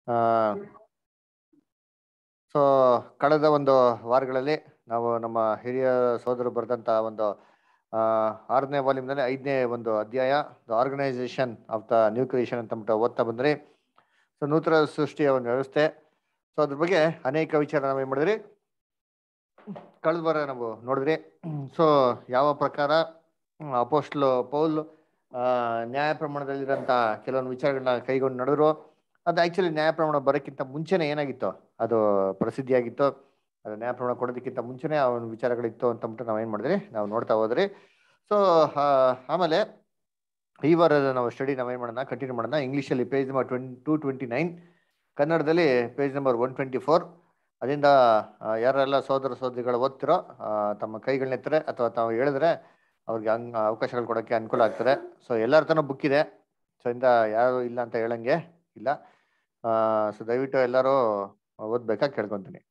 So ಕಳೆದ ಒಂದು ವಾರಗಳಲ್ಲಿ ನಾವು ನಮ್ಮ ಹಿರಿಯ ಸೋದರರು ಬರೆದಂತ ಒಂದು ಆ, ಆರನೇ ವಾಲ್ಯೂಮ್ನಲ್ಲಿ ಐದನೇ ಒಂದು ಅಧ್ಯಾಯ the organisation of the new creation ಅಂತ ಅಂದ್ಬಿಟ್ಟು ಓದ್ತಾ ಬಂದ್ರಿ ಸೊ ನೂತನ ಸೃಷ್ಟಿಯ ಒಂದು ವ್ಯವಸ್ಥೆ ಸೊ ಅದ್ರ ಬಗ್ಗೆ ಅನೇಕ ವಿಚಾರ ನಾವು ಏನು ಮಾಡಿದ್ರಿ ಕಳೆದ ವಾರ ನಾವು ನೋಡಿದ್ರಿ ಸೊ ಯಾವ ಪ್ರಕಾರ ಅಪೋಸ್ಟ್ಲು ಪೌಲ್ ಆ, ನ್ಯಾಯ ಪ್ರಮಾಣದಲ್ಲಿರೋಂಥ ಕೆಲವೊಂದು ವಿಚಾರಗಳನ್ನ ಕೈಗೊಂಡು ನಡೆದ್ರು ಅದು ಆಕ್ಚುಲಿ ನ್ಯಾಯ ಪ್ರಮಾಣ ಬರೋಕ್ಕಿಂತ ಮುಂಚೆನೆ ಏನಾಗಿತ್ತು ಅದು ಪ್ರಸಿದ್ಧಿಯಾಗಿತ್ತು ಅದು ನ್ಯಾಯ ಪ್ರಮಾಣ ಕೊಡೋದಕ್ಕಿಂತ ಮುಂಚೆನೆ ಆ ಒಂದು ವಿಚಾರಗಳಿತ್ತು ಅಂತ ಅಂದ್ಬಿಟ್ಟು ನಾವು ಏನು ಮಾಡಿದ್ರಿ ನಾವು ನೋಡ್ತಾ ಹೋದ್ರಿ ಸೊ ಆಮೇಲೆ ಈ ವಾರದ ನಾವು ಸ್ಟಡಿ ನಾವು ಏನು ಮಾಡೋಣ ಕಂಟಿನ್ಯೂ ಮಾಡೋಣ ಇಂಗ್ಲೀಷಲ್ಲಿ page number twen two twenty nine ಕನ್ನಡದಲ್ಲಿ page number one twenty four ಅದರಿಂದ ಆ, ಯಾರೆಲ್ಲ ಸೋದರ ಸೋದರಿಗಳು ಓದ್ತಿರೋ ಆ, ತಮ್ಮ ಕೈಗಳನ್ನೆತ್ತರೆ ಅಥವಾ ತಾವು ಹೇಳಿದ್ರೆ ಅವ್ರಿಗೆ ಹಂಗ್ ಅವಕಾಶಗಳು ಕೊಡೋಕ್ಕೆ ಅನುಕೂಲ ಆಗ್ತದೆ ಸೊ ಎಲ್ಲರ ತನಕ ಬುಕ್ ಇದೆ ಸೊ ಇಂದ ಯಾರು ಇಲ್ಲ ಅಂತ ಹೇಳಂಗೆ ಇಲ್ಲ ಸೊ ದಯವಿಟ್ಟು ಎಲ್ಲರೂ ಓದ್ಬೇಕಾ ಕೇಳ್ಕೊಂತೀನಿ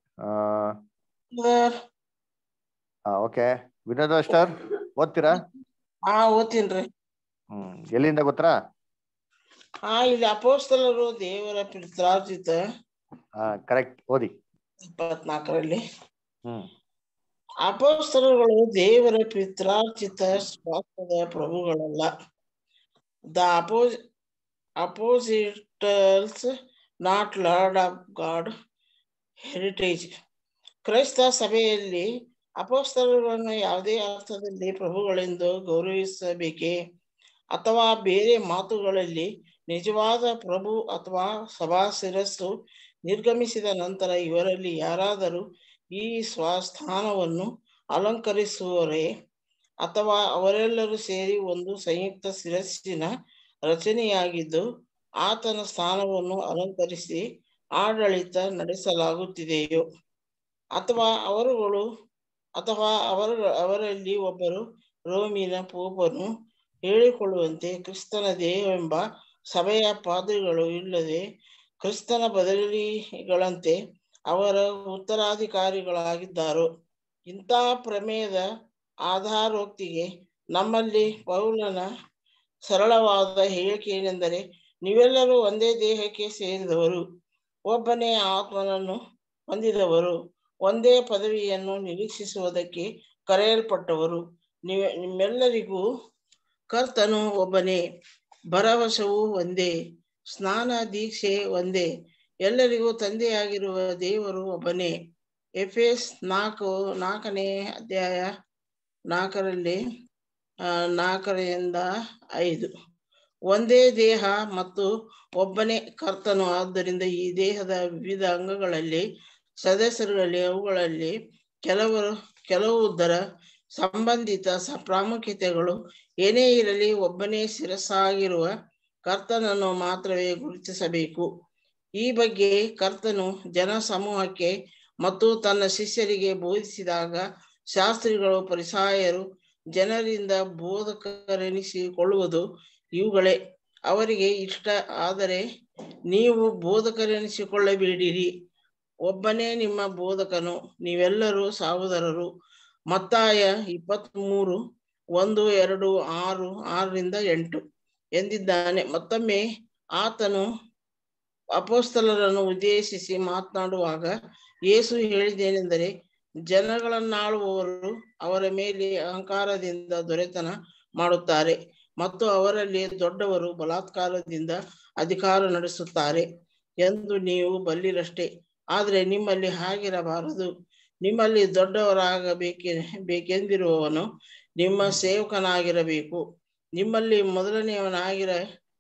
ಓಕೆ ವಿನೋದ್ ಮಾಸ್ಟರ್ ಓದ್ತೀರಾ ಹಾ ಓದ್ತೀನ್ರಿ ಹ್ಮ್ ಎಲ್ಲಿಂದ ಗೊತ್ತಾ ಹಾ ಇಲ್ಲಿ ಅಪೋಸ್ತಲರು ದೇವರ ಪಿತ್ರಾರ್ಜಿತ ಹಾ ಕರೆಕ್ಟ್ ಓದಿ ಇಪ್ಪತ್ನಾಲ್ಕರಲ್ಲಿ ಹ್ಮ್ ಅಪೋಸ್ತಲರುಗಳು ದೇವರ ಪಿತ್ರಾರ್ಜಿತ ಸ್ವಾಸ್ಥ್ಯದ ಪ್ರಭುಗಳಲ್ಲ the apos apostles not lord of god heritage ಕ್ರೈಸ್ತ ಸಭೆಯಲ್ಲಿ ಅಪೋಸ್ತಲರುಗಳನ್ನು ಯಾವುದೇ ಅರ್ಥದಲ್ಲಿ ಪ್ರಭುಗಳೆಂದು ಗೌರವಿಸಬೇಕೇ ಅಥವಾ ಬೇರೆ ಮಾತುಗಳಲ್ಲಿ ನಿಜವಾದ ಪ್ರಭು ಅಥವಾ ಸಭಾ ಶಿರಸ್ಸು ನಿರ್ಗಮಿಸಿದ ನಂತರ ಇವರಲ್ಲಿ ಯಾರಾದರೂ ಈ ಸ್ವಸ್ಥಾನವನ್ನು ಅಲಂಕರಿಸುವರೇ ಅಥವಾ ಅವರೆಲ್ಲರೂ ಸೇರಿ ಒಂದು ಸಂಯುಕ್ತ ಶಿರಸ್ಸಿನ ರಚನೆಯಾಗಿದ್ದು ಆತನ ಸ್ಥಾನವನ್ನು ಅಲಂಕರಿಸಿ ಆಡಳಿತ ನಡೆಸಲಾಗುತ್ತಿದೆಯೋ ಅಥವಾ ಅವರುಗಳು ಅಥವಾ ಅವರ ಅವರಲ್ಲಿ ಒಬ್ಬರು ರೋಮಿನ ಪೋಪನು ಹೇಳಿಕೊಳ್ಳುವಂತೆ ಕ್ರಿಸ್ತನ ದೇಹವೆಂಬ ಸಭೆಯ ಪಾದ್ರಿಗಳು ಇಲ್ಲದೆ ಕ್ರಿಸ್ತನ ಬದಲಿಗಳಂತೆ ಅವರ ಉತ್ತರಾಧಿಕಾರಿಗಳಾಗಿದ್ದಾರೋ ಇಂಥ ಪ್ರಮೇಯದ ಆಧಾರೋಕ್ತಿಗೆ ನಮ್ಮಲ್ಲಿ ಪೌಲನ ಸರಳವಾದ ಹೇಳಿಕೆ ಏನೆಂದರೆ ನೀವೆಲ್ಲರೂ ಒಂದೇ ದೇಹಕ್ಕೆ ಸೇರಿದವರು ಒಬ್ಬನೇ ಆತ್ಮನನ್ನು ಹೊಂದಿದವರು ಒಂದೇ ಪದವಿಯನ್ನು ನಿರೀಕ್ಷಿಸುವುದಕ್ಕೆ ಕರೆಯಲ್ಪಟ್ಟವರು ನೀವೆ ನಿಮ್ಮೆಲ್ಲರಿಗೂ ಕರ್ತನು ಒಬ್ಬನೇ ಭರವಸವು ಒಂದೇ ಸ್ನಾನ ದೀಕ್ಷೆ ಒಂದೇ ಎಲ್ಲರಿಗೂ ತಂದೆಯಾಗಿರುವ ದೇವರು ಒಬ್ಬನೇ ಎಫೆಸ್ ನಾಲ್ಕು ನಾಲ್ಕನೇ ಅಧ್ಯಾಯ ನಾಲ್ಕರಲ್ಲಿ ಆ, ನಾಲ್ಕರಿಂದ ಐದು ಒಂದೇ ದೇಹ ಮತ್ತು ಒಬ್ಬನೇ ಕರ್ತನು ಆದ್ದರಿಂದ ಈ ದೇಹದ ವಿವಿಧ ಅಂಗಗಳಲ್ಲಿ ಸದಸ್ಯರುಗಳಲ್ಲಿ ಅವುಗಳಲ್ಲಿ ಕೆಲವರು ಕೆಲವುದರ ಸಂಬಂಧಿತ ಸ ಪ್ರಾಮುಖ್ಯತೆಗಳು ಏನೇ ಇರಲಿ ಒಬ್ಬನೇ ಶಿರಸ್ಸಾಗಿರುವ ಕರ್ತನನ್ನು ಮಾತ್ರವೇ ಗುರುತಿಸಬೇಕು ಈ ಬಗ್ಗೆ ಕರ್ತನು ಜನ ಸಮೂಹಕ್ಕೆ ಮತ್ತು ತನ್ನ ಶಿಷ್ಯರಿಗೆ ಬೋಧಿಸಿದಾಗ ಶಾಸ್ತ್ರಿಗಳು ಪರಿಸಾಯರು ಜನರಿಂದ ಬೋಧಕರೆನಿಸಿಕೊಳ್ಳುವುದು ಇವುಗಳೇ ಅವರಿಗೆ ಇಷ್ಟ ಆದರೆ ನೀವು ಬೋಧಕರೆನಿಸಿಕೊಳ್ಳಬೇಡಿರಿ ಒಬ್ಬನೇ ನಿಮ್ಮ ಬೋಧಕನು ನೀವೆಲ್ಲರೂ ಸಹೋದರರು ಮತ್ತಾಯ ಇಪ್ಪತ್ತ್ ಮೂರು ಒಂದು ಎರಡು ಆರು ಆರರಿಂದ ಎಂಟು ಎಂದಿದ್ದಾನೆ ಮತ್ತೊಮ್ಮೆ ಆತನು ಅಪೋಸ್ತಲರನ್ನು ಉದ್ದೇಶಿಸಿ ಮಾತನಾಡುವಾಗ ಯೇಸು ಹೇಳಿದ್ದೇನೆಂದರೆ ಜನಗಳನ್ನಾಳುವವರು ಅವರ ಮೇಲೆ ಅಹಂಕಾರದಿಂದ ದೊರೆತನ ಮಾಡುತ್ತಾರೆ ಮತ್ತು ಅವರಲ್ಲಿ ದೊಡ್ಡವರು ಬಲಾತ್ಕಾರದಿಂದ ಅಧಿಕಾರ ನಡೆಸುತ್ತಾರೆ ಎಂದು ನೀವು ಬಲ್ಲಿರಷ್ಟೇ ಆದರೆ ನಿಮ್ಮಲ್ಲಿ ಹಾಗಿರಬಾರದು ನಿಮ್ಮಲ್ಲಿ ದೊಡ್ಡವರಾಗಬೇಕೆ ಬೇಕೆಂದಿರುವವನು ನಿಮ್ಮ ಸೇವಕನಾಗಿರಬೇಕು ನಿಮ್ಮಲ್ಲಿ ಮೊದಲನೆಯವನಾಗಿರ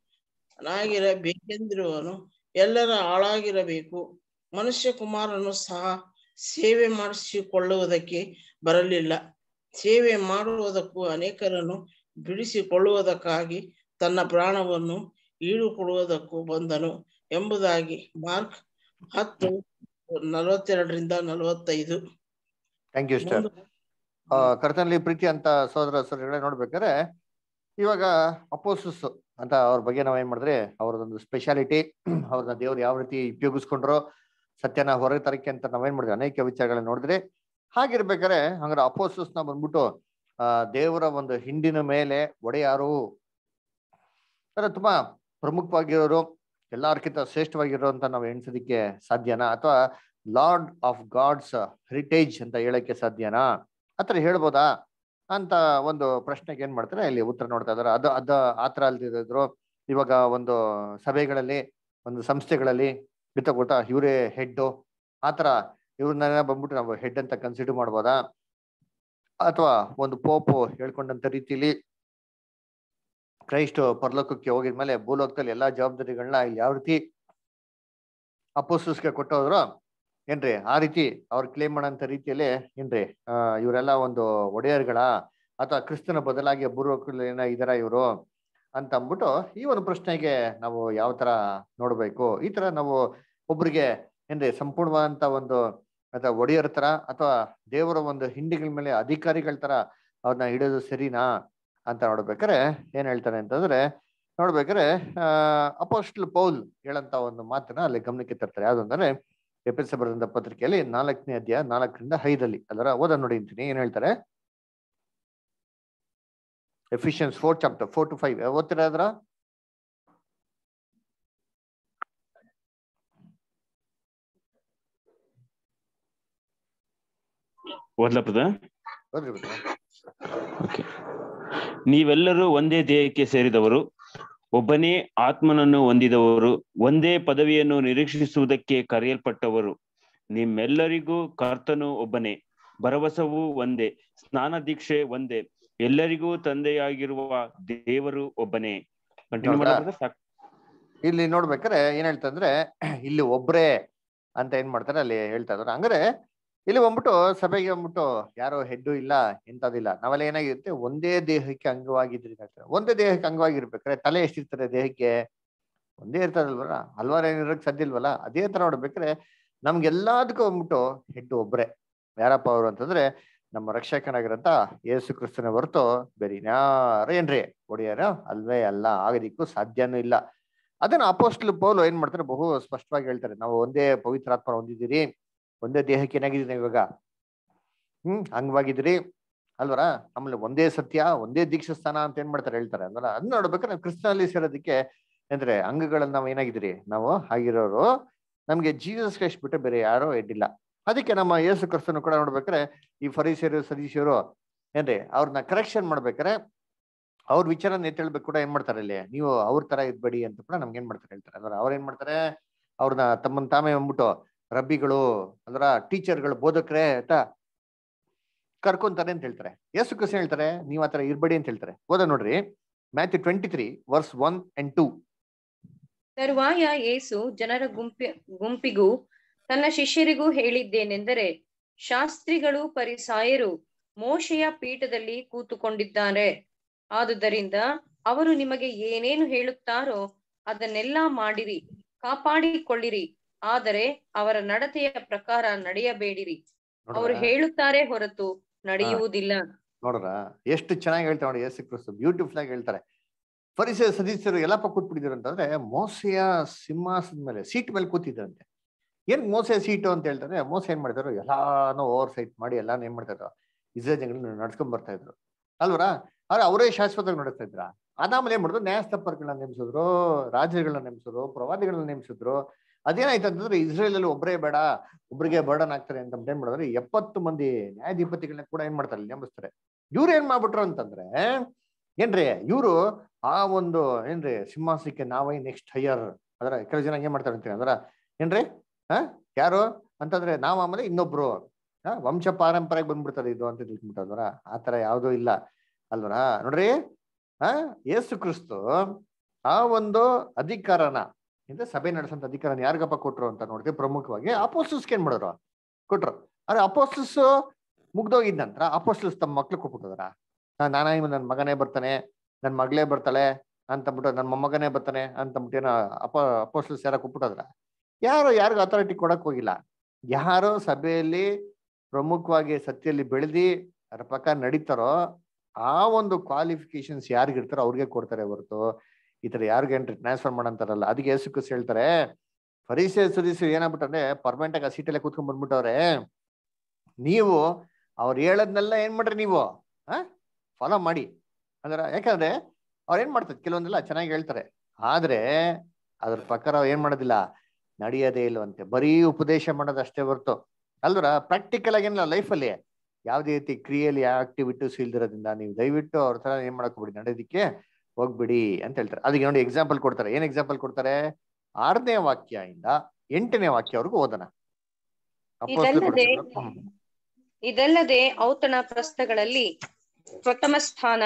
ನಾಗಿರಬೇಕೆಂದಿರುವವನು ಎಲ್ಲರ ಆಳಾಗಿರಬೇಕು ಮನುಷ್ಯ ಕುಮಾರನು ಸಹ ಸೇವೆ ಮಾಡಿಸಿಕೊಳ್ಳುವುದಕ್ಕೆ ಬರಲಿಲ್ಲ ಸೇವೆ ಮಾಡುವುದಕ್ಕೂ ಅನೇಕರನ್ನು ಬಿಡಿಸಿಕೊಳ್ಳುವುದಕ್ಕಾಗಿ ತನ್ನ ಪ್ರಾಣವನ್ನು ಈಡುಕೊಡುವುದಕ್ಕೂ ಬಂದನು ಎಂಬುದಾಗಿ ಮಾರ್ಕ್ ಹತ್ತು ನಲವತ್ತೆರಡರಿಂದ ನಲವತ್ತೈದು ಥ್ಯಾಂಕ್ ಯು ಸ್ಟರ್ ಕರ್ತನಲ್ಲಿ ಪ್ರೀತಿ ಅಂತ ಸೋದರ ಸೋದರಿಗಳೇ ನೋಡ್ಬೇಕಾದ್ರೆ ಇವಾಗ ಅಪೋಸಸ್ ಅಂತ ಅವ್ರ ಬಗ್ಗೆ ನಾವ್ ಏನ್ ಮಾಡಿದ್ರೆ ಅವ್ರದೊಂದು ಸ್ಪೆಷಾಲಿಟಿ ಅವ್ರನ್ನ ದೇವ್ರು ಯಾವ ರೀತಿ ಉಪಯೋಗಿಸ್ಕೊಂಡ್ರು ಸತ್ಯನ ಹೊರಗೆ ತರಕ್ಕೆ ಅಂತ ನಾವೇನ್ ಮಾಡಿದ್ವಿ ಅನೇಕ ವಿಚಾರಗಳನ್ನ ನೋಡಿದ್ರಿ ಹಾಗಿರ್ಬೇಕಾದ್ರೆ ಹಂಗಾರೆ ಅಪೋಸಸ್ ನ ಬಂದ್ಬಿಟ್ಟು ಆ ದೇವರ ಒಂದು ಹಿಂಡಿನ ಮೇಲೆ ಒಡೆಯಾರು ಅಂದ್ರೆ ತುಂಬಾ ಪ್ರಮುಖವಾಗಿರೋರು ಎಲ್ಲಾರ್ಕಿಂತ ಶ್ರೇಷ್ಠವಾಗಿರುವಂತ ನಾವು ಎಣಿಸೋದಿಕ್ಕೆ ಸಾಧ್ಯನಾ ಅಥವಾ ಲಾರ್ಡ್ ಆಫ್ ಗಾಡ್ಸ್ ಹೆರಿಟೇಜ್ ಅಂತ ಹೇಳಕ್ಕೆ ಸಾಧ್ಯನಾ ಆತರ ಹೇಳ್ಬೋದಾ ಅಂತ ಒಂದು ಪ್ರಶ್ನೆಗೆ ಏನ್ ಮಾಡ್ತಾರೆ ಇಲ್ಲಿ ಉತ್ತರ ನೋಡ್ತಾ ಇದಾರೆ ಅದು ಅದ ಆತರ ಅಲ್ದಿದ್ರು ಇವಾಗ ಒಂದು ಸಭೆಗಳಲ್ಲಿ ಒಂದು ಸಂಸ್ಥೆಗಳಲ್ಲಿ ಬಿತ್ತ ಗೊತ್ತಾ ಇವರೇ ಹೆಡ್ ಆತರ ಇವ್ರನ್ನ ಬಂದ್ಬಿಟ್ಟು ನಾವು ಹೆಡ್ ಅಂತ ಕನ್ಸಿಡರ್ ಮಾಡ್ಬೋದಾ ಅಥವಾ ಒಂದು ಪೋಪು ಹೇಳ್ಕೊಂಡಂತ ರೀತಿಲಿ ಕ್ರೈಸ್ಟ್ ಪರಲೋಕಕ್ಕೆ ಹೋಗಿದ್ಮೇಲೆ ಭೂಲೋಕದಲ್ಲಿ ಎಲ್ಲಾ ಜವಾಬ್ದಾರಿಗಳನ್ನ ಇಲ್ಲಿ ಯಾವ ರೀತಿ ಅಪೋಸಸ್ಗೆ ಕೊಟ್ಟೋದ್ರು ಏನ್ರಿ ಆ ರೀತಿ ಅವ್ರು ಕ್ಲೇಮ್ ಮಾಡೋಂಥ ರೀತಿಯಲ್ಲಿ ಏನ್ರಿ ಆ ಇವರೆಲ್ಲ ಒಂದು ಒಡೆಯರ್ಗಳ ಅಥವಾ ಕ್ರಿಸ್ತನ ಬದಲಾಗಿ ಭೂಲೋಕದಲ್ಲಿ ಏನ ಇದಾರ ಇವರು ಅಂತ ಅಂದ್ಬಿಟ್ಟು ಈ ಒಂದು ಪ್ರಶ್ನೆಗೆ ನಾವು ಯಾವ ತರ ನೋಡ್ಬೇಕು ಈ ತರ ನಾವು ಒಬ್ರಿಗೆ ಏನ್ರಿ ಸಂಪೂರ್ಣವಾದಂತ ಒಂದು ಅಥವಾ ಒಡೆಯರ್ ತರ ಅಥವಾ ದೇವರ ಒಂದು ಹಿಂಡಿಗಳ ಮೇಲೆ ಅಧಿಕಾರಿಗಳ ತರ ಅವ್ರನ್ನ ಹಿಡಿಯೋದು ಸರಿನಾ ಅಂತ ನೋಡ್ಬೇಕಾರೆ ಏನ್ ಹೇಳ್ತಾರೆ ಅಂತಂದ್ರೆ ನೋಡ್ಬೇಕಾರೆ ಆ ಅಪೋಸ್ಟಲ್ ಪೌಲ್ ಹೇಳಂತ ಒಂದು ಮಾತನ್ನ ಅಲ್ಲಿ ಗಮನಕ್ಕೆ ತರ್ತಾರೆ ಯಾವ್ದು ಅಂದ್ರೆ ಎಪಿಸ ಬರೆದಂತ ಪತ್ರಿಕೆಯಲ್ಲಿ ನಾಲ್ಕನೇ ಅಧ್ಯಾಯ ನಾಲ್ಕರಿಂದ ಐದಲ್ಲಿ ಅದರ ಓದ ನೋಡಿ ಅಂತೀನಿ ಏನ್ ಹೇಳ್ತಾರೆ Ephesians four chapter four to five ಓದ್ತೀರಾ ಅದ್ರ ಓದ್ಲಾ ಬ್ರದರ್ ಓದ್ರಿ ಬಿಡ್ರಿ ಓಕೆ ನೀವೆಲ್ಲರೂ ಒಂದೇ ದೇಹಕ್ಕೆ ಸೇರಿದವರು ಒಬ್ಬನೇ ಆತ್ಮನನ್ನು ಹೊಂದಿದವರು ಒಂದೇ ಪದವಿಯನ್ನು ನಿರೀಕ್ಷಿಸುವುದಕ್ಕೆ ಕರೆಯಲ್ಪಟ್ಟವರು ನಿಮ್ಮೆಲ್ಲರಿಗೂ ಕರ್ತನು ಒಬ್ಬನೇ ಭರವಸವು ಒಂದೇ ಸ್ನಾನ ದೀಕ್ಷೆ ಒಂದೇ ಎಲ್ಲರಿಗೂ ತಂದೆಯಾಗಿರುವ ದೇವರು ಒಬ್ಬನೇ ಕಂಟಿನ್ಯೂ ಹೌದಾ? ಮಾಡೋದ್ರೆ ಸಾಕು ಇಲ್ಲಿ ನೋಡ್ಬೇಕಾರೆ ಏನ್ ಹೇಳ್ತಂದ್ರೆ ಇಲ್ಲಿ ಒಬ್ರೇ ಅಂತ ಏನ್ ಮಾಡ್ತಾರೆ ಅಲ್ಲಿ ಹೇಳ್ತಾ ಇದಾರೆ ಹಂಗಾರೆ ಇಲ್ಲಿ ಬಂದ್ಬಿಟ್ಟು ಸಭೆಗೆ ಬಂದ್ಬಿಟ್ಟು ಯಾರೋ ಹೆಡ್ಡು ಇಲ್ಲ ಎಂತದಿಲ್ಲ ನಾವೆಲ್ಲ ಏನಾಗಿರುತ್ತೆ ಒಂದೇ ದೇಹಕ್ಕೆ ಅಂಗವಾಗಿದ್ರಿ ಅಂತ ಹೇಳ್ತಾರೆ. ಒಂದೇ ದೇಹಕ್ಕೆ ಅಂಗವಾಗಿರ್ಬೇಕಾದ್ರೆ ತಲೆ ಎಷ್ಟಿರ್ತಾರೆ ದೇಹಕ್ಕೆ ಒಂದೇ ಇರ್ತದಲ್ವಲ್ಲ ಹಲ್ವಾರು ಏನಿರೋಕ್ ಸಾಧ್ಯ ಇಲ್ವಲ್ಲ ಅದೇ ತರ ನೋಡ್ಬೇಕಾದ್ರೆ ನಮ್ಗೆಲ್ಲಾದಕ್ಕೂ ಬಂದ್ಬಿಟ್ಟು ಹೆಡ್ಡು ಒಬ್ರೆ ಯಾರಪ್ಪ ಅವರು ಅಂತಂದ್ರೆ ನಮ್ಮ ರಕ್ಷಕನಾಗಿರಂತ ಯೇಸು ಕ್ರಿಸ್ತನ ಹೊರತು ಬೇರೆ ಇನ್ಯಾರು ಏನ್ರಿ ಒಡೆಯರ ಅಲ್ವೇ ಅಲ್ಲ ಆಗೋದಿಕ್ಕೂ ಸಾಧ್ಯನೂ ಇಲ್ಲ ಅದನ್ನ ಅಪೋಸ್ಟಲ್ ಪೌಲು ಏನ್ ಮಾಡ್ತಾರೆ ಬಹು ಸ್ಪಷ್ಟವಾಗಿ ಹೇಳ್ತಾರೆ ನಾವು ಒಂದೇ ಪವಿತ್ರಾತ್ಮ ಹೊಂದಿದ್ದೀರಿ ಒಂದೇ ದೇಹಕ್ಕೆ ಏನಾಗಿದ್ದೀರಿ ಇವಾಗ ಹ್ಮ್ ಅಂಗವಾಗಿದ್ದೀರಿ ಅಲ್ವರ ಆಮೇಲೆ ಒಂದೇ ಸತ್ಯ ಒಂದೇ ದೀಕ್ಷಾ ಸ್ಥಾನ ಅಂತ ಏನ್ ಮಾಡ್ತಾರೆ ಹೇಳ್ತಾರೆ ಅಂದ್ರ ಅದನ್ನ ನೋಡ್ಬೇಕಾದ್ರೆ ನಾವು ಕ್ರಿಸ್ತನಲ್ಲಿ ಸೇರೋದಕ್ಕೆ ಅಂದ್ರೆ ಅಂಗಗಳನ್ನ ನಾವು ಏನಾಗಿದ್ದೀರಿ ನಾವು ಆಗಿರೋರು ನಮ್ಗೆ ಜೀಸಸ್ ಕ್ರೈಸ್ಟ್ ಬಿಟ್ಟರೆ ಬೇರೆ ಯಾರೋ ಎಡ್ಡಿಲ್ಲ ಅದಕ್ಕೆ ನಮ್ಮ ಯೇಸು ಕ್ರಿಸ್ತನು ಕೂಡ ನೋಡ್ಬೇಕಾದ್ರೆ ಈ ಫರೀಸಿಯರು ಸದೀಶರು ಏನ್ರಿ ಅವ್ರನ್ನ ಕರೆಕ್ಷನ್ ಮಾಡ್ಬೇಕಾರೆ ಅವ್ರ ವಿಚಾರನ ಎತ್ತೇಳ್ಬೇಕು ಕೂಡ ಏನ್ ಮಾಡ್ತಾರೆ ಇಲ್ಲಿ ನೀವು ಅವ್ರ ತರ ಇದ್ಬೇಡಿ ಅಂತ ಕೂಡ ನಮ್ಗೆ ಏನ್ ಮಾಡ್ತಾರೆ ಹೇಳ್ತಾರೆ ಅಂದ್ರೆ ಅವ್ರ ಏನ್ ಮಾಡ್ತಾರೆ ಅವ್ರನ್ನ ತಮ್ಮನ್ ತಾವೇ ಬಂದ್ಬಿಟ್ಟು ರಬ್ಬಿಗಳು ಅಂದ್ರ ಟೀಚರ್ಗಳು ಬೋಧಕರೇ ಅಂತ ಕರ್ಕೊಂತಾರೆ ಅಂತ ಹೇಳ್ತಾರೆ ಯೇಸು ಕ್ರಿಸ್ತ ಹೇಳ್ತಾರೆ ನೀವ್ ಆತರ ಇರ್ಬೇಡಿ ಅಂತ ಹೇಳ್ತಾರೆ ಓದ ನೋಡ್ರಿ Matthew twenty three verse one and two ತರುವಾಯ ಯೇಸು ಜನರ ಗುಂಪಿ ಗುಂಪಿಗೂ ತನ್ನ ಶಿಷ್ಯರಿಗೂ ಹೇಳಿದ್ದೇನೆಂದರೆ ಶಾಸ್ತ್ರಿಗಳು ಪರಿಸಾಯರು ಮೋಶೆಯ ಪೀಠದಲ್ಲಿ ಕೂತುಕೊಂಡಿದ್ದಾರೆ ಆದುದರಿಂದ ಅವರು ನಿಮಗೆ ಏನೇನು ಹೇಳುತ್ತಾರೋ ಅದನ್ನೆಲ್ಲಾ ಮಾಡಿರಿ ಕಾಪಾಡಿಕೊಳ್ಳಿರಿ ಆದರೆ ಅವರ ನಡತೆಯ ಪ್ರಕಾರ ನಡೆಯಬೇಡಿರಿ ಅವರು ಹೇಳುತ್ತಾರೆ ಹೊರತು ನಡೆಯುವುದಿಲ್ಲ ನೋಡ್ರ ಎಷ್ಟು ಚೆನ್ನಾಗಿ ಹೇಳ್ತಾರೆ ನೋಡಿ ಯೇಸು ಕ್ರಿಸ್ತು ಬ್ಯೂಟಿಫುಲ್ ಆಗಿ ಹೇಳ್ತಾರೆ ಪರಿಸರ ಸದಸ್ಯರು ಎಲ್ಲಪ್ಪ ಕೂತ್ಬಿಟ್ಟಿದ್ರು ಅಂತಂದ್ರೆ ಮೋಸೆಯ ಸಿಂಹಾಸನದ ಮೇಲೆ ಸೀಟ್ ಮೇಲೆ ಕೂತಿದ್ರಂತೆ ಏನ್ ಮೋಸೆ ಸೀಟು ಅಂತ ಹೇಳ್ತಾರೆ ಮೋಸ ಏನ್ ಮಾಡಿದ್ರು ಎಲ್ಲಾನು ಓವರ್ ಸೈಟ್ ಮಾಡಿ ಎಲ್ಲಾನು ಏನ್ ಮಾಡ್ತಾ ಇಸ್ರೇಲ್ ಜನಗಳನ್ನ ನಡ್ಸ್ಕೊಂಡ್ ಬರ್ತಾ ಇದ್ರು ಅಲ್ವರ ಆದ್ರೆ ಅವರೇ ಶಾಶ್ವತವಾಗಿ ನಡೆಸ್ತಾ ಇದ್ರ ಅದಾದ್ಮೇಲೆ ಏನ್ ಮಾಡಿದ್ರು ನ್ಯಾಯಸ್ಥಪ್ಪರ್ಗಳನ್ನ ನೇಮಿಸಿದ್ರು ರಾಜ್ಯಗಳನ್ನ ನೇಮಿಸಿದ್ರು ಪ್ರವಾದಿಗಳನ್ನ ನೇಮಿಸಿದ್ರು ಅದೇನಾಯ್ತು ಅಂತಂದ್ರೆ ಇಸ್ರೇಲ್ ಅಲ್ಲಿ ಒಬ್ಬರೇ ಬೇಡ ಒಬ್ರಿಗೆ ಬರ್ಡನ್ ಆಗ್ತಾರೆ ಅಂತ ಏನ್ ಮಾಡಿದ್ರೆ ಎಪ್ಪತ್ತು ಮಂದಿ ನ್ಯಾಯಾಧಿಪತಿಗಳನ್ನ ಕೂಡ ಏನ್ ಮಾಡ್ತಾರೆ ನೇಮಿಸ್ತಾರೆ ಇವ್ರು ಏನ್ ಮಾಡ್ಬಿಟ್ರು ಅಂತಂದ್ರೆ ಏನ್ರಿ ಇವರು ಆ ಒಂದು ಏನ್ರಿ ಸಿಂಹಾಸನಕ್ಕೆ ನಾವೇ ನೆಕ್ಸ್ಟ್ ಹೈಯರ್ ಅದರ ಕೆಲವು ಜನ ಏನ್ ಮಾಡ್ತಾರೆ ಅಂತೀನಿ ಅಂದ್ರ ಏನ್ರಿ ಹ ಯಾರು ಅಂತಂದ್ರೆ ನಾವ್ ಆಮೇಲೆ ಇನ್ನೊಬ್ರು ಹ ವಂಶ ಪಾರಂಪರೆಗೆ ಬಂದ್ಬಿಡ್ತಾರೆ ಇದು ಅಂತ ತಿಳ್ಕೊಂಡ್ಬಿಟ್ಟದ್ರ ಆ ತರ ಯಾವ್ದೂ ಇಲ್ಲ ಅಲ್ವರ ನೋಡ್ರಿ ಹ ಯೇಸು ಕ್ರಿಸ್ತು ಆ ಒಂದು ಅಧಿಕಾರನ ಅಂದ್ರೆ ಸಭೆ ನಡೆಸಂತ ಅಧಿಕಾರನ ಯಾರಿಗಪ್ಪ ಕೊಟ್ರು ಅಂತ ನೋಡ್ತೀವಿ ಪ್ರಮುಖವಾಗಿ ಅಪೋಸ್ಟಲ್ಸ್ಗೆ ಏನ್ ಮಾಡಿದ್ರು ಕೊಟ್ರು ಆದ್ರೆ ಅಪೋಸ್ಟಲ್ಸ್ ಮುಗ್ದೋಗಿದ ನಂತರ ಅಪೋಸ್ಟಲ್ಸ್ ತಮ್ಮ ಮಕ್ಳು ಕೊಟ್ಬಿಟ್ಟದ್ರ ನಾನಾ ನನ್ನ ಮಗನೇ ಬರ್ತಾನೆ ನನ್ನ ಮಗಳೇ ಬರ್ತಾಳೆ ಅಂತಂದ್ಬಿಟ್ಟು ನನ್ನ ಮೊಮ್ಮಗನೇ ಬರ್ತಾನೆ ಅಂತಂದ್ಬಿಟ್ಟು ಏನೋ ಅಪ ಅಪೋಸ್ಟಲ್ಸ್ ಯಾರ ಕೊಟ್ಬಿಟ್ಟದ್ರ ಯಾರು ಯಾರಿಗೂ ಅಥಾರಿಟಿ ಕೊಡಕ್ ಹೋಗಿಲ್ಲ ಯಾರೋ ಸಭೆಯಲ್ಲಿ ಪ್ರಮುಖವಾಗಿ ಸತ್ಯಲ್ಲಿ ಬೆಳೆದಿ ಅದ್ರ ಪ್ರಕಾರ ನಡೀತಾರೋ ಆ ಒಂದು ಕ್ವಾಲಿಫಿಕೇಶನ್ಸ್ ಯಾರಿಗಿರ್ತಾರೋ ಅವ್ರಿಗೆ ಕೊಡ್ತಾರೆ ಹೊರತು ಈ ತರ ಯಾರಿಗೇನ್ರಿ ಟ್ರಾನ್ಸ್ಫರ್ ಮಾಡಂತಾರಲ್ಲ ಅದಕ್ಕೆ ಯೇಸು ಕ್ರಿಸ್ತ ಹೇಳ್ತಾರೆ ಪರಿಸರ ಸುರಿಸಿ ಏನಾಗ್ಬಿಟ್ಟಂದ್ರೆ ಪರ್ಮನೆಂಟ್ ಆಗಿ ಆ ಸೀಟಲ್ಲೇ ಕೂತ್ಕೊಂಡ್ ಬಂದ್ಬಿಟ್ಟವ್ರೆ ನೀವು ಅವ್ರು ಹೇಳದ್ನೆಲ್ಲ ಏನ್ ಮಾಡ್ರಿ ನೀವು ಆ ಫಾಲೋ ಮಾಡಿ ಅಂದ್ರೆ ಯಾಕಂದ್ರೆ ಅವ್ರು ಏನ್ ಮಾಡ್ತಾರೆ ಕೆಲವೊಂದೆಲ್ಲ ಚೆನ್ನಾಗಿ ಹೇಳ್ತಾರೆ ಆದ್ರೆ ಅದ್ರ ಪ್ರಕಾರ ಏನ್ ಮಾಡೋದಿಲ್ಲ ನಡೆಯೋದೇ ಇಲ್ವಂತೆ ಬರೀ ಉಪದೇಶ ಮಾಡೋದಷ್ಟೇ ಹೊರ್ತು ಅಲ್ವರ ಪ್ರಾಕ್ಟಿಕಲ್ ಆಗೇನಿಲ್ಲ ಲೈಫಲ್ಲಿ ಯಾವ್ದೇ ರೀತಿ ಕ್ರಿಯೆಯಲ್ಲಿ ಯಾವ ಆಕ್ಟಿವಿಟೀಸ್ ಇಲ್ದಿರೋದ್ರಿಂದ ನೀವು ದಯವಿಟ್ಟು ಅವ್ರ ತರ ಏನ್ ಮಾಡಕ್ ಹೋಗ್ಬಿಡಿ ನಡೆಯೋದಿಕ್ಕೆ ಹೋಗ್ಬಿಡಿ ಅಂತ ಹೇಳ್ತಾರೆ ಅದಕ್ಕೆ ನೋಡಿ ಎಕ್ಸಾಂಪಲ್ ಕೊಡ್ತಾರೆ ಏನ್ ಎಕ್ಸಾಂಪಲ್ ಕೊಡ್ತಾರೆ ಆರನೇ ವಾಕ್ಯ ಇಂದ ಎಂಟನೇ ವಾಕ್ಯವರೆಗೂ ಓದೋಣ ಅಪೊಸ್ತಲರು ಇದಲ್ಲದೆ ಕೊಡ್ತಾರೆ. ಹ್ಮ್. ಇದಲ್ಲದೆ ಔತಣ ಪ್ರಸ್ಥಗಳಲ್ಲಿ ಪ್ರಥಮ ಸ್ಥಾನ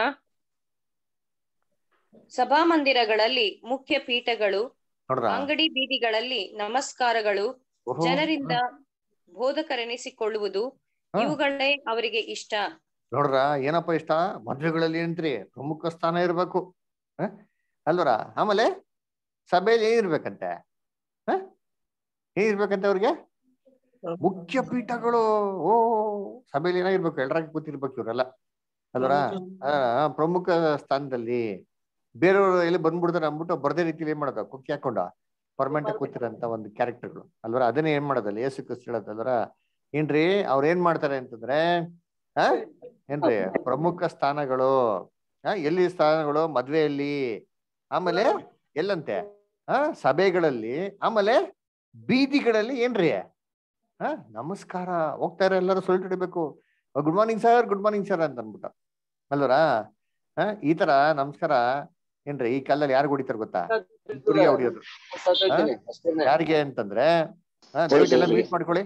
ಸಭಾಮಂದಿರಗಳಲ್ಲಿ ಮುಖ್ಯ ಪೀಠಗಳು ನೋಡ್ರ ಅಂಗಡಿ ಬೀದಿಗಳಲ್ಲಿ ನಮಸ್ಕಾರಗಳು ಓಹೋ. ಜನರಿಂದ ಬೋಧಕರೆನಿಸಿಕೊಳ್ಳುವುದು ಹಾ. ಇವುಗಳೇ ಅವರಿಗೆ ಇಷ್ಟ ನೋಡ್ರ ಏನಪ್ಪ ಇಷ್ಟ ಮದ್ವೆಗಳಲ್ಲಿ ಏನ್ರಿ ಪ್ರಮುಖ ಸ್ಥಾನ ಇರ್ಬೇಕು ಹ? ಅಲ್ವರ ಆಮೇಲೆ ಸಭೆಯಲ್ಲಿ ಏನಿರ್ಬೇಕಂತೆ ಹ? ಏನಿರ್ಬೇಕಂತೆ ಅವ್ರಿಗೆ ಮುಖ್ಯ ಪೀಠಗಳು ಓ ಸಭೆಯಲ್ಲಿ ಏನಾಗಿರ್ಬೇಕು ಎಲ್ರಾಗ ಕೂತಿರ್ಬೇಕು ಇವ್ರೆಲ್ಲ ಅಲ್ವರ ಆ, ಪ್ರಮುಖ ಸ್ಥಾನದಲ್ಲಿ ಬೇರೆಯವರು ಎಲ್ಲಿ ಬಂದ್ಬಿಡ್ತಾರೆ ಅಂದ್ಬಿಟ್ಟು ಬರ್ದೇ ರೀತಿಲಿ ಏನ್ ಮಾಡೋದು ಕುಕ್ಕಿ ಹಾಕೊಂಡ ಪರ್ಮನೆಂಟ್ ಆಗಿ ಕೂತಿರಂತ ಒಂದು ಕ್ಯಾರೆಕ್ಟರ್ಗಳು ಅಲ್ವರ ಅದನ್ನೇ ಏನ್ ಮಾಡೋದಲ್ಲ ಏಸು ಕ್ರಿಸ್ತ ಹೇಳೋದಲ್ವರ ಏನ್ರಿ ಅವ್ರ ಏನ್ ಮಾಡ್ತಾರೆ ಅಂತಂದ್ರೆ ಆ ಏನ್ರಿ ಪ್ರಮುಖ ಸ್ಥಾನಗಳು ಆ ಎಲ್ಲಿ ಸ್ಥಾನಗಳು ಮದ್ವೆಯಲ್ಲಿ ಆಮೇಲೆ ಎಲ್ಲಂತೆ ಆ ಸಭೆಗಳಲ್ಲಿ ಆಮೇಲೆ ಬೀದಿಗಳಲ್ಲಿ ಏನ್ರಿ ಆ ನಮಸ್ಕಾರ ಹೋಗ್ತಾರೆ ಎಲ್ಲರೂ ಸೊಲ್ಟ್ ಹಿಡಿಬೇಕು good morning sir good morning sir ಅಂತ ಅನ್ಬಿಟ್ಟು ಅಲ್ವರ ಆ ಈ ತರ ನಮಸ್ಕಾರ ಏನ್ರಿ ಈ ಕಾಲದಲ್ಲಿ ಯಾರು ಹೊಡಿತಾರ ಗೊತ್ತಾ ಇಬ್ರಿಗೆ ಹೊಡಿಯೋದು ಯಾರಿಗೆ ಅಂತಂದ್ರೆ ಆ, ದಯವಿಟ್ಟು ಎಲ್ಲ ಮೀಟ್ ಮಾಡ್ಕೊಳ್ಳಿ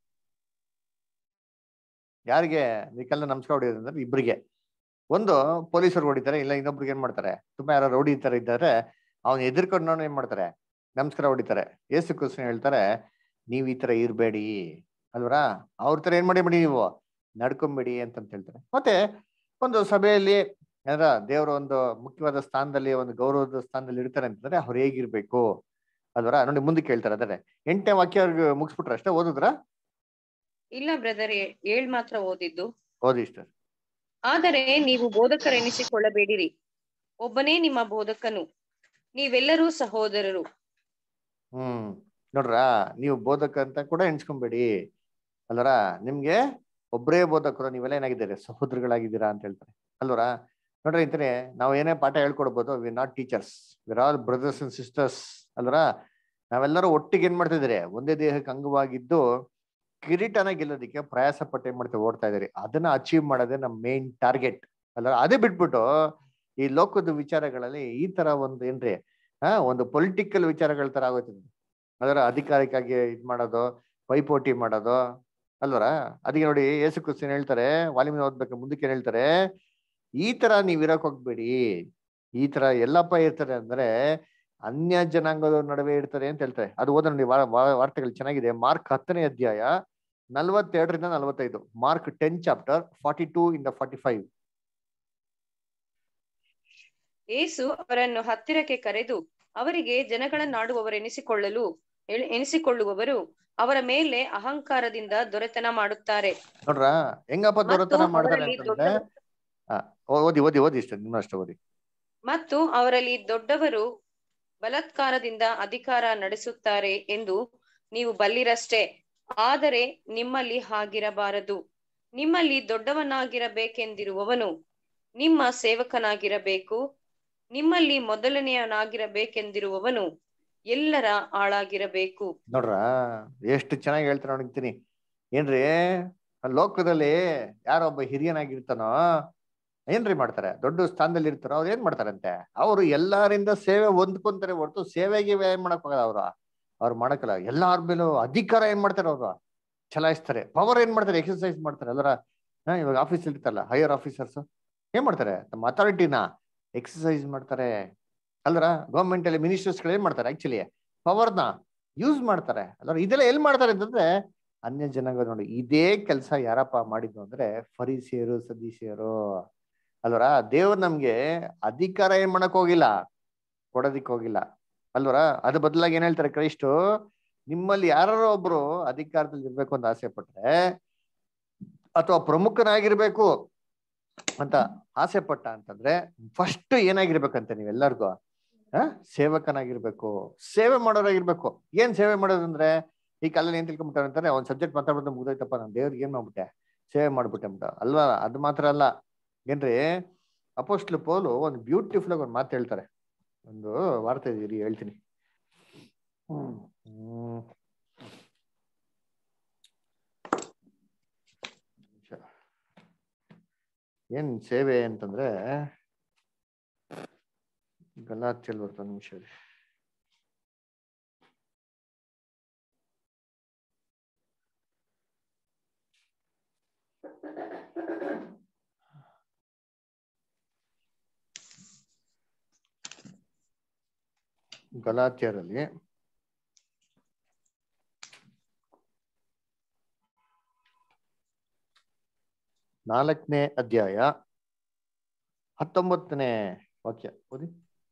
ಯಾರಿಗೆ ಈ ಕಾಲದಲ್ಲಿ ನಮಸ್ಕಾರ ಹೊಡಿಯೋದು ಅಂದ್ರೆ ಇಬ್ರಿಗೆ ಒಂದು ಪೊಲೀಸರು ಹೊಡಿತಾರೆ ಇಲ್ಲ ಇನ್ನೊಬ್ರಿಗೆ ಏನ್ ಮಾಡ್ತಾರೆ ತುಂಬಾ ಯಾರು ರೌಡಿ ತರ ಇದ್ದಾರೆ ಅವ್ನ ಎದುರ್ಕೊಂಡು ನೋಡಿ ಏನ್ ಮಾಡ್ತಾರೆ ನಮಸ್ಕಾರ ಹೊಡಿತಾರೆ ಏಸು ಕೃಷ್ಣ ಹೇಳ್ತಾರೆ ನೀವ್ ಈ ತರ ಇರ್ಬೇಡಿ ಅಲ್ವರಾ ಅವ್ರ ತರ ಏನ್ ಮಾಡಿ ನೀವು ನಡ್ಕೊಂಬೇಡಿ ಅಂತಂತ ಹೇಳ್ತಾರೆ ಮತ್ತೆ ಒಂದು ಸಭೆಯಲ್ಲಿ ಏನಾರ ದೇವರ ಒಂದು ಮುಖ್ಯವಾದ ಸ್ಥಾನದಲ್ಲಿ ಒಂದು ಗೌರವದ ಸ್ಥಾನದಲ್ಲಿ ಇರ್ತಾರೆ ಅಂತಂದ್ರೆ ಅವ್ರು ಹೇಗಿರ್ಬೇಕು ಅಲ್ವರ ನೋಡಿ ಮುಂದಕ್ಕೆ ಹೇಳ್ತಾರೆ ಅದೇ ಎಂಟನೇ ವಾಕ್ಯ ಅವ್ರಿಗೆ ಮುಗಿಸ್ಬಿಟ್ರೆ ಅಷ್ಟೇ ಓದಿದ್ರ ಇಲ್ಲ ಬ್ರದರ್ ಏಳ್ ಮಾತ್ರ ಓದಿದ್ದು ಓದಿ ಇಷ್ಟ ಆದರೆ ನೀವು ಬೋಧಕರೆನಿಸಿಕೊಳ್ಳಬೇಡಿರಿ ಒಬ್ಬನೇ ನಿಮ್ಮ ಬೋಧಕನು ನೀವೆಲ್ಲರೂ ಸಹೋದರರು ಹ್ಮ್ ನೋಡ್ರ ನೀವು ಬೋಧಕ ಅಂತ ಕೂಡ ಎಣಿಸ್ಕೊಂಬೇಡಿ ಅಲ್ವರ ನಿಮ್ಗೆ ಒಬ್ಬರೇ ಬೋಧಕರು ನೀವೆಲ್ಲ ಏನಾಗಿದ್ದೀರಿ ಸಹೋದರಗಳಾಗಿದ್ದೀರಾ ಅಂತ ಹೇಳ್ತಾರೆ ಅಲ್ವರ ನೋಡ್ರಿ ಇಂತಾನೆ ನಾವು ಏನೇ ಪಾಠ ಹೇಳ್ಕೊಡ್ಬೋದು we not teachers we're all brothers and sisters ಅಲ್ವರ ನಾವೆಲ್ಲರೂ ಒಟ್ಟಿಗೆ ಏನ್ ಮಾಡ್ತಿದ್ದೀರಿ ಒಂದೇ ದೇಹಕ್ಕೆ ಅಂಗವಾಗಿದ್ದು ಕಿರೀಟನ ಗೆಲ್ಲೋದಕ್ಕೆ ಪ್ರಯಾಸ ಪಟ್ಟು ಏನ್ ಮಾಡ್ತೀವಿ ಓಡ್ತಾ ಇದೀರಿ ಅದನ್ನ ಅಚೀವ್ ಮಾಡೋದೇ ನಮ್ಮ ಮೇನ್ ಟಾರ್ಗೆಟ್ ಅಲ್ವ ಅದೇ ಬಿಟ್ಬಿಟ್ಟು ಈ ಲೋಕದ ವಿಚಾರಗಳಲ್ಲಿ ಈ ತರ ಒಂದು ಏನ್ರಿ ಆ ಒಂದು ಪೊಲಿಟಿಕಲ್ ವಿಚಾರಗಳ ತರ ಆಗೋಯ್ತದೆ ಅದರ ಅಧಿಕಾರಕ್ಕಾಗಿ ಇದ್ ಮಾಡೋದು ಪೈಪೋಟಿ ಮಾಡೋದು ಅಲ್ವರ ಅದಕ್ಕೆ ನೋಡಿ ಯೇಸು ಕ್ರಿಸ್ತನ್ ಹೇಳ್ತಾರೆ ವಾಲ್ಯೂಮ್ ಓದ್ಬೇಕು ಮುಂದಕ್ಕೆ ಏನ್ ಹೇಳ್ತಾರೆ ಈ ತರ ನೀವ್ ಇರಕ್ ಹೋಗ್ಬೇಡಿ ಈ ತರ ಎಲ್ಲಪ್ಪ ಇರ್ತಾರೆ ಅಂದ್ರೆ ಅನ್ಯ ಜನಾಂಗದ ನಡುವೆ ಇರ್ತಾರೆ ಅಂತ ಹೇಳ್ತಾರೆ ಅದು ಓದ ನೋಡಿ ವಾ- ವಾ- ವಾರ್ತೆಗಳು ಚೆನ್ನಾಗಿದೆ ಮಾರ್ಕ್ ಹತ್ತನೇ ಅಧ್ಯಾಯ ನಲ್ವತ್ತೆರಡರಿಂದ ನಲವತ್ತೈದು Mark ten chapter forty two ಇಂದ ಫಾರ್ಟಿ ಫೈವ್ ಏಸು ಅವರನ್ನು ಹತ್ತಿರಕ್ಕೆ ಕರೆದು ಅವರಿಗೆ ಜನಗಳನ್ನಾಡುವವರೆನಿಸಿಕೊಳ್ಳಲು ಎಣಿ- ಎನಿಸಿಕೊಳ್ಳುವವರು ಅವರ ಮೇಲೆ ಅಹಂಕಾರದಿಂದ ದೊರೆತನ ಮಾಡುತ್ತಾರೆ ನೋಡ್ರ ಹೆಂಗಪ್ಪ ಮತ್ತು ದೊರೆತನ ಮಾಡ್ತಾರೆ ಅವರಲ್ಲಿ ಅಂತಂದ್ರೆ ದೊಡ್ಡ ಆ, ಓ- ಓದಿ ಓದಿ ಓದಿ ಇಷ್ಟ ನಿಮ್ಮಷ್ಟು ಓದಿ ಮತ್ತು ಅವರಲ್ಲಿ ದೊಡ್ಡವರು ಬಲಾತ್ಕಾರದಿಂದ ಅಧಿಕಾರ ನಡೆಸುತ್ತಾರೆ ಎಂದು ನೀವು ಬಲ್ಲಿರಷ್ಟೇ ಆದರೆ ನಿಮ್ಮಲ್ಲಿ ಹಾಗಿರಬಾರದು ನಿಮ್ಮಲ್ಲಿ ದೊಡ್ಡವನಾಗಿರಬೇಕೆಂದಿರುವವನು ನಿಮ್ಮ ಸೇವಕನಾಗಿರಬೇಕು ನಿಮ್ಮಲ್ಲಿ ಮೊದಲನೆಯನಾಗಿರಬೇಕೆಂದಿರುವವನು ಎಲ್ಲರ ಆಳಾಗಿರಬೇಕು ನೋಡ್ರ ಎಷ್ಟು ಚೆನ್ನಾಗಿ ಹೇಳ್ತಾರೆ ನೋಡಿರ್ತೀನಿ ಏನ್ರಿ ಆ ಲೋಕದಲ್ಲಿ ಯಾರೊಬ್ಬ ಹಿರಿಯನಾಗಿರ್ತಾನೋ ಏನ್ರಿ ಮಾಡ್ತಾರೆ ದೊಡ್ಡ ಸ್ಥಾನದಲ್ಲಿ ಇರ್ತಾರೋ ಅವ್ರು ಏನ್ ಮಾಡ್ತಾರಂತೆ ಅವರು ಎಲ್ಲರಿಂದ ಸೇವೆ ಹೊಂದ್ಕೊಂತಾರೆ ಹೊರತು ಸೇವೆಗೆ ಏನ್ ಮಾಡಕ್ ಹೋಗಲ್ಲ ಅವ್ರು ಅವ್ರು ಮಾಡಕ್ಕಲ್ಲ ಎಲ್ಲಾರ ಮೇಲೂ ಅಧಿಕಾರ ಏನ್ ಮಾಡ್ತಾರೆ ಅವ್ರು ಚಲಾಯಿಸ್ತಾರೆ ಪವರ್ ಏನ್ ಮಾಡ್ತಾರೆ ಎಕ್ಸರ್ಸೈಸ್ ಮಾಡ್ತಾರೆ ಅಲ್ಲರ ಹಾ ಇವಾಗ ಆಫೀಸ್ ಇರ್ತಾರಲ್ಲ ಹೈಯರ್ ಆಫೀಸರ್ಸ್ ಏನ್ ಮಾಡ್ತಾರೆ ನಮ್ಮ ಅಥಾರಿಟಿನ ಎಕ್ಸರ್ಸೈಸ್ ಮಾಡ್ತಾರೆ ಅಲ್ರ ಗೌರ್ಮೆಂಟ್ ಅಲ್ಲಿ ಮಿನಿಸ್ಟರ್ಸ್ ಗಳು ಏನ್ ಮಾಡ್ತಾರೆ ಆಕ್ಚುಲಿ ಪವರ್ನ ಯೂಸ್ ಮಾಡ್ತಾರೆ ಅಲ್ರ ಇದೆಲ್ಲ ಎಲ್ಲಿ ಮಾಡ್ತಾರೆ ಅಂತಂದ್ರೆ ಅನ್ಯ ಜನಾಂಗ ನೋಡಿ ಇದೇ ಕೆಲಸ ಯಾರಪ್ಪ ಮಾಡಿದ್ದು ಅಂದ್ರೆ ಫರಿಸಿಯರು ಸದೀಸಿಯರು ಅಲ್ವರ ದೇವ್ರು ನಮ್ಗೆ ಅಧಿಕಾರ ಏನ್ ಮಾಡಕ್ ಹೋಗಿಲ್ಲ ಕೊಡೋದಿಕ್ ಹೋಗಿಲ್ಲ ಅಲ್ವರ ಅದ್ರ ಬದಲಾಗಿ ಏನ್ ಹೇಳ್ತಾರೆ ಕ್ರೈಸ್ಟು ನಿಮ್ಮಲ್ಲಿ ಯಾರೋ ಒಬ್ರು ಅಧಿಕಾರದಲ್ಲಿ ಇರ್ಬೇಕು ಅಂತ ಆಸೆ ಪಟ್ರೆ ಅಥವಾ ಪ್ರಮುಖನಾಗಿರ್ಬೇಕು ಅಂತ ಆಸೆ ಪಟ್ಟ ಅಂತಂದ್ರೆ ಫಸ್ಟ್ ಏನಾಗಿರ್ಬೇಕಂತ ನೀವೆಲ್ಲರಿಗೂ ಆ ಸೇವಕನಾಗಿರ್ಬೇಕು ಸೇವೆ ಮಾಡೋರಾಗಿರ್ಬೇಕು ಏನ್ ಸೇವೆ ಮಾಡೋದಂದ್ರೆ ಈ ಕಾಲದಲ್ಲಿ ಏನ್ ತಿಳ್ಕೊಂಬಿಟ್ಟಾರೆ ಅಂತಾರೆ ಒಂದ್ ಸಬ್ಜೆಕ್ಟ್ ಮಾತಾಡ್ಬಿಟ್ಟು ಮುಗ್ದೋಯ್ತಪ್ಪ ನಾನು ದೇವ್ರಿಗೆ ಏನ್ ಮಾಡ್ಬಿಟ್ಟೆ ಸೇವೆ ಮಾಡ್ಬಿಟ್ಟೆ ಅಂಬಿಟ್ಟು ಅಲ್ವಾ ಅದು ಮಾತ್ರ ಅಲ್ಲ ಏನ್ರಿ ಅಪೋಸ್ಟ್ಲ್ ಪೋಲು ಒಂದು ಬ್ಯೂಟಿಫುಲ್ ಆಗಿ ಒಂದು ಮಾತು ಹೇಳ್ತಾರೆ ಒಂದು ವಾರ್ತೆ ಇದೀರಿ ಹೇಳ್ತೀನಿ ಹ್ಮ್. ಹ್ಮ್. ನಿಮಿಷ. ಏನ್ ಸೇವೆ ಅಂತಂದ್ರೆ ಗಲಾತಿಯಲ್ಲಿ ಬರ್ತಾನೆ ನಿಮಿಷ ಇರಿ. ಗಲಾತ್ಯರಲ್ಲಿ ನಾಲ್ಕನೇ ಅಧ್ಯಾಯ ಹತ್ತೊಂಬತ್ತನೇ ವಾಕ್ಯ ಓದಿ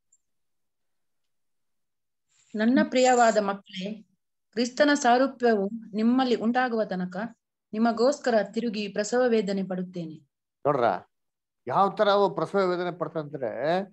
ನನ್ನ ಪ್ರಿಯವಾದ ಮಕ್ಕಳೇ ಕ್ರಿಸ್ತನ ಸಾರೂಪ್ಯವು ನಿಮ್ಮಲ್ಲಿ ಉಂಟಾಗುವ ತನಕ ನಿಮಗೋಸ್ಕರ ತಿರುಗಿ ಪ್ರಸವ ವೇದನೆ ಪಡುತ್ತೇನೆ ನೋಡ್ರ ಯಾವ ತರ ಅವು ಪ್ರಸವ ವೇದನೆ ಪಡ್ತಂದ್ರೆ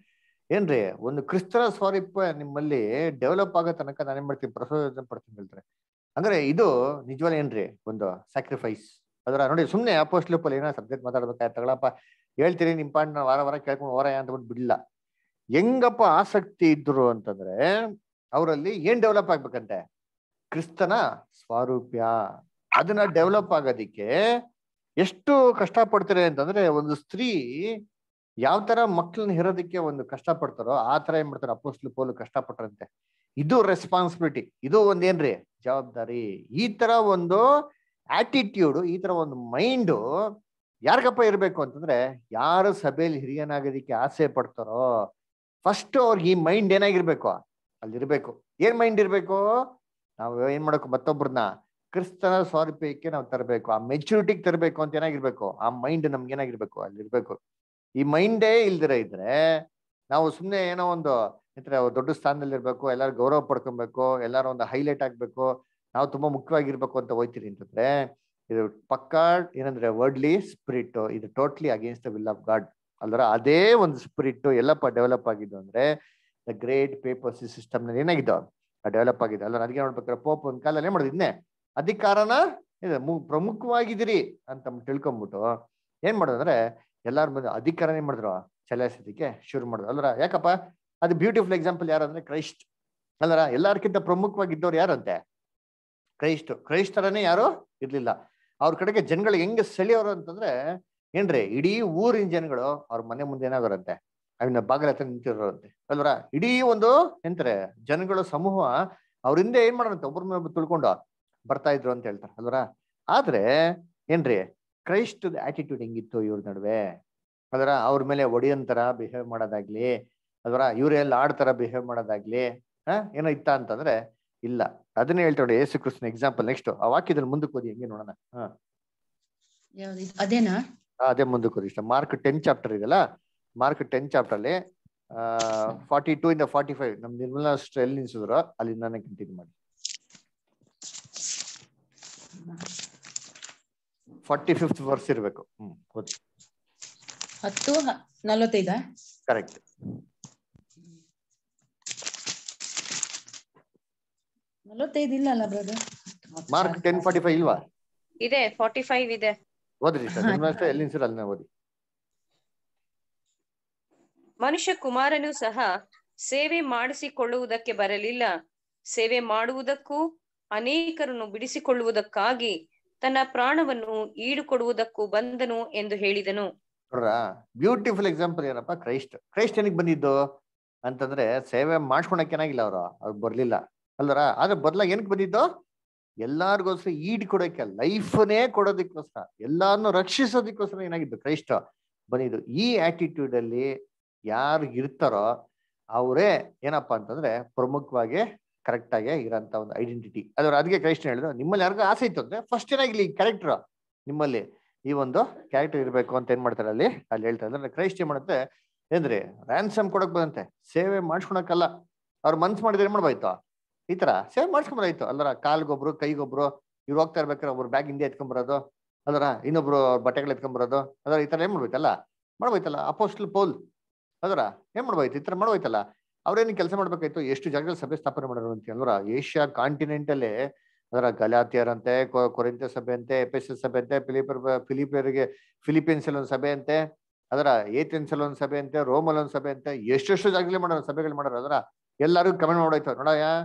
ಏನ್ರಿ ಒಂದು ಕ್ರಿಸ್ತನ ಸ್ವರೂಪ ನಿಮ್ಮಲ್ಲಿ ಡೆವಲಪ್ ಆಗೋ ತನಕ ನಾನೇನ್ ಮಾಡ್ತೀನಿ ಪ್ರಸವ ವೇದನೆ ಪಡ್ತೀನಿ ಹೇಳ್ತಾರೆ ಅಂದ್ರೆ ಇದು ನಿಜವಾಗ್ಲೂ ಏನ್ರಿ ಒಂದು ಸ್ಯಾಕ್ರಿಫೈಸ್ ಅದರ ನೋಡಿ ಸುಮ್ನೆ ಅಪೋಸ್ಟ್ಲಪ್ಪಲ್ಲಿ ಏನೋ ಸಬ್ಜೆಕ್ಟ್ ಮಾತಾಡ್ಬೇಕಾಯ್ತು ತಗೊಳಪ್ಪ ಹೇಳ್ತೀನಿ ನಿಮ್ ಪಾಂಡ್ ನಾನು ವಾರ ವಾರ ಕೇಳ್ಕೊಂಡು ವಾರ ಅಂತ ಬಿಟ್ಟು ಬಿಡ್ಲಿಲ್ಲ ಹೆಂಗಪ್ಪ ಆಸಕ್ತಿ ಇದ್ರು ಅಂತಂದ್ರೆ ಅವರಲ್ಲಿ ಏನ್ ಡೆವಲಪ್ ಆಗ್ಬೇಕಂತೆ ಕ್ರಿಸ್ತನ ಸ್ವಾರೂಪ್ಯ ಅದನ್ನ ಡೆವಲಪ್ ಆಗೋದಿಕ್ಕೆ ಎಷ್ಟು ಕಷ್ಟ ಪಡ್ತಾರೆ ಅಂತಂದ್ರೆ ಒಂದು ಸ್ತ್ರೀ ಯಾವ ತರ ಮಕ್ಕಳನ್ನ ಹೆರೋದಕ್ಕೆ ಒಂದು ಕಷ್ಟ ಪಡ್ತಾರೋ ಆ ತರ ಏನ್ ಮಾಡ್ತಾರೆ ಅಪೋಸ್ಟ್ಲು ಪೋಲು ಕಷ್ಟ ಪಟ್ರಂತೆ ಇದು ರೆಸ್ಪಾನ್ಸಿಬಿಲಿಟಿ ಇದು ಒಂದೇನ್ರಿ ಜವಾಬ್ದಾರಿ ಈ ತರ ಒಂದು ಆಟಿಟ್ಯೂಡ್ ಈ ತರ ಒಂದು ಮೈಂಡು ಯಾರಿಗಪ್ಪ ಇರ್ಬೇಕು ಅಂತಂದ್ರೆ ಯಾರು ಸಭೆಯಲ್ಲಿ ಹಿರಿಯನಾಗೋದಿಕ್ಕೆ ಆಸೆ ಪಡ್ತಾರೋ ಫಸ್ಟ್ ಅವ್ರಿಗೆ ಈ ಮೈಂಡ್ ಏನಾಗಿರ್ಬೇಕು ಅಲ್ಲಿರ್ಬೇಕು ಏನ್ ಮೈಂಡ್ ಇರ್ಬೇಕು ನಾವು ಏನ್ ಮಾಡಬೇಕು ಮತ್ತೊಬ್ರನ್ನ ಕ್ರಿಸ್ತನ ಸ್ವಾರೂಪ್ಯಕ್ಕೆ ನಾವು ತರಬೇಕು ಆ ಮೆಚುರಿಟಿಗೆ ತರಬೇಕು ಅಂತ ಏನಾಗಿರ್ಬೇಕು ಆ ಮೈಂಡ್ ನಮ್ಗೆ ಏನಾಗಿರ್ಬೇಕು ಅಲ್ಲಿರ್ಬೇಕು ಈ ಮೈಂಡೇ ಇಲ್ದಿರ ಇದ್ರೆ ನಾವು ಸುಮ್ನೆ ಏನೋ ಒಂದು ಇತರ ದೊಡ್ಡ ಸ್ಥಾನದಲ್ಲಿ ಇರ್ಬೇಕು ಎಲ್ಲಾರು ಗೌರವ ಪಡ್ಕೊಬೇಕು ಎಲ್ಲಾರು ಒಂದು ಹೈಲೈಟ್ ಆಗ್ಬೇಕು ನಾವು ತುಂಬಾ ಮುಖ್ಯವಾಗಿರ್ಬೇಕು ಅಂತ ಹೋಯ್ತೀರಿ ಅಂತಂದ್ರೆ ಇದು ಪಕ್ಕಾ ಏನಂದ್ರೆ ವರ್ಡ್ಲಿ ಸ್ಪಿರಿಟ್ ಇದು totally against the will of god ಅಲ್ದ್ರ ಅದೇ ಒಂದು ಸ್ಪಿರಿಟ್ ಎಲ್ಲಪ್ಪ ಡೆವಲಪ್ ಆಗಿದ್ದು ಅಂದ್ರೆ ದ ಗ್ರೇಟ್ ಪೇಪರ್ಸ್ ಸಿಸ್ಟಮ್ ನಲ್ಲಿ ಏನಾಗಿದ್ದು ಡೆವಲಪ್ ಆಗಿದೆ ಅಲ್ಲ ಅದಕ್ಕೆ ನೋಡ್ಬೇಕಾದ್ರೆ ಪೋಪ್ ಒಂದ್ ಕಾಲಲ್ಲಿ ಏನ್ ಮಾಡಿದ್ನೆ ಅಧಿಕಾರನ ಇದು ಮು- ಪ್ರಮುಖವಾಗಿದ್ದೀರಿ ಅಂತ ತಿಳ್ಕೊಂಬಿಟ್ಟು ಏನ್ ಮಾಡೋದಂದ್ರೆ ಎಲ್ಲಾರ ಮುಂದೆ ಅಧಿಕಾರನ ಏನ್ ಮಾಡಿದ್ರು ಚಲಾಯಿಸೋದಕ್ಕೆ ಶುರು ಮಾಡಿದ್ರು ಅಲ್ರ ಯಾಕಪ್ಪ ಅದು ಬ್ಯೂಟಿಫುಲ್ ಎಕ್ಸಾಂಪಲ್ ಯಾರಂದ್ರೆ ಕ್ರೈಸ್ಟ್ ಅಲ್ಲರ ಎಲ್ಲಾರ್ಕಿಂತ ಪ್ರಮುಖವಾಗಿದ್ದವ್ರು ಯಾರಂತೆ ಕ್ರೈಸ್ಟ್ ಕ್ರೈಸ್ತರನೇ ಯಾರು ಇರ್ಲಿಲ್ಲ ಅವ್ರ ಕಡೆಗೆ ಜನಗಳಿಗೆ ಹೆಂಗೆ ಸೆಳೆಯೋರು ಅಂತಂದ್ರೆ ಏನ್ರಿ ಇಡೀ ಊರಿನ ಜನಗಳು ಅವ್ರ ಮನೆ ಮುಂದೆ ಏನಾಗೋರಂತೆ ಅವನ ಬಾಗಿಲ ಹತ್ರ ನಿಂತಿರೋರಂತೆ ಅಲ್ವರ ಇಡೀ ಒಂದು ಎಂತಾರೆ ಜನಗಳ ಸಮೂಹ ಅವ್ರಿಂದ ಏನ್ ಮಾಡೋರಂತೆ ಒಬ್ಬರ ಮೇಲೆ ತಿಳ್ಕೊಂಡು ಬರ್ತಾ ಇದ್ರು ಅಂತ ಹೇಳ್ತಾರೆ ಅಲ್ವರ ಆದ್ರೆ ಏನ್ರಿ ಕ್ರೈಸ್ಟ್ ಆಟಿಟ್ಯೂಡ್ ಹೆಂಗಿತ್ತು ಇವ್ರ ನಡುವೆ ಅದರ ಅವ್ರ ಮೇಲೆ ಒಡಿಯಂತರ ಬಿಹೇವ್ ಮಾಡೋದಾಗ್ಲಿ ಅದರ ಇವರೆಲ್ಲ ಆಡ್ತರ ಬಿಹೇವ್ ಮಾಡೋದಾಗ್ಲಿ ಹಾ ಏನೋ ಇತ್ತ ಅಂತಂದ್ರೆ ಇಲ್ಲ ಅದನ್ನೇ ಹೇಳ್ತಾರೆ ಯೇಸು ಕೃಷ್ಣ ಎಕ್ಸಾಂಪಲ್ ನೆಕ್ಸ್ಟ್ ಆ ವಾಕ್ಯದಲ್ಲಿ ಮುಂದಕ್ಕೆ ಓದಿ ಹೆಂಗೆ ನೋಡೋಣ ಹಾ ಯಾವ್ದು ಇದು? ಅದೇನಾ ಆ, ಅದೇ ಮುಂದಕ್ಕೆ ಓದಿ ಇಷ್ಟ ಮಾರ್ಕ್ ಟೆನ್ ಚಾಪ್ಟರ್ ಇದೆಲ್ಲ ಮಾರ್ಕ್ ಟೆನ್ ಚಾಪ್ಟರ್ ಅಲ್ಲಿ ಫಾರ್ಟಿ ಟೂ ಇಂದ ಫಾರ್ಟಿ ಫೈವ್ ನಮ್ ನಿರ್ಮಲಾ ಅಷ್ಟು ಎಲ್ಲಿ ನಿಲ್ಸಿದ್ರು ಅಲ್ಲಿಂದಾನೆ ಕಂಟಿನ್ಯೂ ಮಾಡಿ ಫಾರ್ಟಿ ಫಿಫ್ತ್ ವರ್ಸ್ ಇರ್ಬೇಕು ಹ್ಮ್ ಓದಿ ಹತ್ತು ಹ- ನಲವತ್ತೈದಾ ಕರೆಕ್ಟ್ ನಲವತ್ತೈದು ಇಲ್ಲ ಅಲ್ಲ brother Mark ten forty five ಇಲ್ವಾ ಇದೆ ಫಾರ್ಟಿ ಫೈವ್ ಇದೆ ಓದ್ರಿ ಸರ್ ಹಾ. ನಿರ್ಮಲಾ ಅಷ್ಟೇ ಎಲ್ಲಿ ನಿಲ್ಸಿದ್ರು ಅಲ್ಲಿನ ಓದಿ ಮನುಷ್ಯ ಕುಮಾರನು ಸಹ ಸೇವೆ ಮಾಡಿಸಿಕೊಳ್ಳುವುದಕ್ಕೆ ಬರಲಿಲ್ಲ ಸೇವೆ ಮಾಡುವುದಕ್ಕೂ ಅನೇಕರನ್ನು ಬಿಡಿಸಿಕೊಳ್ಳುವುದಕ್ಕಾಗಿ ತನ್ನ ಪ್ರಾಣವನ್ನು ಈಡುಕೊಡುವುದಕ್ಕೂ ಬಂದನು ಎಂದು ಹೇಳಿದನು ನೋಡ್ರ ಬ್ಯೂಟಿಫುಲ್ ಎಕ್ಸಾಂಪಲ್ ಏನಪ್ಪ ಕ್ರೈಸ್ಟ್ ಕ್ರೈಸ್ಟ್ ಏನಕ್ಕೆ ಬಂದಿದ್ದು ಅಂತಂದ್ರೆ ಸೇವೆ ಮಾಡ್ಕೊಳಕ್ ಏನಾಗಿಲ್ಲ ಅವರು ಅವ್ರು ಬರ್ಲಿಲ್ಲ ಅಲ್ವರ ಆದ್ರೆ ಬದಲಾಗಿ ಏನಕ್ಕೆ ಬಂದಿದ್ದು ಎಲ್ಲಾರ್ಗೋಸ್ಕರ ಈಡ್ ಕೊಡೋಕೆ ಲೈಫ್ನೇ ಕೊಡೋದಕ್ಕೋಸ್ಕರ ಎಲ್ಲಾರನ್ನು ರಕ್ಷಿಸೋದಕ್ಕೋಸ್ಕರ ಏನಾಗಿದ್ದು ಕ್ರೈಸ್ಟ್ ಬಂದಿದ್ದು ಈ ಆಟಿಟ್ಯೂಡ್ ಅಲ್ಲಿ ಯಾರು ಇರ್ತಾರೋ ಅವರೇ ಏನಪ್ಪಾ ಅಂತಂದ್ರೆ ಪ್ರಮುಖವಾಗಿ ಕರೆಕ್ಟ್ ಆಗಿ ಇರೋಂತ ಒಂದು ಐಡೆಂಟಿಟಿ ಅದ್ರ ಅದಕ್ಕೆ ಕ್ರೈಸ್ಟ್ ಹೇಳಿದ್ರು ನಿಮ್ಮಲ್ಲಿ ಯಾರಿಗೂ ಆಸೆ ಇತ್ತು ಅಂದ್ರೆ ಫಸ್ಟ್ ಏನಾಗಿಲ್ಲ ಈ ಕ್ಯಾರೆಕ್ಟರ್ ನಿಮ್ಮಲ್ಲಿ ಈ ಒಂದು ಕ್ಯಾರೆಕ್ಟರ್ ಇರಬೇಕು ಅಂತ ಏನ್ ಮಾಡ್ತಾರೆ ಅಲ್ಲಿ ಅಲ್ಲಿ ಹೇಳ್ತಾರೆ ಅಂದ್ರೆ ಕ್ರೈಸ್ಟ್ ಏನ್ ಮಾಡುತ್ತೆ ಏನ್ರಿ ರ್ಯಾನ್ಸಮ್ ಕೊಡಕ್ ಬಂದಂತೆ ಸೇವೆ ಮಾಡ್ಸ್ಕೊಳಕ್ಕಲ್ಲ ಅವ್ರ ಮನ್ಸ್ ಮಾಡಿದ್ರೆ ಏನ್ ಮಾಡ್ಬೋಯ್ತು ಈ ತರ ಸೇವೆ ಮಾಡ್ಸ್ಕೊಂಬರಾಯ್ತು ಅಲ್ಲರ ಕಾಲ್ಗೊಬ್ರು ಕೈಗೊಬ್ರು ಇವ್ರು ಹೋಗ್ತಾ ಇರ್ಬೇಕಾದ್ರೆ ಒಬ್ರು ಬ್ಯಾಗ್ ಹಿಂದೆ ಎತ್ಕೊಂಬರೋದು ಅದರ ಇನ್ನೊಬ್ರು ಬಟ್ಟೆಗಳು ಎತ್ಕೊಂಬರೋದು ಅದರ ಈ ತರ ಏನ್ ಮಾಡ್ಬೇಕಲ್ಲ ಮಾಡ್ಬೋಯ್ತಲ್ಲ ಅಪೋಸ್ಟಲ್ ಪೋಲ್ ಅದರ ಏನ್ ಮಾಡ್ಬೋಯ್ತು ಈ ತರ ಮಾಡ್ಬೋಯ್ತಲ್ಲ ಅವ್ರೇನು ಕೆಲಸ ಮಾಡ್ಬೇಕಾಯ್ತು ಎಷ್ಟು ಜಾಗದಲ್ಲಿ ಸಭೆ ಸ್ಥಾಪನೆ ಮಾಡೋರು ಅಂತ ಅಂದ್ರ ಏಷ್ಯಾ ಕಾಂಟಿನೆಂಟ್ ಅಲ್ಲೇ ಅದರ ಗಲಾತಿಯರಂತೆ ಕೊ- ಕೊರಿಂಥ ಸಭೆ ಅಂತೆ ಎಪೆಸ್ ಸಭೆ ಅಂತೆ ಫಿಲಿಪರ್ ಫಿಲಿಪಿಯರಿಗೆ ಫಿಲಿಪೀನ್ಸ್ ಅಲ್ಲಿ ಒಂದು ಸಭೆ ಅಂತೆ ಅದರ ಏಥೆನ್ಸ್ ಅಲ್ಲಿ ಒಂದು ಸಭೆ ಅಂತೆ ರೋಮ್ ಅಲ್ಲಿ ಒಂದು ಸಭೆ ಅಂತೆ ಎಷ್ಟೆಷ್ಟು ಜಾಗದಲ್ಲಿ ಮಾಡೋರು ಸಭೆಗಳು ಮಾಡೋರು ಅದರ ಎಲ್ಲರಿಗೂ ಕಮೆಂಟ್ ಮಾಡೋಯ್ತು ನೋಡಯ್ಯ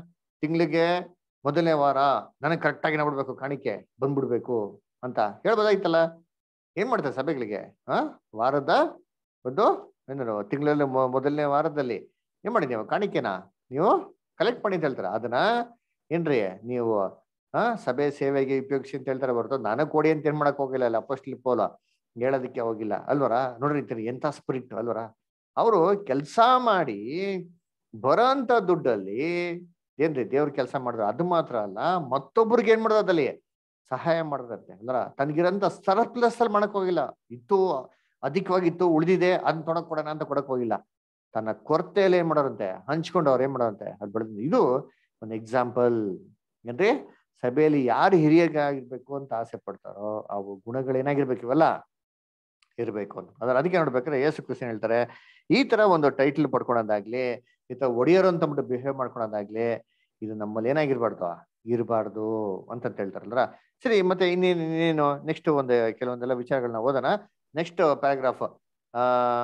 ತಿಂಗಳಿಗೆ ಮೊದಲನೇ ವಾರ ನನಗೆ ಕರೆಕ್ಟ್ ಆಗಿ ಬಿಡ್ಬೇಕು ಕಾಣಿಕೆ ಬಂದ್ಬಿಡ್ಬೇಕು ಅಂತ ಹೇಳ್ಬೋದಾಯ್ತಲ್ಲ ಏನ್ ಮಾಡ್ತಾರೆ ಸಭೆಗಳಿಗೆ ಆ ವಾರದ ಒಂದು ಏನು ತಿಂಗಳಲ್ಲಿ ಮೊದಲನೇ ವಾರದಲ್ಲಿ ಏನ್ ಮಾಡಿ ನೀವು ಕಾಣಿಕೆನ ನೀವು ಕಲೆಕ್ಟ್ ಮಾಡಿ ಅಂತ ಹೇಳ್ತಾರೆ ಅದನ್ನ ಏನ್ರಿ ನೀವು ಆ ಸಭೆ ಸೇವೆಗೆ ಉಪಯೋಗಿಸಿ ಅಂತ ಹೇಳ್ತಾರೆ ಹೊರತು ನನಗ್ ಕೊಡಿ ಅಂತ ಏನ್ ಮಾಡಕ್ ಹೋಗಿಲ್ಲ ಅಲ್ಲ ಅಪ್ಪಸ್ಲಿ ಪೋಲ ಹೇಳೋದಕ್ಕೆ ಹೋಗಿಲ್ಲ ಅಲ್ವರ ನೋಡ್ರಿ ಅಂತೀನಿ ಎಂತ ಸ್ಪಿರಿಟ್ ಅಲ್ವರ ಅವರು ಕೆಲಸ ಮಾಡಿ ಬರೋಂತ ದುಡ್ಡಲ್ಲಿ ಏನ್ರಿ ದೇವ್ರ ಕೆಲಸ ಮಾಡಿದ್ರು ಅದು ಮಾತ್ರ ಅಲ್ಲ ಮತ್ತೊಬ್ರಿಗೆ ಏನ್ ಮಾಡೋದಲ್ಲಿ ಸಹಾಯ ಮಾಡೋದಂತೆ ಅಂದ್ರ ತನಗಿರಂತ ಸರ್ಪ್ಲಸ್ ಅಲ್ಲಿ ಮಾಡಕ್ ಹೋಗಿಲ್ಲ ಇತ್ತು ಅಧಿಕವಾಗಿತ್ತು ಉಳಿದಿದೆ ಅದನ್ನ ತೊಡಕ್ ಕೊಡೋಣ ಅಂತ ಕೊಡಕ್ ಹೋಗಿಲ್ಲ ತನ್ನ ಕೊರತೆಯಲ್ಲಿ ಏನ್ ಮಾಡೋರಂತೆ ಹಂಚ್ಕೊಂಡು ಅವ್ರು ಏನ್ ಮಾಡೋರಂತೆ ಅದು ಬೆಳೆದ ಇದು ಒಂದು ಎಕ್ಸಾಂಪಲ್ ಏನ್ರಿ ಸಭೆಯಲ್ಲಿ ಯಾರು ಹಿರಿಯರಾಗಿರ್ಬೇಕು ಅಂತ ಆಸೆ ಪಡ್ತಾರೋ ಅವು ಗುಣಗಳು ಏನಾಗಿರ್ಬೇಕು ಇವೆಲ್ಲ ಇರ್ಬೇಕು ಅಂತ ಅದ್ರ ಅದಕ್ಕೆ ನೋಡ್ಬೇಕಾದ್ರೆ ಯೇಸು ಕ್ರಿಸ್ತನ್ ಹೇಳ್ತಾರೆ ಈ ತರ ಒಂದು ಟೈಟಲ್ ಪಡ್ಕೊಳೋದಾಗ್ಲಿ ಈ ತರ ಒಡೆಯರು ಅಂತ ಬಿಟ್ಟು ಬಿಹೇವ್ ಮಾಡ್ಕೊಳೋದಾಗ್ಲಿ ಇದು ನಮ್ಮಲ್ಲಿ ಏನಾಗಿರ್ಬಾರ್ದು ಇರಬಾರ್ದು ಅಂತ ಹೇಳ್ತಾರಲ್ರ ಸರಿ ಮತ್ತೆ ಇನ್ನೇನು ಇನ್ನೇನು ನೆಕ್ಸ್ಟ್ ಒಂದು ಕೆಲವೊಂದೆಲ್ಲ ವಿಚಾರಗಳನ್ನ ಓದೋಣ ನೆಕ್ಸ್ಟ್ ಪ್ಯಾರಾಗ್ರಾಫ್ ಆ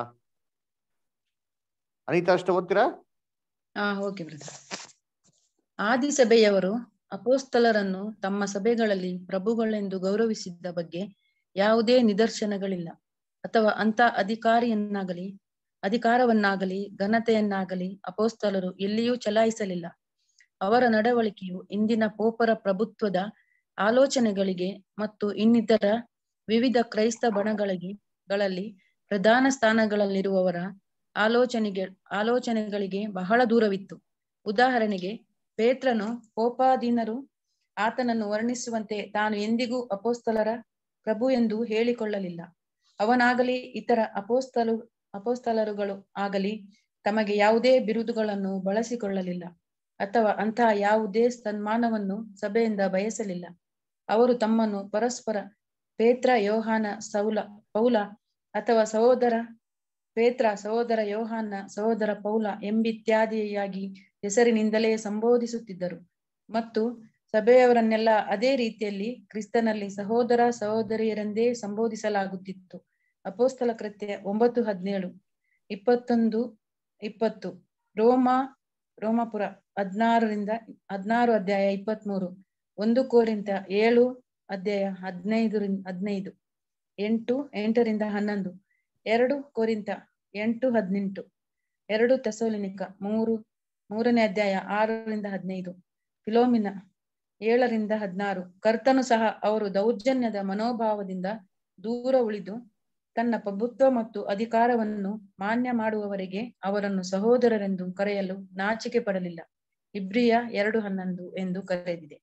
ಅನಿತಾ ಅಷ್ಟು ಓದ್ತೀರಾ ಹಾ ಓಕೆ ಬ್ರದರ್ ಆದಿ ಸಭೆಯವರು ಅಪೋಸ್ತಲರನ್ನು ತಮ್ಮ ಸಭೆಗಳಲ್ಲಿ ಪ್ರಭುಗಳೆಂದು ಗೌರವಿಸಿದ್ದ ಬಗ್ಗೆ ಯಾವುದೇ ನಿದರ್ಶನಗಳಿಲ್ಲ ಅಥವಾ ಅಂತ ಅಧಿಕಾರಿಯನ್ನಾಗಲಿ ಅಧಿಕಾರವನ್ನಾಗಲಿ ಘನತೆಯನ್ನಾಗಲಿ ಅಪೋಸ್ತಲರು ಎಲ್ಲಿಯೂ ಚಲಾಯಿಸಲಿಲ್ಲ ಅವರ ನಡವಳಿಕೆಯು ಇಂದಿನ ಪೋಪರ ಪ್ರಭುತ್ವದ ಆಲೋಚನೆಗಳಿಗೆ ಮತ್ತು ಇನ್ನಿತರ ವಿವಿಧ ಕ್ರೈಸ್ತ ಬಣಗಳಿಗೆ ಗಳಲ್ಲಿ ಪ್ರಧಾನ ಸ್ಥಾನಗಳಲ್ಲಿರುವವರ ಆಲೋಚನೆಗೆ ಆಲೋಚನೆಗಳಿಗೆ ಬಹಳ ದೂರವಿತ್ತು ಉದಾಹರಣೆಗೆ ಪೇತ್ರನು ಪೋಪಾಧೀನರು ಆತನನ್ನು ವರ್ಣಿಸುವಂತೆ ತಾನು ಎಂದಿಗೂ ಅಪೋಸ್ತಲರ ಪ್ರಭು ಎಂದು ಹೇಳಿಕೊಳ್ಳಲಿಲ್ಲ ಅವನಾಗಲಿ ಇತರ ಅಪೋಸ್ತಲು ಅಪೋಸ್ತಲರುಗಳು ಆಗಲಿ ತಮಗೆ ಯಾವುದೇ ಬಿರುದುಗಳನ್ನು ಬಳಸಿಕೊಳ್ಳಲಿಲ್ಲ ಅಥವಾ ಅಂತಹ ಯಾವುದೇ ಸನ್ಮಾನವನ್ನು ಸಭೆಯಿಂದ ಬಯಸಲಿಲ್ಲ ಅವರು ತಮ್ಮನ್ನು ಪರಸ್ಪರ ಪೇತ್ರ ಯೋಹಾನ ಸೌಲ ಪೌಲ ಅಥವಾ ಸಹೋದರ ಪೇತ್ರ ಸಹೋದರ ಯೋಹಾನ ಸಹೋದರ ಪೌಲ ಎಂಬಿತ್ಯಾದಿಯಾಗಿ ಹೆಸರಿನಿಂದಲೇ ಸಂಬೋಧಿಸುತ್ತಿದ್ದರು ಮತ್ತು ಸಭೆಯವರನ್ನೆಲ್ಲ ಅದೇ ರೀತಿಯಲ್ಲಿ ಕ್ರಿಸ್ತನಲ್ಲಿ ಸಹೋದರ ಸಹೋದರಿಯರೆಂದೇ ಸಂಬೋಧಿಸಲಾಗುತ್ತಿತ್ತು ಅಪೋಸ್ತಲ ಕೃತ್ಯ ಒಂಬತ್ತು ಹದಿನೇಳು ಇಪ್ಪತ್ತೊಂದು ಇಪ್ಪತ್ತು ರೋಮ ರೋಮಾಪುರ ಹದಿನಾರರಿಂದ ಹದಿನಾರು ಅಧ್ಯಾಯ ಇಪ್ಪತ್ಮೂರು ಒಂದು ಕೋರಿಂತ ಏಳು ಅಧ್ಯಾಯ ಹದಿನೈದರಿಂದ ಹದಿನೈದು ಎಂಟು ಎಂಟರಿಂದ ಹನ್ನೊಂದು ಎರಡು ಕೋರಿಂತ ಎಂಟು ಹದಿನೆಂಟು ಎರಡು ತೆಸೋಲಿನಿಕ ಮೂರು ಮೂರನೇ ಅಧ್ಯಾಯ ಆರರಿಂದ ಹದಿನೈದು ಫಿಲೋಮಿನ ಏಳರಿಂದ ಹದಿನಾರು ಕರ್ತನು ಸಹ ಅವರು ದೌರ್ಜನ್ಯದ ಮನೋಭಾವದಿಂದ ದೂರ ಉಳಿದು ತನ್ನ ಪ್ರಭುತ್ವ ಮತ್ತು ಅಧಿಕಾರವನ್ನು ಮಾನ್ಯ ಮಾಡುವವರೆಗೆ ಅವರನ್ನು ಸಹೋದರರೆಂದು ಕರೆಯಲು ನಾಚಿಕೆ ಪಡಲಿಲ್ಲ ಇಬ್ರಿಯ ಎರಡು ಹನ್ನೊಂದು ಎಂದು ಕರೆದಿದೆ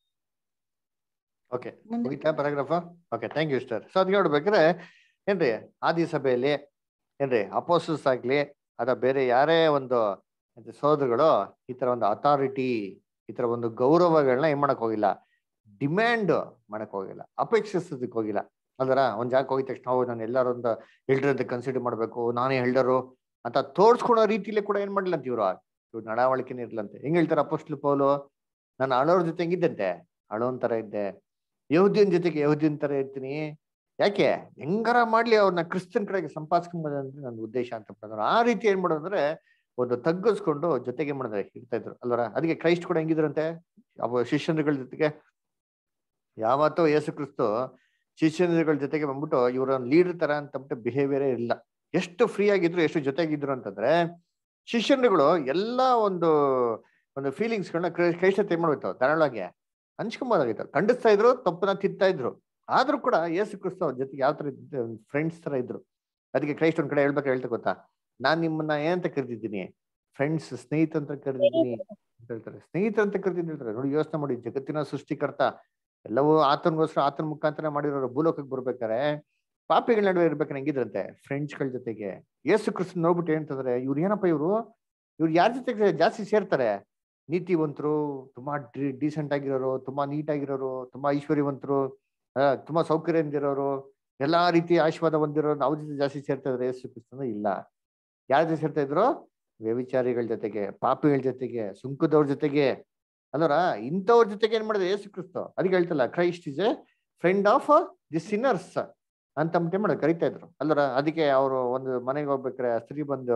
ಓಕೆ ಮುಂದೆ ಮುಗಿತಾ paragraph okay thank you sir so ಅದ್ಗೆ ನೋಡ್ಬೇಕಾದ್ರೆ ಏನ್ರಿ ಆದಿ ಸಭೆಯಲ್ಲಿ ಏನ್ರಿ ಅಪೋಸಸ್ ಆಗ್ಲಿ ಅಥವಾ ಬೇರೆ ಯಾರೇ ಒಂದು ಸೋದರಗಳು ಈ ತರ ಒಂದು ಅಥಾರಿಟಿ ಈ ತರ ಒಂದು ಗೌರವಗಳನ್ನ ಏನ್ ಮಾಡಕ್ ಹೋಗಿಲ್ಲ ಡಿಮ್ಯಾಂಡ್ ಮಾಡಕ್ ಹೋಗಿಲ್ಲ ಅಪೇಕ್ಷಿಸೋದಕ್ಕೆ ಹೋಗಿಲ್ಲ ಅಲ್ದರ ಒಂದ್ ಜಾಗ ಹೋಗಿದ ತಕ್ಷಣ ಹೌದು ನಾನು ಎಲ್ಲಾರು ಒಂದು ಎಲ್ಡರ್ ಅಂತ ಕನ್ಸಿಡರ್ ಮಾಡ್ಬೇಕು ನಾನೇ ಎಲ್ಡರು ಅಂತ ತೋರ್ಸ್ಕೊಳೋ ರೀತಿಲಿ ಕೂಡ ಏನ್ ಮಾಡ್ಲಿಲ್ಲ ಅಂತ ಇವ್ರು ಇವ್ರು ನಡವಳಿಕೆನೇ ಇರ್ಲಂತೆ ಹೆಂಗ್ ಹೇಳ್ತಾರೆ ಅಪೋಸ್ಟ್ಲ್ ಪೌಲು ನಾನು ಅಳೋರ್ ಜೊತೆ ಹೆಂಗಿದ್ದಂತೆ ಅಳೋನ್ ತರ ಇದ್ದೆ ಯಹೂದಿಯನ್ ಜೊತೆಗೆ ಯಹೂದಿಯನ್ ತರ ಇರ್ತೀನಿ ಯಾಕೆ ಹೆಂಗಾರ ಮಾಡ್ಲಿ ಅವ್ರನ್ನ ಕ್ರಿಸ್ತನ್ ಕಡೆಗೆ ಸಂಪಾದಿಸ್ಕೊಂಬೋದಂದ್ರೆ ನನ್ನ ಉದ್ದೇಶ ಅಂತ ಬಿಡೋದು ಆ ರೀತಿ ಏನ್ ಮಾಡೋದು ಅಂದ್ರೆ ಒಂದು ತಗ್ಗಿಸ್ಕೊಂಡು ಜೊತೆಗೆ ಮಾಡಿದ್ರೆ ಇರ್ತಾ ಇದ್ರು ಅಲ್ವರ ಅದಕ್ಕೆ ಕ್ರೈಸ್ಟ್ ಕೂಡ ಹೆಂಗಿದ್ರಂತೆ ಅವ ಶಿಷ್ಯನುಗಳ ಜೊತೆಗೆ ಯಾವತ್ತೂ ಯೇಸು ಕ್ರಿಸ್ತು ಶಿಷ್ಯನುಗಳ ಜೊತೆಗೆ ಬಂದ್ಬಿಟ್ಟು ಇವ್ರ ಲೀಡರ್ ತರ ಅಂತ ಬಿಟ್ಟು ಬಿಹೇವಿಯರೇ ಇಲ್ಲ ಎಷ್ಟು ಫ್ರೀ ಆಗಿದ್ರು ಎಷ್ಟು ಜೊತೆಗಿದ್ರು ಅಂತಂದ್ರೆ ಶಿಷ್ಯನುಗಳು ಎಲ್ಲಾ ಒಂದು ಒಂದು ಫೀಲಿಂಗ್ಸ್ಗಳನ್ನ ಕ್ರೈಸ್ತ ಏನ್ ಮಾಡ್ಬಿಟ್ಟು ಧಾರಾಳವಾಗಿ ಹಂಚ್ಕೊಂಬೋದಾಗಿತ್ತು ಖಂಡಿಸ್ತಾ ಇದ್ರು ತಪ್ಪನ್ನ ತಿತ್ತಾ ಇದ್ರು ಆದ್ರೂ ಕೂಡ ಯೇಸು ಕ್ರಿಸ್ತ ಅವ್ರ ಜೊತೆಗೆ ಯಾವ ತರ ಫ್ರೆಂಡ್ಸ್ ತರ ಇದ್ರು ಅದಕ್ಕೆ ಕ್ರೈಸ್ಟ್ ಒಂದ್ ಕಡೆ ಹೇಳ್ಬೇಕು ಹೇಳ್ತಾ ಗೊತ್ತಾ ನಾನ್ ನಿಮ್ಮನ್ನ ಏನಂತ ಕರೆದಿದ್ದೀನಿ ಫ್ರೆಂಡ್ಸ್ ಸ್ನೇಹಿತ ಅಂತ ಕರೆದಿದ್ದೀನಿ ಅಂತ ಹೇಳ್ತಾರೆ ಸ್ನೇಹಿತ ಅಂತ ಕರೆದಿದ್ದೀನಿ ಹೇಳ್ತಾರೆ ನೋಡಿ ಯೋಚನೆ ಮಾಡಿ ಜಗತ್ತಿನ ಸೃಷ್ಟಿಕರ್ತ ಎಲ್ಲವೂ ಆತನಿಗೋಸ್ಕರ ಆತನ ಮುಖಾಂತರ ಮಾಡಿರೋರು ಭೂಲೋಕಕ್ಕೆ ಬರ್ಬೇಕಾರೆ ಪಾಪಿಗಳ ನಡುವೆ ಇರ್ಬೇಕಾರೆ ಹೆಂಗಿದ್ರಂತೆ ಫ್ರೆಂಡ್ಸ್ಗಳ ಜೊತೆಗೆ ಯೇಸು ಕ್ರಿಸ್ತ ನೋಡ್ಬಿಟ್ಟು ಏನಂತಂದ್ರೆ ಇವ್ರು ಏನಪ್ಪ ಇವ್ರು ಇವ್ರು ಯಾರ ಜೊತೆಗೆ ಜಾಸ್ತಿ ಸೇರ್ತಾರೆ ನೀತಿವಂತರು ತುಂಬಾ ಡೀಸೆಂಟ್ ಆಗಿರೋರು ತುಂಬಾ ನೀಟ್ ಆಗಿರೋರು ತುಂಬಾ ಐಶ್ವರ್ಯವಂತರು ಆ, ತುಂಬಾ ಸೌಕರ್ಯದಿಂದಿರೋರು ಎಲ್ಲಾ ರೀತಿಯ ಆಶೀರ್ವಾದ ಹೊಂದಿರೋರು ಅವ್ರ ಜೊತೆ ಜಾಸ್ತಿ ಸೇರ್ತಾ ಇದ್ರೆ ಯೇಸು ಕ್ರಿಸ್ತನ ಇಲ್ಲ ಯಾರ ಜೊತೆ ಸೇರ್ತಾ ಇದ್ರು ವ್ಯವಿಚಾರಿಗಳ ಜೊತೆಗೆ ಪಾಪಿಗಳ ಜೊತೆಗೆ ಸುಂಕದವ್ರ ಜೊತೆಗೆ ಅಲ್ಲರ ಇಂಥವ್ರ ಜೊತೆಗೆ ಏನ್ ಮಾಡಿದ್ರೆ ಯೇಸು ಕ್ರಿಸ್ತ ಅದಕ್ಕೆ ಹೇಳ್ತಲ್ಲ Christ is a friend of the sinners ಅಂತ ಏನ್ ಮಾಡೋದು ಕರಿತಾ ಇದ್ರು ಅಲ್ಲರ ಅದಕ್ಕೆ ಅವರು ಒಂದು ಮನೆಗೆ ಹೋಗ್ಬೇಕಾರೆ ಆ ಸ್ತ್ರೀ ಬಂದು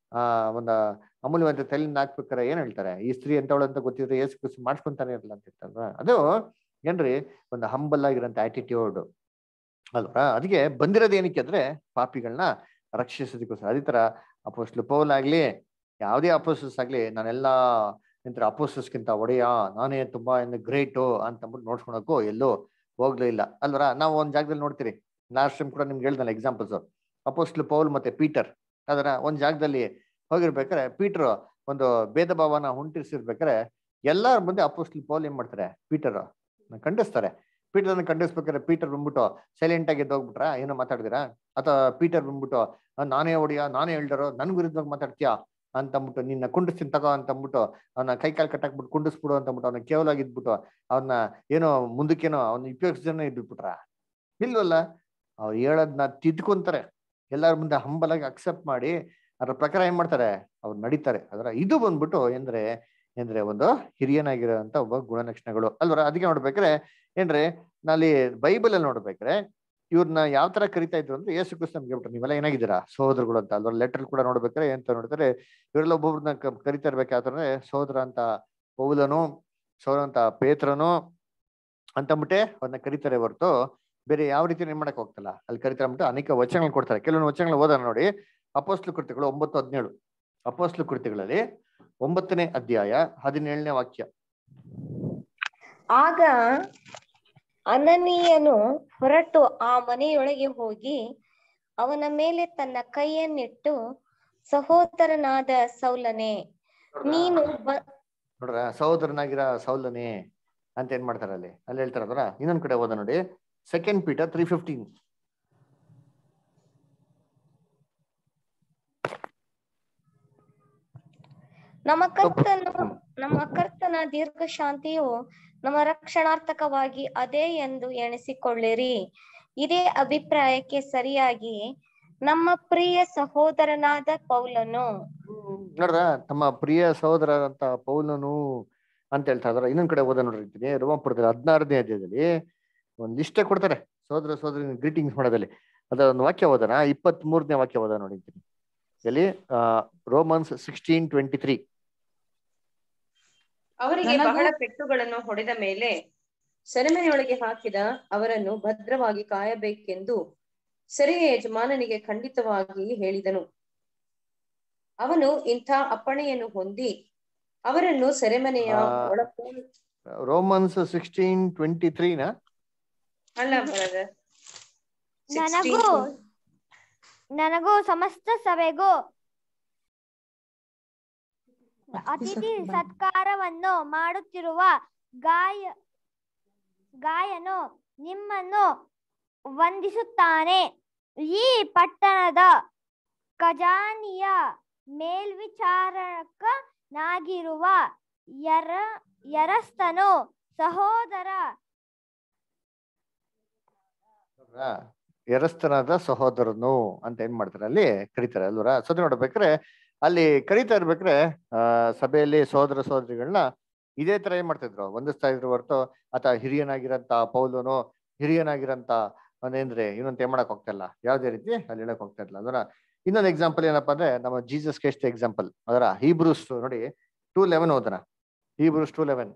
ಆ ಒಂದು ಅಮೂಲ್ಯವಾದ ತಲೆಯಿಂದ ಹಾಕ್ಬೇಕಾರೆ ಏನ್ ಹೇಳ್ತಾರೆ ಈ ಸ್ತ್ರೀ ಎಂತವಳು ಅಂತ ಗೊತ್ತಿದ್ರೆ ಏಸು ಕ್ರಿಸ್ತು ಮಾಡ್ಸ್ಕೊಂತಾನೆ ಇರಲ್ಲ ಅಂತ ಹೇಳ್ತಾರಲ್ವಾ ಅದು ಏನ್ರಿ ಒಂದು ಹಂಬಲ್ ಆಗಿರೋಂಥ ಆಟಿಟ್ಯೂಡ್ ಅಲ್ವಾ ಅದಕ್ಕೆ ಬಂದಿರೋದು ಏನಕ್ಕೆ ಅಂದ್ರೆ ಪಾಪಿಗಳನ್ನ ರಕ್ಷಿಸೋದಕ್ಕೋಸ್ಕರ ಅದೇ ತರ ಅಪೋಸ್ಟ್ಲು ಪೌಲ್ ಆಗ್ಲಿ ಯಾವುದೇ ಅಪೋಸ್ಟಲ್ಸ್ ಆಗ್ಲಿ ನಾನೆಲ್ಲ ಎಂತ ಅಪೋಸ್ಟಲ್ಸ್ಗಿಂತ ಒಡೆಯ ನಾನೇ ತುಂಬಾ ಗ್ರೇಟು ಅಂತ ಅಂದ್ಬಿಟ್ಟು ನೋಡ್ಕೊಳಕ್ಕೂ ಎಲ್ಲೂ ಹೋಗ್ಲೂ ಇಲ್ಲ ಅಲ್ವರ ನಾವು ಒಂದ್ ಜಾಗದಲ್ಲಿ ನೋಡ್ತೀರಿ ಲಾಸ್ಟ್ ಟೈಮ್ ಕೂಡ ನಿಮ್ಗೆ ಹೇಳ್ದಲ್ಲ ಎಕ್ಸಾಂಪಲ್ಸ್ ಅಪೋಸ್ಟ್ಲು ಪೌಲ್ ಮತ್ತೆ ಪೀಟರ್ ಅದರ ಒಂದ್ ಜಾಗದಲ್ಲಿ ಹೋಗಿರ್ಬೇಕಾರೆ ಪೀಟರ್ ಒಂದು ಭೇದ ಭಾವನ ಹುಂಟಿಸಿರ್ಬೇಕಾರೆ ಎಲ್ಲಾರ ಮುಂದೆ ಅಪೋಸ್ಟ್ಲ್ ಪೌಲ್ ಏನ್ ಮಾಡ್ತಾರೆ ಪೀಟರ್ ಖಂಡಿಸ್ತಾರೆ ಪೀಟರ್ನ ಖಂಡಿಸ್ಬೇಕಾದ್ರೆ ಪೀಟರ್ ಬಂದ್ಬಿಟ್ಟು ಸೈಲೆಂಟ್ ಆಗಿ ಎದ್ದೋಗ್ಬಿಟ್ರ ಏನೋ ಮಾತಾಡಿದಿರಾ ಅಥವಾ ಪೀಟರ್ ಬಂದ್ಬಿಟ್ಟು "ಆ, ನಾನೇ ಹೊಡಿಯ ನಾನೇ ಹೇಳ್ದಾರೋ ನನ್ ವಿರುದ್ಧವಾಗಿ ಮಾತಾಡ್ತೀಯಾ ಅಂತ ಅಂದ್ಬಿಟ್ಟು ನಿನ್ನ ಕುಂಡಿಸ್ತೀನಿ ತಗೋ ಅಂತ ಅಂದ್ಬಿಟ್ಟು ಅವನ ಕೈ ಕಾಲು ಕಟ್ಟಾಕ್ಬಿಟ್ಟು ಕುಂಡಿಸ್ಬಿಡು ಅಂತ ಅಂದ್ಬಿಟ್ಟು ಅವನ ಕೇವಲ ಇದ್ಬಿಟ್ಟು ಅವನ್ನ ಏನೋ ಮುಂದಕ್ಕೇನೋ ಅವ್ನ ಉಪಯೋಗಿಸ್ದೇನೆ ಇದ್ಬಿಟ್ರ ಇಲ್ವಲ್ಲ ಅವ್ರು ಹೇಳೋದ್ನ ತಿದ್ಕೊಂತಾರೆ ಎಲ್ಲಾರ ಮುಂದೆ ಹಂಬಲಾಗಿ ಅಕ್ಸೆಪ್ಟ್ ಮಾಡಿ ಅದ್ರ ಪ್ರಕಾರ ಏನ್ ಮಾಡ್ತಾರೆ ಅವ್ರು ನಡೀತಾರೆ ಅದರ ಇದು ಬಂದ್ಬಿಟ್ಟು ಏನ್ರೆ ಏನ್ರೆ ಒಂದು ಹಿರಿಯನಾಗಿರೋಂತ ಒಬ್ಬ ಗುಣಲಕ್ಷಣಗಳು ಅಲ್ವರ ಅದಕ್ಕೆ ನೋಡ್ಬೇಕ್ರೆ ಏನ್ರಿ ನಲ್ಲಿ ಬೈಬಲ್ ಅಲ್ಲಿ ನೋಡ್ಬೇಕ್ರೆ ಇವ್ರನ್ನ ಯಾವ ತರ ಕರಿತಾ ಇದ್ರು ಅಂದ್ರೆ ಯೇಸು ಕ್ರಿಸ್ತ ನಮ್ಗೆ ಹೇಳ್ಬಿಟ್ರು ನೀವೆಲ್ಲ ಏನಾಗಿದ್ದೀರಾ ಸಹೋದರಗಳು ಅಂತ ಅಲ್ವ ಲೆಟರ್ ಕೂಡ ನೋಡ್ಬೇಕಾರೆ ಎಂತ ನೋಡ್ತಾರೆ ಇವರೆಲ್ಲ ಒಬ್ಬೊಬ್ರನ್ನ ಕ- ಕರಿತಾ ಇರ್ಬೇಕಾದ್ರೆ ಸಹೋದರ ಅಂತ ಪೌಲನು ಸಹೋದರ ಅಂತ ಪೇತ್ರನು ಅಂತಂದ್ಬಿಟ್ಟೆ ಅವ್ರನ್ನ ಕರಿತಾರೆ ಹೊರತು ಬೇರೆ ಯಾವ ರೀತಿ ಏನ್ ಮಾಡಕ್ ಹೋಗ್ತಲ್ಲ ಅಲ್ಲಿ ಕರಿತಾರೆ ಅಂದ್ಬಿಟ್ಟು ಅನೇಕ ವಚನಗಳು ಕೊಡ್ತಾರೆ ಕೆಲವೊಂದು ವಚನಗಳು ಓದೋಣ ನೋಡಿ ಅಪೋಸ್ಲು ಕೃತಿಗಳು ಒಂಬತ್ತು ಹದಿನೇಳು ಅಪೋಸ್ಲು ಕೃತಿಗಳಲ್ಲಿ ಒಂಬತ್ತನೇ ಅಧ್ಯಾಯ ಹದಿನೇಳನೇ ವಾಕ್ಯ ಆಗ ಅನನೀಯನು ಹೊರಟು ಆ ಮನೆಯೊಳಗೆ ಹೋಗಿ ಅವನ ಮೇಲೆ ತನ್ನ ಕೈಯನ್ನಿಟ್ಟು ಸಹೋದರನಾದ ಸೌಲನೆ ನೀನು ಬ- ನೋಡ್ರ ಸಹೋದರನಾಗಿರ ಸೌಲನೆ ಅಂತ ಏನ್ ಮಾಡ್ತಾರೆ ಅಲ್ಲಿ ಅಲ್ಲಿ ಹೇಳ್ತಾರ ಅದರ ಇನ್ನೊಂದ್ ಕಡೆ ಓದ ನೋಡಿ ಸೆಕೆಂಡ್ ಪೀಟರ್ ತ್ರೀ ಫಿಫ್ಟೀನ್ ನಮ್ಮ ಕರ್ತನು ನಮ್ಮ ಕರ್ತನ ದೀರ್ಘ ಶಾಂತಿಯು ನಮ್ಮ ರಕ್ಷಣಾರ್ಥಕವಾಗಿ ಅದೇ ಎಂದು ಎಣಿಸಿಕೊಳ್ಳಿರಿ ಇದೇ ಅಭಿಪ್ರಾಯಕ್ಕೆ ಸರಿಯಾಗಿ ನಮ್ಮ ಪ್ರಿಯ ಸಹೋದರನಾದ ಪೌಲನು ನೋಡ್ರ ತಮ್ಮ ಪ್ರಿಯ ಸಹೋದರರಂತ ಪೌಲನು ಅಂತ ಹೇಳ್ತಾ ಇದಾರೆ ಇನ್ನೊಂದ್ ಕಡೆ ಓದ ನೋಡಿರ್ತೀನಿ ರೋಮಾಪುರದಲ್ಲಿ ಹದಿನಾರನೇ ಅಧ್ಯಾಯದಲ್ಲಿ ಒಂದ್ ಲಿಸ್ಟೇ ಕೊಡ್ತಾರೆ ಸಹೋದರ ಸಹೋದರಿ ಗ್ರೀಟಿಂಗ್ಸ್ ಮಾಡೋದಲ್ಲಿ ಅದ ಒಂದು ವಾಕ್ಯ ಓದನ ಇಪ್ಪತ್ತ್ ಮೂರನೇ ವಾಕ್ಯ ಓದ ನೋಡಿರ್ತೀನಿ ಎಲ್ಲಿ ಆ ರೋಮನ್ಸ್ ಸಿಕ್ಸ್ಟೀನ್ ಟ್ವೆಂಟಿ ತ್ರೀ ಅವರಿಗೆ ನನಗೂ- ಬಹಳ ಪೆಟ್ಟುಗಳನ್ನು ಹೊಡೆದ ಮೇಲೆ ಸೆರೆಮನೆಯೊಳಗೆ ಹಾಕಿದ ಅವರನ್ನು ಭದ್ರವಾಗಿ ಕಾಯಬೇಕೆಂದು ಸೆರೆಯ ಯಜಮಾನನಿಗೆ ಖಂಡಿತವಾಗಿ ಹೇಳಿದನು ಅವನು ಇಂಥ ಅಪ್ಪಣೆಯನ್ನು ಹೊಂದಿ ಅವರನ್ನು ಸೆರೆಮನೆಯ ಆ, ಒಳಪೂ ರೋಮನ್ಸ್ ಸಿಕ್ಸ್ಟೀನ್ ಟ್ವೆಂಟಿ ತ್ರೀನ ಅಲ್ಲ brother. ನನಗೂ 16 ನನಗೂ ಸಮಸ್ತ ಸಭೆಗೂ ಅತಿಥಿ ಸತ್ಕಾರವನ್ನು ಮಾಡುತ್ತಿರುವ ಗಾಯ ಗಾಯನು ನಿಮ್ಮನ್ನು ವಂದಿಸುತ್ತಾನೆ ಈ ಪಟ್ಟಣದ ಖಜಾನಿಯ ಮೇಲ್ವಿಚಾರಕನಾಗಿರುವ ಯರ ಯರಸ್ತನು ಸಹೋದರ ಎರಸ್ತನಾದ ಸಹೋದರನು ಅಂತ ಏನ್ ಮಾಡ್ತಾರೆ ಅಲ್ಲಿ ಕರೀತಾರೆ ಅಲ್ವರ ಸದ ನೋಡ್ಬೇಕಾದ್ರೆ ಅಲ್ಲಿ ಕರೀತಾ ಇರ್ಬೇಕಾದ್ರೆ ಆ ಸಭೆಯಲ್ಲಿ ಸಹೋದರ ಸಹೋದರಿಗಳನ್ನ ಇದೇ ತರ ಏನ್ ಮಾಡ್ತಿದ್ರು ವಂದಿಸ್ತಾ ಇದ್ರು ಹೊರತು ಆತ ಹಿರಿಯನಾಗಿರಂತ ಪೌಲನು ಹಿರಿಯನಾಗಿರಂತ ಅಂದ್ರೆ ಇನ್ನೊಂದು ಏನ್ ಮಾಡಕ್ ಹೋಗ್ತಾ ಇಲ್ಲ ಯಾವ್ದೇ ರೀತಿ ಅಲ್ಲಿ ಹೇಳಕ್ ಹೋಗ್ತಾ ಇಲ್ಲ ಅದರ ಇನ್ನೊಂದು ಎಕ್ಸಾಂಪಲ್ ಏನಪ್ಪಾ ಅಂದ್ರೆ ನಮ್ಮ ಜೀಸಸ್ ಕ್ರೈಸ್ಟ್ ಎಕ್ಸಾಂಪಲ್ ಅದರ ಹೀಬ್ರೂಸ್ ನೋಡಿ ಟೂ ಲೆವೆನ್ ಓದನ ಹೀಬ್ರೂಸ್ ಟೂ ಲೆವೆನ್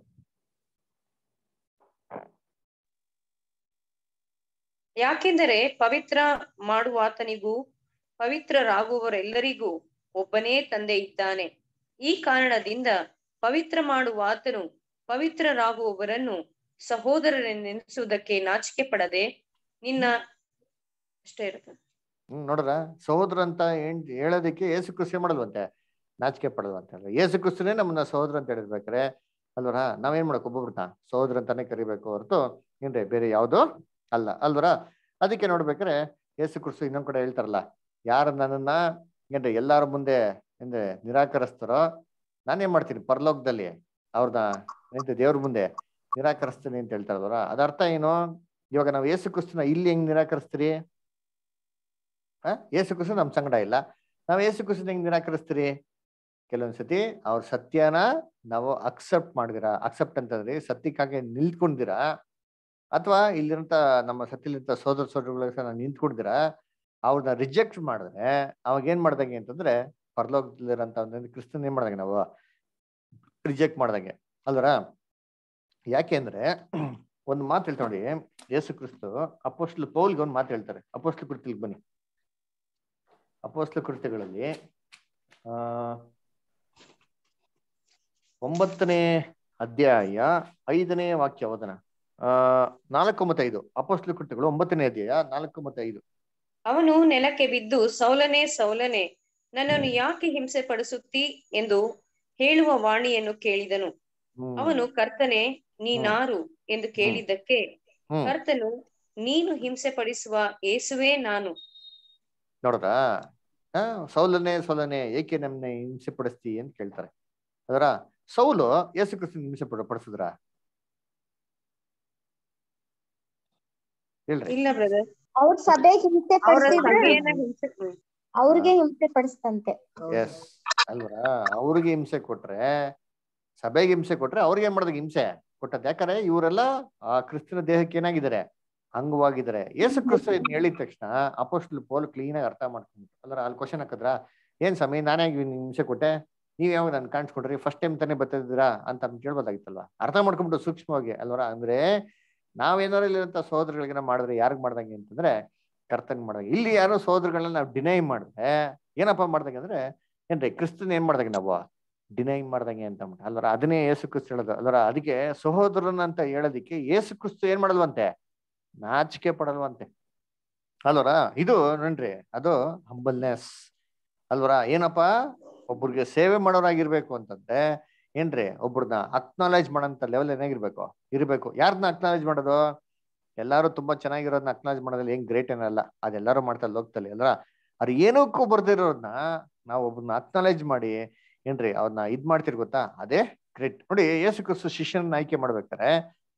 ಯಾಕೆಂದರೆ ಪವಿತ್ರ ಮಾಡುವಾತನಿಗೂ ಪವಿತ್ರರಾಗುವವರೆಲ್ಲರಿಗೂ ಒಬ್ಬನೇ ತಂದೆ ಇದ್ದಾನೆ ಈ ಕಾರಣದಿಂದ ಪವಿತ್ರ ಮಾಡುವಾತನು ಪವಿತ್ರರಾಗುವವರನ್ನು ಸಹೋದರರೆನ್ನೆನಿಸುವುದಕ್ಕೆ ನಾಚಿಕೆ ಪಡದೆ ನಿನ್ನ ಅಷ್ಟೇ ಇರುತ್ತೆ ಹ್ಮ್ ನೋಡ್ರ ಸಹೋದರ ಅಂತ ಏನ್ ಹೇಳೋದಕ್ಕೆ ಏಸು ಕ್ರಿಸ್ತ ಮಾಡಲ್ವಂತೆ ನಾಚಿಕೆ ಪಡಲ್ವಂತೆ ಅಲ್ವ ಏಸು ಕ್ರಿಸ್ತನೇ ನಮ್ಮನ್ನ ಸಹೋದರ ಅಂತ ಹೇಳಿರ್ಬೇಕಾರೆ ಅಲ್ವರ ನಾವೇನ್ ಮಾಡಕ್ ಒಬ್ಬೊಬ್ರನ್ನ ಸಹೋದರ ಅಂತಾನೆ ಕರಿಬೇಕು ಹೊರತು ಏನ್ರಿ ಬೇರೆ ಯಾವ್ದು ಅಲ್ಲ ಅಲ್ವರ ಅದಕ್ಕೆ ನೋಡ್ಬೇಕಾರೆ ಏಸು ಕ್ರಿಸ್ತು ಇನ್ನೊಂದ್ ಕಡೆ ಹೇಳ್ತಾರಲ್ಲ ಯಾರು ನನ್ನನ್ನ ಏನ್ರಿ ಎಲ್ಲಾರ ಮುಂದೆ ಅಂದ್ರೆ ನಿರಾಕರಿಸ್ತಾರೋ ನಾನೇನ್ ಮಾಡ್ತೀನಿ ಪರಲೋಕದಲ್ಲಿ ಅವ್ರನ್ನ ಎಂತ ದೇವ್ರ ಮುಂದೆ ನಿರಾಕರಿಸ್ತೀನಿ ಅಂತ ಹೇಳ್ತಾರಲ್ವರ ಅದ ಅರ್ಥ ಏನು ಇವಾಗ ನಾವು ಏಸು ಕ್ರಿಸ್ತನ ಇಲ್ಲಿ ಹೆಂಗ್ ನಿರಾಕರಿಸ್ತೀರಿ ಆ ಏಸು ಕ್ರಿಸ್ತ ನಮ್ ಸಂಗಡ ಇಲ್ಲ ನಾವ್ ಏಸು ಕ್ರಿಸ್ತನ ಹೆಂಗ್ ನಿರಾಕರಿಸ್ತೀರಿ ಕೆಲವೊಂದ್ಸತಿ ಅವ್ರ ಸತ್ಯನ ನಾವು ಅಕ್ಸೆಪ್ಟ್ ಮಾಡಿದಿರ ಅಕ್ಸೆಪ್ಟ್ ಅಂತಂದ್ರೆ ಸತ್ಯಕ್ಕಾಗಿ ನಿಲ್ತ್ಕೊಂಡಿರ ಅಥವಾ ಇಲ್ಲಿರಂತ ನಮ್ಮ ಸತ್ಯಲಿಂತ ಸೋದರ ಸೋದರಗಳ ನಾವು ನಿಂತ್ಕೊಂಡಿರ ಅವ್ರನ್ನ ರಿಜೆಕ್ಟ್ ಮಾಡಿದ್ರೆ ಅವಾಗ ಏನ್ ಮಾಡ್ದಂಗೆ ಅಂತಂದ್ರೆ ಪರಲೋಕದಲ್ಲಿರಂತ ಒಂದು ಕ್ರಿಸ್ತನ್ ಏನ್ ಮಾಡ್ದಂಗೆ ನಾವು ರಿಜೆಕ್ಟ್ ಮಾಡ್ದಂಗೆ ಅಲ್ವರ ಯಾಕೆ ಅಂದ್ರೆ ಒಂದು ಮಾತು ಹೇಳ್ತಾ ನೋಡಿ ಯೇಸು ಕ್ರಿಸ್ತು ಅಪೋಸ್ಟ್ಲ್ ಪೌಲ್ಗೆ ಒಂದು ಮಾತು ಹೇಳ್ತಾರೆ ಅಪೋಸ್ಟ್ಲ್ ಕೃತ್ಯಕ್ಕೆ ಬನ್ನಿ ಅಪೋಸ್ಟ್ಲ ಕೃತ್ಯಗಳಲ್ಲಿ ಆ ಒಂಬತ್ತನೇ ಅಧ್ಯಾಯ ಐದನೇ ವಾಕ್ಯ ಓದನ ಆ ನಾಲ್ಕು ಮತ್ತು ಐದು ಅಪೋಸ್ಟ್ಲ ಕೃತ್ಯಗಳು ಒಂಬತ್ತನೇ ಅಧ್ಯಾಯ ನಾಲ್ಕು ಮತ್ತು ಐದು ಅವನು ನೆಲಕ್ಕೆ ಬಿದ್ದು ಸೌಲನೆ ಸೌಲನೆ ನನ್ನನ್ನು ಯಾಕೆ ಹಿಂಸೆ ಪಡಿಸುತ್ತಿ ಎಂದು ಹೇಳುವ ವಾಣಿಯನ್ನು ಕೇಳಿದನು ಹ್ಮ್. ಅವನು ಕರ್ತನೆ ನೀನಾರು ಎಂದು ಕೇಳಿದ್ದಕ್ಕೆ ಹ್ಮ್ ಕರ್ತನು ನೀನು ಹಿಂಸೆ ಪಡಿಸುವ ಏಸುವೇ ನಾನು ನೋಡ್ರಾ ಆ ಸೌಲನೆ ಸೌಲನೆ ಏಕೆ ನಮ್ಮನ್ನ ಹಿಂಸೆ ಪಡಿಸ್ತಿ ಅಂತ ಕೇಳ್ತಾರೆ ಅದರ ಸೌಲು ಯೇಸು ಕ್ರಿಸ್ತನ ಹಿಂಸೆ ಪಡ ಪಡಿಸಿದ್ರ ಹೇಳ್ರಿ ಇಲ್ಲ ಬ್ರದರ್ ಅವ್ರ ಸಭೆಗೆ ಹಿಂಸೆ ಅವರ ಪಡಿಸಿದ್ರೆ ಸಭೆಯನ್ನ ಹಿಂಸೆ ಹ್ಮ್. ಅವ್ರಿಗೆ ಹಿಂಸೆ ಪಡಿಸ್ತಂತೆ ಎಸ್ ಅಲ್ವರಾ ಅವ್ರಿಗೆ ಹಿಂಸೆ ಕೊಟ್ರೆ ಸಭೆಗೆ ಹಿಂಸೆ ಕೊಟ್ರೆ ಅವ್ರಿಗೆ ಏನ್ ಮಾಡೋದಕ್ಕೆ ಹಿಂಸೆ ಕೊಟ್ಟದ್ ಯಾಕಂದ್ರೆ ಇವರೆಲ್ಲ ಆ ಕ್ರಿಸ್ತನ ದೇಹಕ್ಕೆ ಏನಾಗಿದ್ದಾರೆ ಅಂಗವಾಗಿದ್ದಾರೆ ಯೇಸು ಕ್ರಿಸ್ತ ಇದನ್ನ ಹೇಳಿದ ತಕ್ಷಣ ಅಪೋಸ್ಟ್ಲ್ ಪೋಲ್ ಕ್ಲೀನ್ ಆಗಿ ಅರ್ಥ ಮಾಡ್ಕೊಂಡ್ರು ಅಲ್ರ ಅಲ್ಲಿ ಕ್ವಶನ್ ಹಾಕಿದ್ರ ಏನ್ ಸಮಯ ನಾನೇ ಆಗಿ ನಿಮ್ಗೆ ಹಿಂಸೆ ಕೊಟ್ಟೆ ನೀವ್ ಯಾವಾಗ ನನ್ ಕಾಣಿಸ್ಕೊಡ್ರಿ ಫಸ್ಟ್ ಟೈಮ್ ತಾನೇ ಬರ್ತಿದ್ದೀರಾ ಅಂತ ಅವ್ನು ಕೇಳ್ಬೋದಾಗಿತ್ತಲ್ವಾ ಅರ್ಥ ಮಾಡ್ಕೊಂಡ್ಬಿಟ್ಟು ಸೂಕ್ಷ್ಮವಾಗಿ ಅಲ್ವರ ಅಂದ್ರೆ ನಾವೇನಾರು ಇಲ್ಲಿರಂತ ಸೋದರಗಳಿಗೆ ಮಾಡಿದ್ರೆ ಯಾರಿಗ್ ಮಾಡ್ದಂಗೆ ಅಂತಂದ್ರೆ ಕರ್ತನ್ ಮಾಡ್ದಂಗೆ ಇಲ್ಲಿ ಯಾರೋ ಸೋದರಗಳನ್ನ ನಾವು ಡಿನೈ ಮಾಡಿದ್ರೆ ಏನಪ್ಪಾ ಮಾಡ್ದಂಗೆ ಅಂದ್ರೆ ಏನ್ರಿ ಕ್ರಿಸ್ತನ್ ಏನ್ ಮಾಡ್ದಂಗೆ ನಾವು ಡಿನೈ ಮಾಡ್ದಂಗೆ ಅಂತ ಅಂದ್ಬಿಟ್ಟು ಅಲ್ವರ ಅದನ್ನೇ ಯೇಸು ಕ್ರಿಸ್ತು ಹೇಳೋದು ಅಲ್ವರ ಅದಕ್ಕೆ ಸಹೋದರನ ಅಂತ ಹೇಳೋದಿಕ್ಕೆ ಯೇಸು ಕ್ರಿಸ್ತು ಏನ್ ಮಾಡಲ್ವಂತೆ ನಾಚಿಕೆ ಪಡಲ್ವಂತೆ ಅಲ್ವರ ಇದು ನೋಡ್ರಿ ಅದು ಹಂಬಲ್ನೆಸ್ ಅಲ್ವರ ಏನಪ್ಪಾ ಒಬ್ರಿಗೆ ಸೇವೆ ಮಾಡೋರಾಗಿರ್ಬೇಕು ಅಂತಂದ್ರೆ ಏನ್ರಿ ಒಬ್ರನ್ನ ಅಕ್ನಾಲೇಜ್ ಮಾಡೋಂಥ ಲೆವೆಲ್ ಏನಾಗಿರ್ಬೇಕು ಇರ್ಬೇಕು ಯಾರನ್ನ ಅಕ್ನಾಲೇಜ್ ಮಾಡೋದು ಎಲ್ಲಾರು ತುಂಬಾ ಚೆನ್ನಾಗಿರೋದನ್ನ ಅಕ್ನಾಲೇಜ್ ಮಾಡೋದ್ರಲ್ಲಿ ಏನ್ ಗ್ರೇಟ್ ಏನಲ್ಲ ಅದೆಲ್ಲರೂ ಮಾಡ್ತಾರೆ ಲೋಕದಲ್ಲಿ ಅಲ್ರ ಅವ್ರು ಏನಕ್ಕೂ ಬರ್ದಿರೋದನ್ನ ನಾವು ಒಬ್ಬರನ್ನ ಅಕ್ನಾಲೇಜ್ ಮಾಡಿ ಏನ್ರಿ ಅವ್ರನ್ನ ಇದ್ ಮಾಡ್ತಿರ್ ಗೊತ್ತಾ ಅದೇ ಗ್ರೇಟ್ ನೋಡಿ ಯೇಸು ಕ್ರಿಸ್ತು ಶಿಷ್ಯನ ಆಯ್ಕೆ ಮಾಡ್ಬೇಕಾರೆ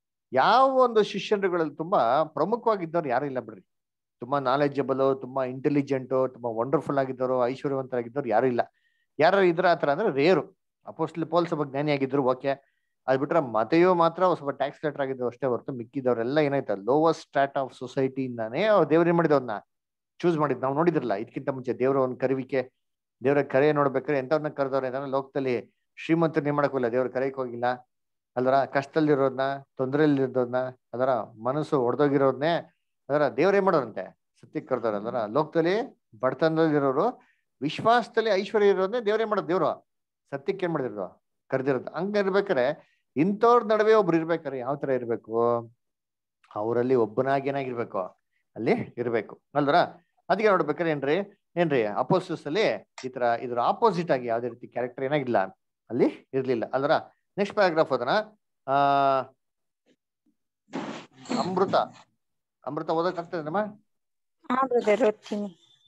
ಯಾವ ಒಂದು ಶಿಷ್ಯರುಗಳಲ್ಲಿ ತುಂಬಾ ಪ್ರಮುಖವಾಗಿದ್ದವ್ರು ಯಾರು ಇಲ್ಲ ಬಿಡ್ರಿ ತುಂಬಾ ನಾಲೆಜಬಲ್ ತುಂಬಾ ಇಂಟೆಲಿಜೆಂಟ್ ತುಂಬಾ ವಂಡರ್ಫುಲ್ ಆಗಿದ್ದವರು ಐಶ್ವರ್ಯವಂತರಾಗಿದ್ದವ್ರು ಯಾರು ಇಲ್ಲ ಯಾರು ಇದ್ರ ಆತರ ಅಂದ್ರೆ ರೇರು ಅಪೋಸ್ಟ್ಲಿ ಪೋಲ್ ಸ್ವಲ್ಪ ಜ್ಞಾನಿ ಆಗಿದ್ರು ಓಕೆ ಅದ್ ಬಿಟ್ರೆ ಮತೆಯೋ ಮಾತ್ರ ಸ್ವಲ್ಪ ಟ್ಯಾಕ್ಸ್ ಲೆಟರ್ ಆಗಿದ್ದು ಅಷ್ಟೇ ಹೊರತು ಮಿಕ್ಕಿದವರೆಲ್ಲ ಏನಾಯ್ತು ಲೋವಸ್ಟ್ ಸ್ಟಾಟ್ ಆಫ್ ಸೊಸೈಟಿಯಿಂದಾನೇ ಅವ್ರು ದೇವ್ರೇನ್ ಮಾಡಿದವ್ರನ್ನ ಚೂಸ್ ಮಾಡಿದ್ ನಾವು ನೋಡಿದ್ರಲ್ಲ ಇದಕ್ಕಿಂತ ಮುಂಚೆ ದೇವ್ರ ಒಂದು ಕರುವಿಕೆ ದೇವ್ರ ಕರೆ ನೋಡ್ಬೇಕಾದ್ರೆ ಎಂತವ್ರನ್ನ ಕರೆದವ್ರೆ ಅಂದ್ರೆ ಲೋಕದಲ್ಲಿ ಶ್ರೀಮಂತರು ಏನ್ ಮಾಡಕ್ಕಿಲ್ಲ ದೇವ್ರ ಕರೆಯಕ್ ಹೋಗಿಲ್ಲ ಅಲ್ವರ ಕಷ್ಟದಲ್ಲಿರೋದ್ನ ತೊಂದರೆಯಲ್ಲಿರೋದನ್ನ ಅದರ ಮನಸ್ಸು ಒಡೆದೋಗಿರೋದ್ನೇ ಅದರ ದೇವ್ರ ಏನ್ ಮಾಡೋರಂತೆ ಸತ್ಯಕ್ಕೆ ಕರ್ದವ್ರ ಅಲ್ವರ ಲೋಕದಲ್ಲಿ ಬಡತನದಲ್ಲಿರೋರು ವಿಶ್ವಾಸದಲ್ಲಿ ಐಶ್ವರ್ಯ ಇರೋದನ್ನೇ ದೇವ್ರ ಏನ್ ಮಾಡೋದು ದೇವ್ರು ಸತ್ಯಕ್ಕೆ ಏನ್ ಮಾಡಿದ್ರು ಕರೆದಿರೋದು ಹಂಗ ಇರ್ಬೇಕಾರೆ ಇಂಥವ್ರ ನಡುವೆ ಒಬ್ರು ಇರ್ಬೇಕಾರೆ ಯಾವ ತರ ಇರ್ಬೇಕು ಅವರಲ್ಲಿ ಒಬ್ಬನಾಗಿ ಏನಾಗಿರ್ಬೇಕು ಅಲ್ಲಿ ಇರ್ಬೇಕು ಅಲ್ವರ ಅದಕ್ಕೆ ನೋಡ್ಬೇಕಾರೆ ಏನ್ರಿ ಏನ್ರಿ ಅಪೋಸಿಸ್ ಅಲ್ಲಿ ಈ ತರ ಇದ್ರ ಆಪೋಸಿಟ್ ಆಗಿ ಯಾವ್ದೇ ರೀತಿ ಕ್ಯಾರೆಕ್ಟರ್ ಏನಾಗಿಲ್ಲ ಅಲ್ಲಿ ಇರ್ಲಿಲ್ಲ ಅಲ್ವರ ನೆಕ್ಸ್ಟ್ ಪ್ಯಾರಾಗ್ರಾಫ್ ಅದನ್ನ ಆ ಅಮೃತ ಅಮೃತ ಓದಕ್ಕಾಗ್ತದೇನಮ್ಮ ಹಾ ಬ್ರದರ್ ಓದ್ತೀನಿ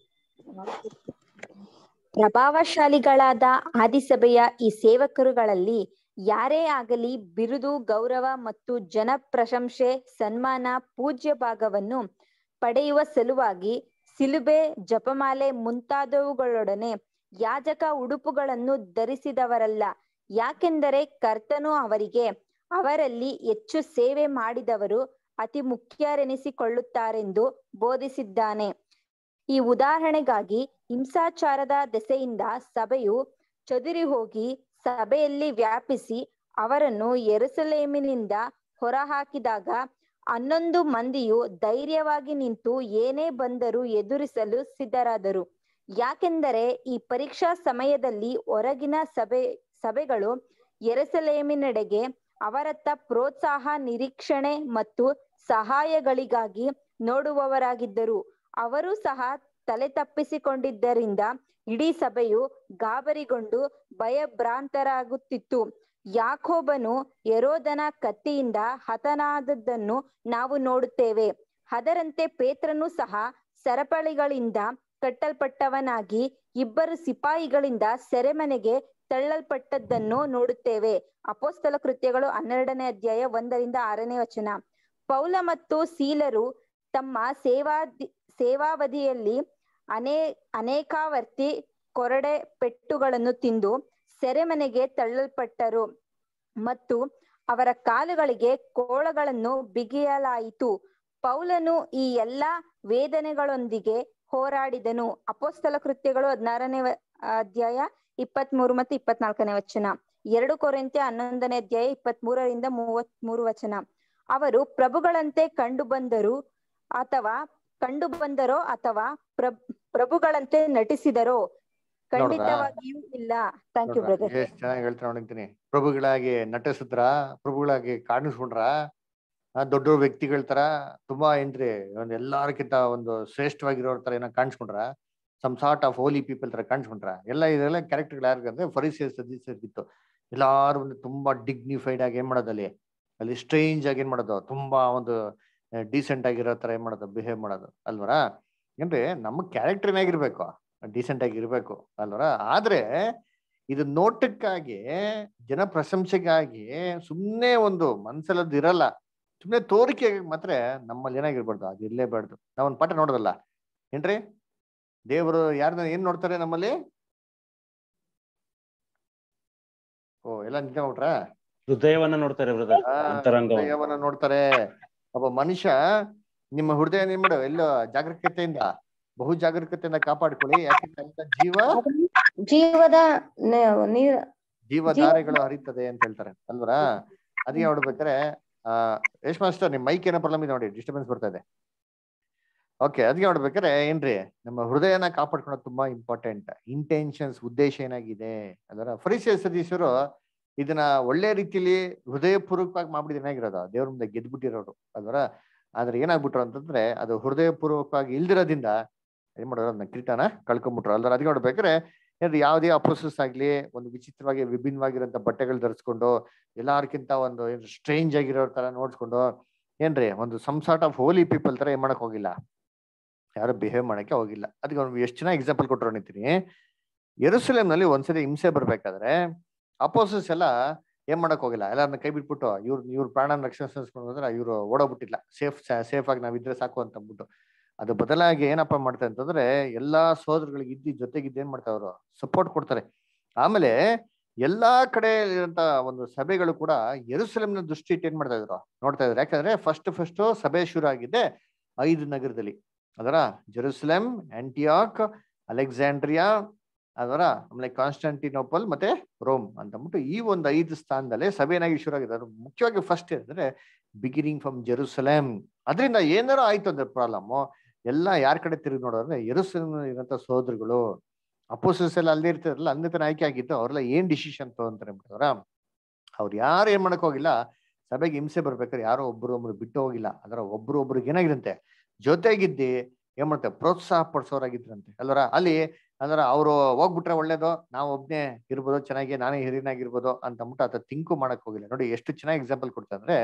ಪ್ರಭಾವಶಾಲಿಗಳಾದ ಆದಿಸಭೆಯ ಈ ಸೇವಕರುಗಳಲ್ಲಿ ಯಾರೇ ಆಗಲಿ ಬಿರುದು ಗೌರವ ಮತ್ತು ಜನ ಪ್ರಶಂಸೆ ಸನ್ಮಾನ ಪೂಜ್ಯ ಭಾಗವನ್ನು ಪಡೆಯುವ ಸಲುವಾಗಿ ಸಿಲುಬೆ ಜಪಮಾಲೆ ಮುಂತಾದವುಗಳೊಡನೆ ಯಾಜಕ ಉಡುಪುಗಳನ್ನು ಧರಿಸಿದವರಲ್ಲ ಯಾಕೆಂದರೆ ಕರ್ತನು ಅವರಿಗೆ ಅವರಲ್ಲಿ ಹೆಚ್ಚು ಸೇವೆ ಮಾಡಿದವರು ಅತಿ ಮುಖ್ಯರೆನಿಸಿಕೊಳ್ಳುತ್ತಾರೆಂದು ಬೋಧಿಸಿದ್ದಾನೆ ಈ ಉದಾಹರಣೆಗಾಗಿ ಹಿಂಸಾಚಾರದ ದೆಸೆಯಿಂದ ಸಭೆಯು ಚದುರಿ ಹೋಗಿ ಸಭೆಯಲ್ಲಿ ವ್ಯಾಪಿಸಿ ಅವರನ್ನು ಯೆರೂಸಲೇಮಿನಿಂದ ಹೊರಹಾಕಿದಾಗ ಹನ್ನೊಂದು ಮಂದಿಯು ಧೈರ್ಯವಾಗಿ ನಿಂತು ಏನೇ ಬಂದರೂ ಎದುರಿಸಲು ಸಿದ್ಧರಾದರು ಯಾಕೆಂದರೆ ಈ ಪರೀಕ್ಷಾ ಸಮಯದಲ್ಲಿ ಹೊರಗಿನ ಸಭೆ ಸಭೆಗಳು ಯೆರೂಸಲೇಮಿನೆಡೆಗೆ ಅವರತ್ತ ಪ್ರೋತ್ಸಾಹ ನಿರೀಕ್ಷಣೆ ಮತ್ತು ಸಹಾಯಗಳಿಗಾಗಿ ನೋಡುವವರಾಗಿದ್ದರು ಅವರು ಸಹ ತಲೆ ತಪ್ಪಿಸಿಕೊಂಡಿದ್ದರಿಂದ ಇಡೀ ಸಭೆಯು ಗಾಬರಿಗೊಂಡು ಭಯಭ್ರಾಂತರಾಗುತ್ತಿತ್ತು ಯಾಕೋಬನು ಯರೋದನ ಕತ್ತಿಯಿಂದ ಹತನಾದದ್ದನ್ನು ನಾವು ನೋಡುತ್ತೇವೆ ಅದರಂತೆ ಪೇತ್ರನು ಸಹ ಸರಪಳಿಗಳಿಂದ ಕಟ್ಟಲ್ಪಟ್ಟವನಾಗಿ ಇಬ್ಬರು ಸಿಪಾಯಿಗಳಿಂದ ಸೆರೆಮನೆಗೆ ತಳ್ಳಲ್ಪಟ್ಟದ್ದನ್ನು ನೋಡುತ್ತೇವೆ ಅಪೋಸ್ತಲ ಕೃತ್ಯಗಳು ಹನ್ನೆರಡನೇ ಅಧ್ಯಾಯ ಒಂದರಿಂದ ಆರನೇ ವಚನ ಪೌಲ ಮತ್ತು ಸೀಲರು ತಮ್ಮ ಸೇವಾದಿ ಸೇವಾವಧಿಯಲ್ಲಿ ಅನೇ ಅನೇಕಾವರ್ತಿ ಕೊರಡೆ ಪೆಟ್ಟುಗಳನ್ನು ತಿಂದು ಸೆರೆಮನೆಗೆ ತಳ್ಳಲ್ಪಟ್ಟರು ಮತ್ತು ಅವರ ಕಾಲುಗಳಿಗೆ ಕೋಳಗಳನ್ನು ಬಿಗಿಯಲಾಯಿತು ಪೌಲನು ಈ ಎಲ್ಲಾ ವೇದನೆಗಳೊಂದಿಗೆ ಹೋರಾಡಿದನು ಅಪೋಸ್ತಲ ಕೃತ್ಯಗಳು ಹದಿನಾರನೇ ಅಧ್ಯಾಯ ಇಪ್ಪತ್ಮೂರು ಮತ್ತು ಇಪ್ಪತ್ನಾಲ್ಕನೇ ವಚನ ಎರಡು ಕೊರಿಂತ್ಯ ಹನ್ನೊಂದನೇ ಅಧ್ಯಾಯ ಇಪ್ಪತ್ಮೂರರಿಂದ ಮೂವತ್ತ್ ಮೂರು ವಚನ ಅವರು ಪ್ರಭುಗಳಂತೆ ಕಂಡು ಬಂದರು ಅಥವಾ ಕಂಡು ಬಂದರೋ ಅಥವಾ ಪ್ರಭ್ ಪ್ರಭುಗಳಂತೆ ನಟಿಸಿದರೋ ಖಂಡಿತವಾಗಿಯೂ ಇಲ್ಲ ಥ್ಯಾಂಕ್ ಯು ಬ್ರದರ್ ಎಷ್ಟ್ ಚೆನ್ನಾಗಿ ಹೇಳ್ತಾ ನೋಡಿರ್ತೀನಿ ಪ್ರಭುಗಳಾಗಿ ನಟಿಸಿದ್ರ ಪ್ರಭುಗಳಾಗಿ ಕಾಣಿಸ್ಕೊಂಡ್ರ ಆ ದೊಡ್ಡ ವ್ಯಕ್ತಿಗಳ ತರ ತುಂಬಾ ಏನ್ರಿ ಒಂದ್ ಎಲ್ಲಾರ್ಕಿಂತ ಒಂದು ಶ್ರೇಷ್ಠವಾಗಿರೋರ್ ತರ ಏನೋ ಕಾಣಿಸ್ಕೊಂಡ್ರ some sort of holy people ತರ ಕಾಣಿಸ್ಕೊಂಡ್ರ ಎಲ್ಲ ಇದೆಲ್ಲ ಕ್ಯಾರೆಕ್ಟರ್ ಯಾರಿಗಂದ್ರೆ ಫರಿಸಿಯಸ್ ಇತ್ತು ಎಲ್ಲಾರು ಒಂದು ತುಂಬಾ ಡಿಗ್ನಿಫೈಡ್ ಆಗಿ ಏನ್ ಮಾಡೋದಲ್ಲಿ ಅಲ್ಲಿ ಸ್ಟ್ರೇಂಜ್ ಆಗಿ ಏನ್ ಮಾಡೋದು ತುಂಬಾ ಒಂದು ಡೀಸೆಂಟ್ ಆಗಿರೋ ತರ ಏನ್ ಮಾಡೋದು ಬಿಹೇವ್ ಮಾಡೋದು ಅಲ್ವರ ಏನ್ರಿ ನಮ್ಮ ಕ್ಯಾರೆಕ್ಟರ್ ಏನಾಗಿರ್ಬೇಕು ಡೀಸೆಂಟ್ ಆಗಿ ಇರ್ಬೇಕು ಅಲ್ವರ ಆದ್ರೆ ಇದು ನೋಟಕ್ಕಾಗಿ ಜನ ಪ್ರಶಂಸೆಗಾಗಿ ಸುಮ್ನೆ ಒಂದು ಮನ್ಸಲ್ಲದ್ದು ಇರಲ್ಲ ಸುಮ್ನೆ ತೋರಿಕೆ ಮಾತ್ರ ನಮ್ಮಲ್ಲಿ ಏನಾಗಿರ್ಬಾರ್ದು ಅದು ಇರ್ಲೇಬಾರ್ದು ನಾವೊಂದು ಪಾಠ ನೋಡೋದಲ್ಲ ಏನ್ರಿ ದೇವರು ಯಾರನ್ನ ಏನ್ ನೋಡ್ತಾರೆ ನಮ್ಮಲ್ಲಿ ಓ ಎಲ್ಲ ನಿಜ ನೋಡ್ರ ಹೃದಯವನ್ನ ನೋಡ್ತಾರೆ ಬ್ರದರ್ ಆ, ಅಂತರಂಗವನ್ನು ಹೃದಯವನ್ನ ನೋಡ್ತಾರೆ ಒಬ್ಬ ಮನುಷ್ಯ ನಿಮ್ಮ ಹೃದಯ ಏನ್ ಮಾಡು ಎಲ್ಲೋ ಜಾಗರೂಕತೆಯಿಂದ ಬಹು ಜಾಗರೂಕತೆಯಿಂದ ಕಾಪಾಡ್ಕೊಳ್ಳಿ ಯಾಕೆಂದ್ರೆ ಅಂತ ಜೀವ ಜೀವದ ನ- ನೀರ್ ಜೀವಧಾರೆಗಳು ಹರಿತದೆ ಅಂತ ಹೇಳ್ತಾರೆ ಅಲ್ವರಾ ಅದಕ್ಕೆ ನೋಡ್ಬೇಕಾರೆ ಆ ಯಶ್ ಮಾಸ್ಟರ್ ನಿಮ್ ಮೈಕ್ ಏನೋ ಪ್ರಾಬ್ಲಮ್ ಇದೆ ನೋಡಿ ಡಿಸ್ಟರ್ಬೆನ್ಸ್ ಬರ್ತಾ ಇದೆ ಓಕೆ ಅದಕ್ಕೆ ನೋಡ್ಬೇಕಾರೆ ಏನ್ರಿ ನಮ್ಮ ಹೃದಯನ ಕಾಪಾಡ್ಕೊಳ್ಳೋದು ತುಂಬಾ ಇಂಪಾರ್ಟೆಂಟ್ ಇಂಟೆನ್ಷನ್ಸ್ ಉದ್ದೇಶ ಏನಾಗಿದೆ ಅದರ ಫರಿಸಿಯ ಸದಸ್ಯರು ಇದನ್ನ ಒಳ್ಳೆ ರೀತಿಲಿ ಹೃದಯಪೂರ್ವಕವಾಗಿ ಮಾಡ್ಬಿಟ್ಟಿದ್ರೆ ಏನಾಗಿರೋದು ದೇವ್ರ ಮುಂದೆ ಗೆದ್ಬಿಟ್ಟಿರೋರು ಅದರ ಆದ್ರೆ ಏನಾಗ್ಬಿಟ್ರು ಅಂತಂದ್ರೆ ಅದು ಹೃದಯಪೂರ್ವಕವಾಗಿ ಇಲ್ದಿರೋದ್ರಿಂದ ಏನ್ ಮಾಡೋರು ಅದನ್ನ ಕಿರೀಟನ ಕಳ್ಕೊಂಡ್ಬಿಟ್ರು ಅಲ್ದ್ರ ಅದಕ್ಕೆ ನೋಡ್ಬೇಕಾರೆ ಏನ್ರಿ ಯಾವುದೇ ಅಪ್ರೋಸಸ್ ಆಗ್ಲಿ ಒಂದು ವಿಚಿತ್ರವಾಗಿ ವಿಭಿನ್ನವಾಗಿರೋಂಥ ಬಟ್ಟೆಗಳು ಧರಿಸ್ಕೊಂಡು ಎಲ್ಲಾರ್ಕಿಂತ ಒಂದು ಏನು ಸ್ಟ್ರೇಂಜ್ ಆಗಿರೋ ತರ ನೋಡ್ಸ್ಕೊಂಡು ಏನ್ರಿ ಒಂದು some sort of holy people ತರ ಏನ್ ಮಾಡಕ್ ಹೋಗಿಲ್ಲ ಯಾರು ಬಿಹೇವ್ ಮಾಡಕ್ಕೆ ಹೋಗಿಲ್ಲ ಅದಕ್ಕೆ ಅವ್ನು ಎಷ್ಟು ಚೆನ್ನಾಗಿ ಎಕ್ಸಾಂಪಲ್ ಕೊಟ್ಟರು ಅಂತೀನಿ ಯೆರೂಸಲೇಮ್ ನಲ್ಲಿ ಒಂದ್ಸರಿ ಹಿಂಸೆ ಬರ್ಬೇಕಾದ್ರೆ ಅಪೋಸಸ್ ಎಲ್ಲ ಏನ್ ಮಾಡಕ್ ಹೋಗಿಲ್ಲ ಎಲ್ಲಾರನ್ನ ಕೈ ಬಿಟ್ಬಿಟ್ಟು ಇವ್ರ ಇವ್ರ ಪ್ರಾಣನ ರಕ್ಷಿಸ್ಕೊಂಡು ಹೋದ್ರೆ ಇವ್ರು ಓಡೋಗ್ಬಿಟ್ಟಿಲ್ಲ ಸೇಫ್ ಸೇಫ್ ಆಗಿ ನಾವಿದ್ರೆ ಸಾಕು ಅಂತ ಅಂದ್ಬಿಟ್ಟು ಅದು ಬದಲಾಗಿ ಏನಪ್ಪಾ ಮಾಡ್ತಾರೆ ಅಂತಂದ್ರೆ ಎಲ್ಲಾ ಸೋದರಗಳಿಗೆ ಇದ್ದಿ ಜೊತೆಗಿದ್ದು ಏನ್ ಮಾಡ್ತಾರೆ ಅವರು ಸಪೋರ್ಟ್ ಕೊಡ್ತಾರೆ ಆಮೇಲೆ ಎಲ್ಲಾ ಕಡೆ ಇರೋಂತ ಒಂದು ಸಭೆಗಳು ಕೂಡ ಯೆರೂಸಲೇಮ್ನ ದೃಷ್ಟಿ ಇಟ್ಟು ಏನ್ ಮಾಡ್ತಾ ಇದ್ರು ನೋಡ್ತಾ ಇದ್ರು ಯಾಕಂದ್ರೆ ಫಸ್ಟ್ ಫಸ್ಟ್ ಸಭೆ ಶುರು ಆಗಿದ್ದೆ ಐದು ನಗರದಲ್ಲಿ ಅದರ ಜೆರೂಸಲೇಮ್ ಆಂಟಿಯಾಕ್ ಅಲೆಕ್ಸಾಂಡ್ರಿಯಾ ಅದರ ಆಮೇಲೆ ಕಾನ್ಸ್ಟಂಟಿನೋಪಲ್ ಮತ್ತೆ ರೋಮ್ ಅಂತ ಅಂದ್ಬಿಟ್ಟು ಈ ಒಂದು ಐದು ಸ್ಥಾನದಲ್ಲೇ ಸಭೆ ಏನಾಗಿ ಶುರು ಆಗಿದೆ ಅದು ಮುಖ್ಯವಾಗಿ ಫಸ್ಟ್ ಏನಂದ್ರೆ ಬಿಗಿನಿಂಗ್ ಫ್ರಮ್ ಜೆರೂಸಲೇಮ್ ಅದರಿಂದ ಏನಾರು ಆಯ್ತು ಅಂದ್ರೆ ಪ್ರಾಬ್ಲಮ್ ಎಲ್ಲ ಯಾರ ಕಡೆ ತಿರುಗಿ ನೋಡೋದ್ರೆ ಯೆರೂಸಲೇಮ್ ಇರೋಂಥ ಸೋದರಗಳು ಅಪೋಸಸ್ ಎಲ್ಲ ಅಲ್ಲೇ ಇರ್ತಾರಲ್ಲ ಅಲ್ಲೇ ತನ ಆಯ್ಕೆ ಆಗಿತ್ತು ಅವ್ರೆಲ್ಲ ಏನ್ ಡಿಸಿಷನ್ ತಗೊಂತಾರೆ ಬಿಟ್ಟವ್ರ ಅವ್ರು ಯಾರು ಏನ್ ಮಾಡಕ್ ಹೋಗಿಲ್ಲ ಸಭೆಗೆ ಹಿಂಸೆ ಬರ್ಬೇಕಾದ್ರೆ ಯಾರೋ ಒಬ್ರು ಒಬ್ರು ಬಿಟ್ಟು ಹೋಗಿಲ್ಲ ಅದರ ಒಬ್ರು ಒಬ್ರಿಗೆ ಏನಾಗಿರಂತೆ ಜೊತೆಗಿದ್ದಿ ಏನ್ ಮಾಡ್ತಾರೆ ಪ್ರೋತ್ಸಾಹ ಪಡಿಸೋರಾಗಿದ್ರಂತೆ ಅಲ್ವರ ಅಲ್ಲಿ ಅಂದ್ರ ಅವ್ರು ಹೋಗ್ಬಿಟ್ರೆ ಒಳ್ಳೇದು ನಾವು ಒಬ್ನೇ ಇರ್ಬೋದು ಚೆನ್ನಾಗಿ ನಾನೇ ಹಿರಿಯನಾಗಿರ್ಬೋದು ಅಂತ ಅಂದ್ಬಿಟ್ಟು ಆತ ತಿಂಕು ಮಾಡಕ್ ಹೋಗಿಲ್ಲ ನೋಡಿ ಎಷ್ಟು ಚೆನ್ನಾಗಿ ಎಕ್ಸಾಂಪಲ್ ಕೊಡ್ತಾರೆ ಅಂದ್ರೆ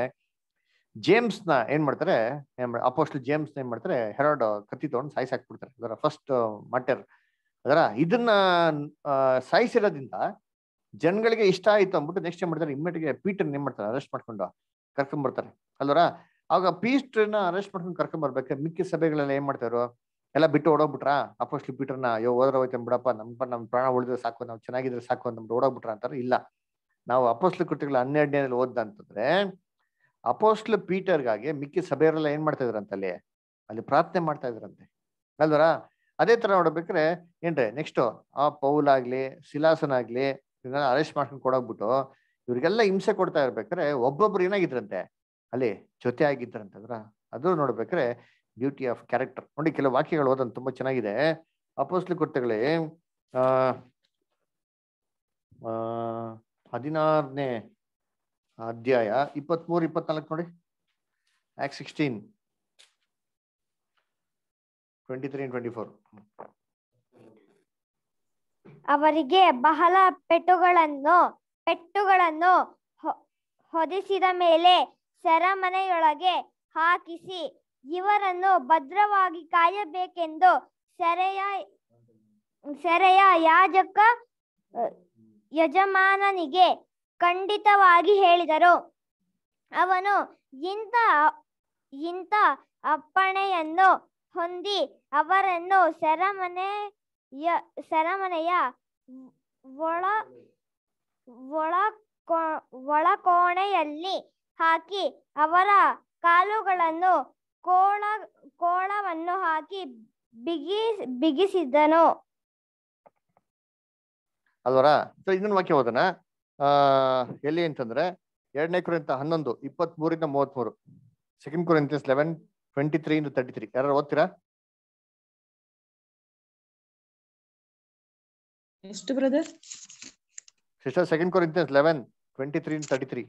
ಜೇಮ್ಸ್ ನ ಏನ್ ಮಾಡ್ತಾರೆ ಅಪೋಸ್ಟಲ್ ಜೇಮ್ಸ್ ಏನ್ ಮಾಡ್ತಾರೆ ಹೆರಾಡ್ ಕತ್ತಿ ತಗೊಂಡು ಸಾಯಿಸಾಕ್ಬಿಡ್ತಾರೆ ಅದರ ಫಸ್ಟ್ ಮಟರ್ ಅದರ ಇದನ್ನ ಆ, ಸಾಯಿಸಿರೋದ್ರಿಂದ ಜನಗಳಿಗೆ ಇಷ್ಟ ಆಯ್ತು ಅಂದ್ಬಿಟ್ಟು ನೆಕ್ಸ್ಟ್ ಏನ್ ಮಾಡ್ತಾರೆ ಇಮ್ಮಿಡಿಯೇಟ್ ಪೀಟರ್ ಏನ್ ಮಾಡ್ತಾರೆ ಅರೆಸ್ಟ್ ಮಾಡ್ಕೊಂಡು ಕರ್ಕೊಂಡ್ ಬರ್ತಾರೆ ಅಲ್ವರ ಆಗ ಪೀಸ್ಟ್ರನ್ನ ಅರೆಸ್ಟ್ ಮಾಡ್ಕೊಂಡು ಕರ್ಕೊಂಡ್ ಬರ್ಬೇಕಾದ್ರೆ ಮಿಕ್ಕಿ ಸಭೆಗಳೆಲ್ಲ ಏನ್ ಮಾಡ್ತಾರೋ ಎಲ್ಲ ಬಿಟ್ಟು ಓಡೋಗ್ಬಿಟ್ರಾ ಅಪೋಸ್ಟ್ಲಿ ಪೀಟರ್ನ ಅಯ್ಯೋ ಹೋದ್ರ ಹೋಯ್ತು ಬಿಡಪ್ಪ ನಮ್ ನಮ್ ಪ್ರಾಣ ಉಳಿದ್ರೆ ಸಾಕು ನಾವು ಚೆನ್ನಾಗಿದ್ರೆ ಸಾಕು ಅಂದ್ಬಿಟ್ಟು ಓಡೋಗ್ಬಿಟ್ರ ಅಂತಾರೆ ಇಲ್ಲ ನಾವು ಅಪೋಸ್ಟ್ಲ ಕೃತಿಗಳ ಹನ್ನೆರಡನೇ ಓದ್ದ ಅಂತಂದ್ರೆ ಅಪೋಸ್ಟ್ಲ ಪೀಟರ್ಗಾಗಿ ಮಿಕ್ಕಿ ಸಭೆಯವರೆಲ್ಲ ಏನ್ ಮಾಡ್ತಾ ಇದ್ರಂತೆ ಅಲ್ಲಿ ಅಲ್ಲಿ ಪ್ರಾರ್ಥನೆ ಮಾಡ್ತಾ ಇದ್ರಂತೆ ಅಲ್ವರ ಅದೇ ತರ ನೋಡ್ಬೇಕಾದ್ರೆ ಏನ್ರಿ ನೆಕ್ಸ್ಟ್ ಆ ಪೌಲ್ ಆಗ್ಲಿ ಸಿಲಾಸನ್ ಆಗ್ಲಿ ಇವನ್ನೆಲ್ಲ ಅರೆಸ್ಟ್ ಮಾಡ್ಕೊಂಡು ಕೊಡೋಗ್ಬಿಟ್ಟು ಇವ್ರಿಗೆಲ್ಲ ಹಿಂಸೆ ಕೊಡ್ತಾ ಇರ್ಬೇಕಾದ್ರೆ ಒಬ್ಬೊಬ್ರು ಏನಾಗಿದ್ರಂತೆ ಅಲ್ಲಿ ಜೊತೆ ಆಗಿದ್ರಂತೆ ಅದ್ರ ಅದು ನೋಡ್ಬೇಕಾದ್ರೆ ಬ್ಯೂಟಿ ಆಫ್ ಕ್ಯಾರೆಕ್ಟರ್ ನೋಡಿ ಕೆಲವು ವಾಕ್ಯಗಳು ಓದೋದು ತುಂಬಾ ಚೆನ್ನಾಗಿದೆ ಅಪೋಸ್ಲಿ ಕೃತ್ಯಗಳೇ ಆ ಆ, ಹದಿನಾರನೇ ಅಧ್ಯಾಯ ಇಪ್ಪತ್ಮೂರು ಇಪ್ಪತ್ನಾಲ್ಕು ನೋಡಿ act sixteen twenty three twenty four ಅವರಿಗೆ ಬಹಳ ಪೆಟ್ಟುಗಳನ್ನು ಪೆಟ್ಟುಗಳನ್ನು ಹೊ- ಹೊದಿಸಿದ ಮೇಲೆ ಸೆರೆಮನೆಯೊಳಗೆ ಹಾಕಿಸಿ ಇವರನ್ನು ಭದ್ರವಾಗಿ ಕಾಯಬೇಕೆಂದು ಸೆರೆಯ ಸೆರೆಯ ಯಾಜಕ ಅ, ಯಜಮಾನನಿಗೆ ಖಂಡಿತವಾಗಿ ಹೇಳಿದರು ಅವನು ಇಂಥ ಇಂಥ ಅಪ್ಪಣೆಯನ್ನು ಹೊಂದಿ ಅವರನ್ನು ಸೆರೆಮನೆಯ ಸೆರೆಮನೆಯ ಒಳ ಒಳ ಕೋ- ಒಳಕೋಣೆಯಲ್ಲಿ ಹಾಕಿ ಅವರ ಕಾಲುಗಳನ್ನು ಕೋಳ ಕೋಳವನ್ನು ಹಾಕಿ ಬಿಗಿ ಬಿಗಿಸಿದನು ಅಲ್ವರ ಸೊ ಇನ್ನೊಂದು ವಾಕ್ಯ ಓದೋಣ ಆ ಎಲ್ಲಿ ಅಂತಂದ್ರೆ ಎರಡನೇ ಕುರಿತ ಹನ್ನೊಂದು ಇಪ್ಪತ್ತ್ ಮೂರಿಂದ ಮೂವತ್ಮೂರು second Corinthians eleven twenty three ಇಂದ ತರ್ಟಿ ತ್ರೀ ಯಾರು ಓದ್ತೀರಾ ಎಷ್ಟು brother sister second Corinthians eleven twenty three thirty three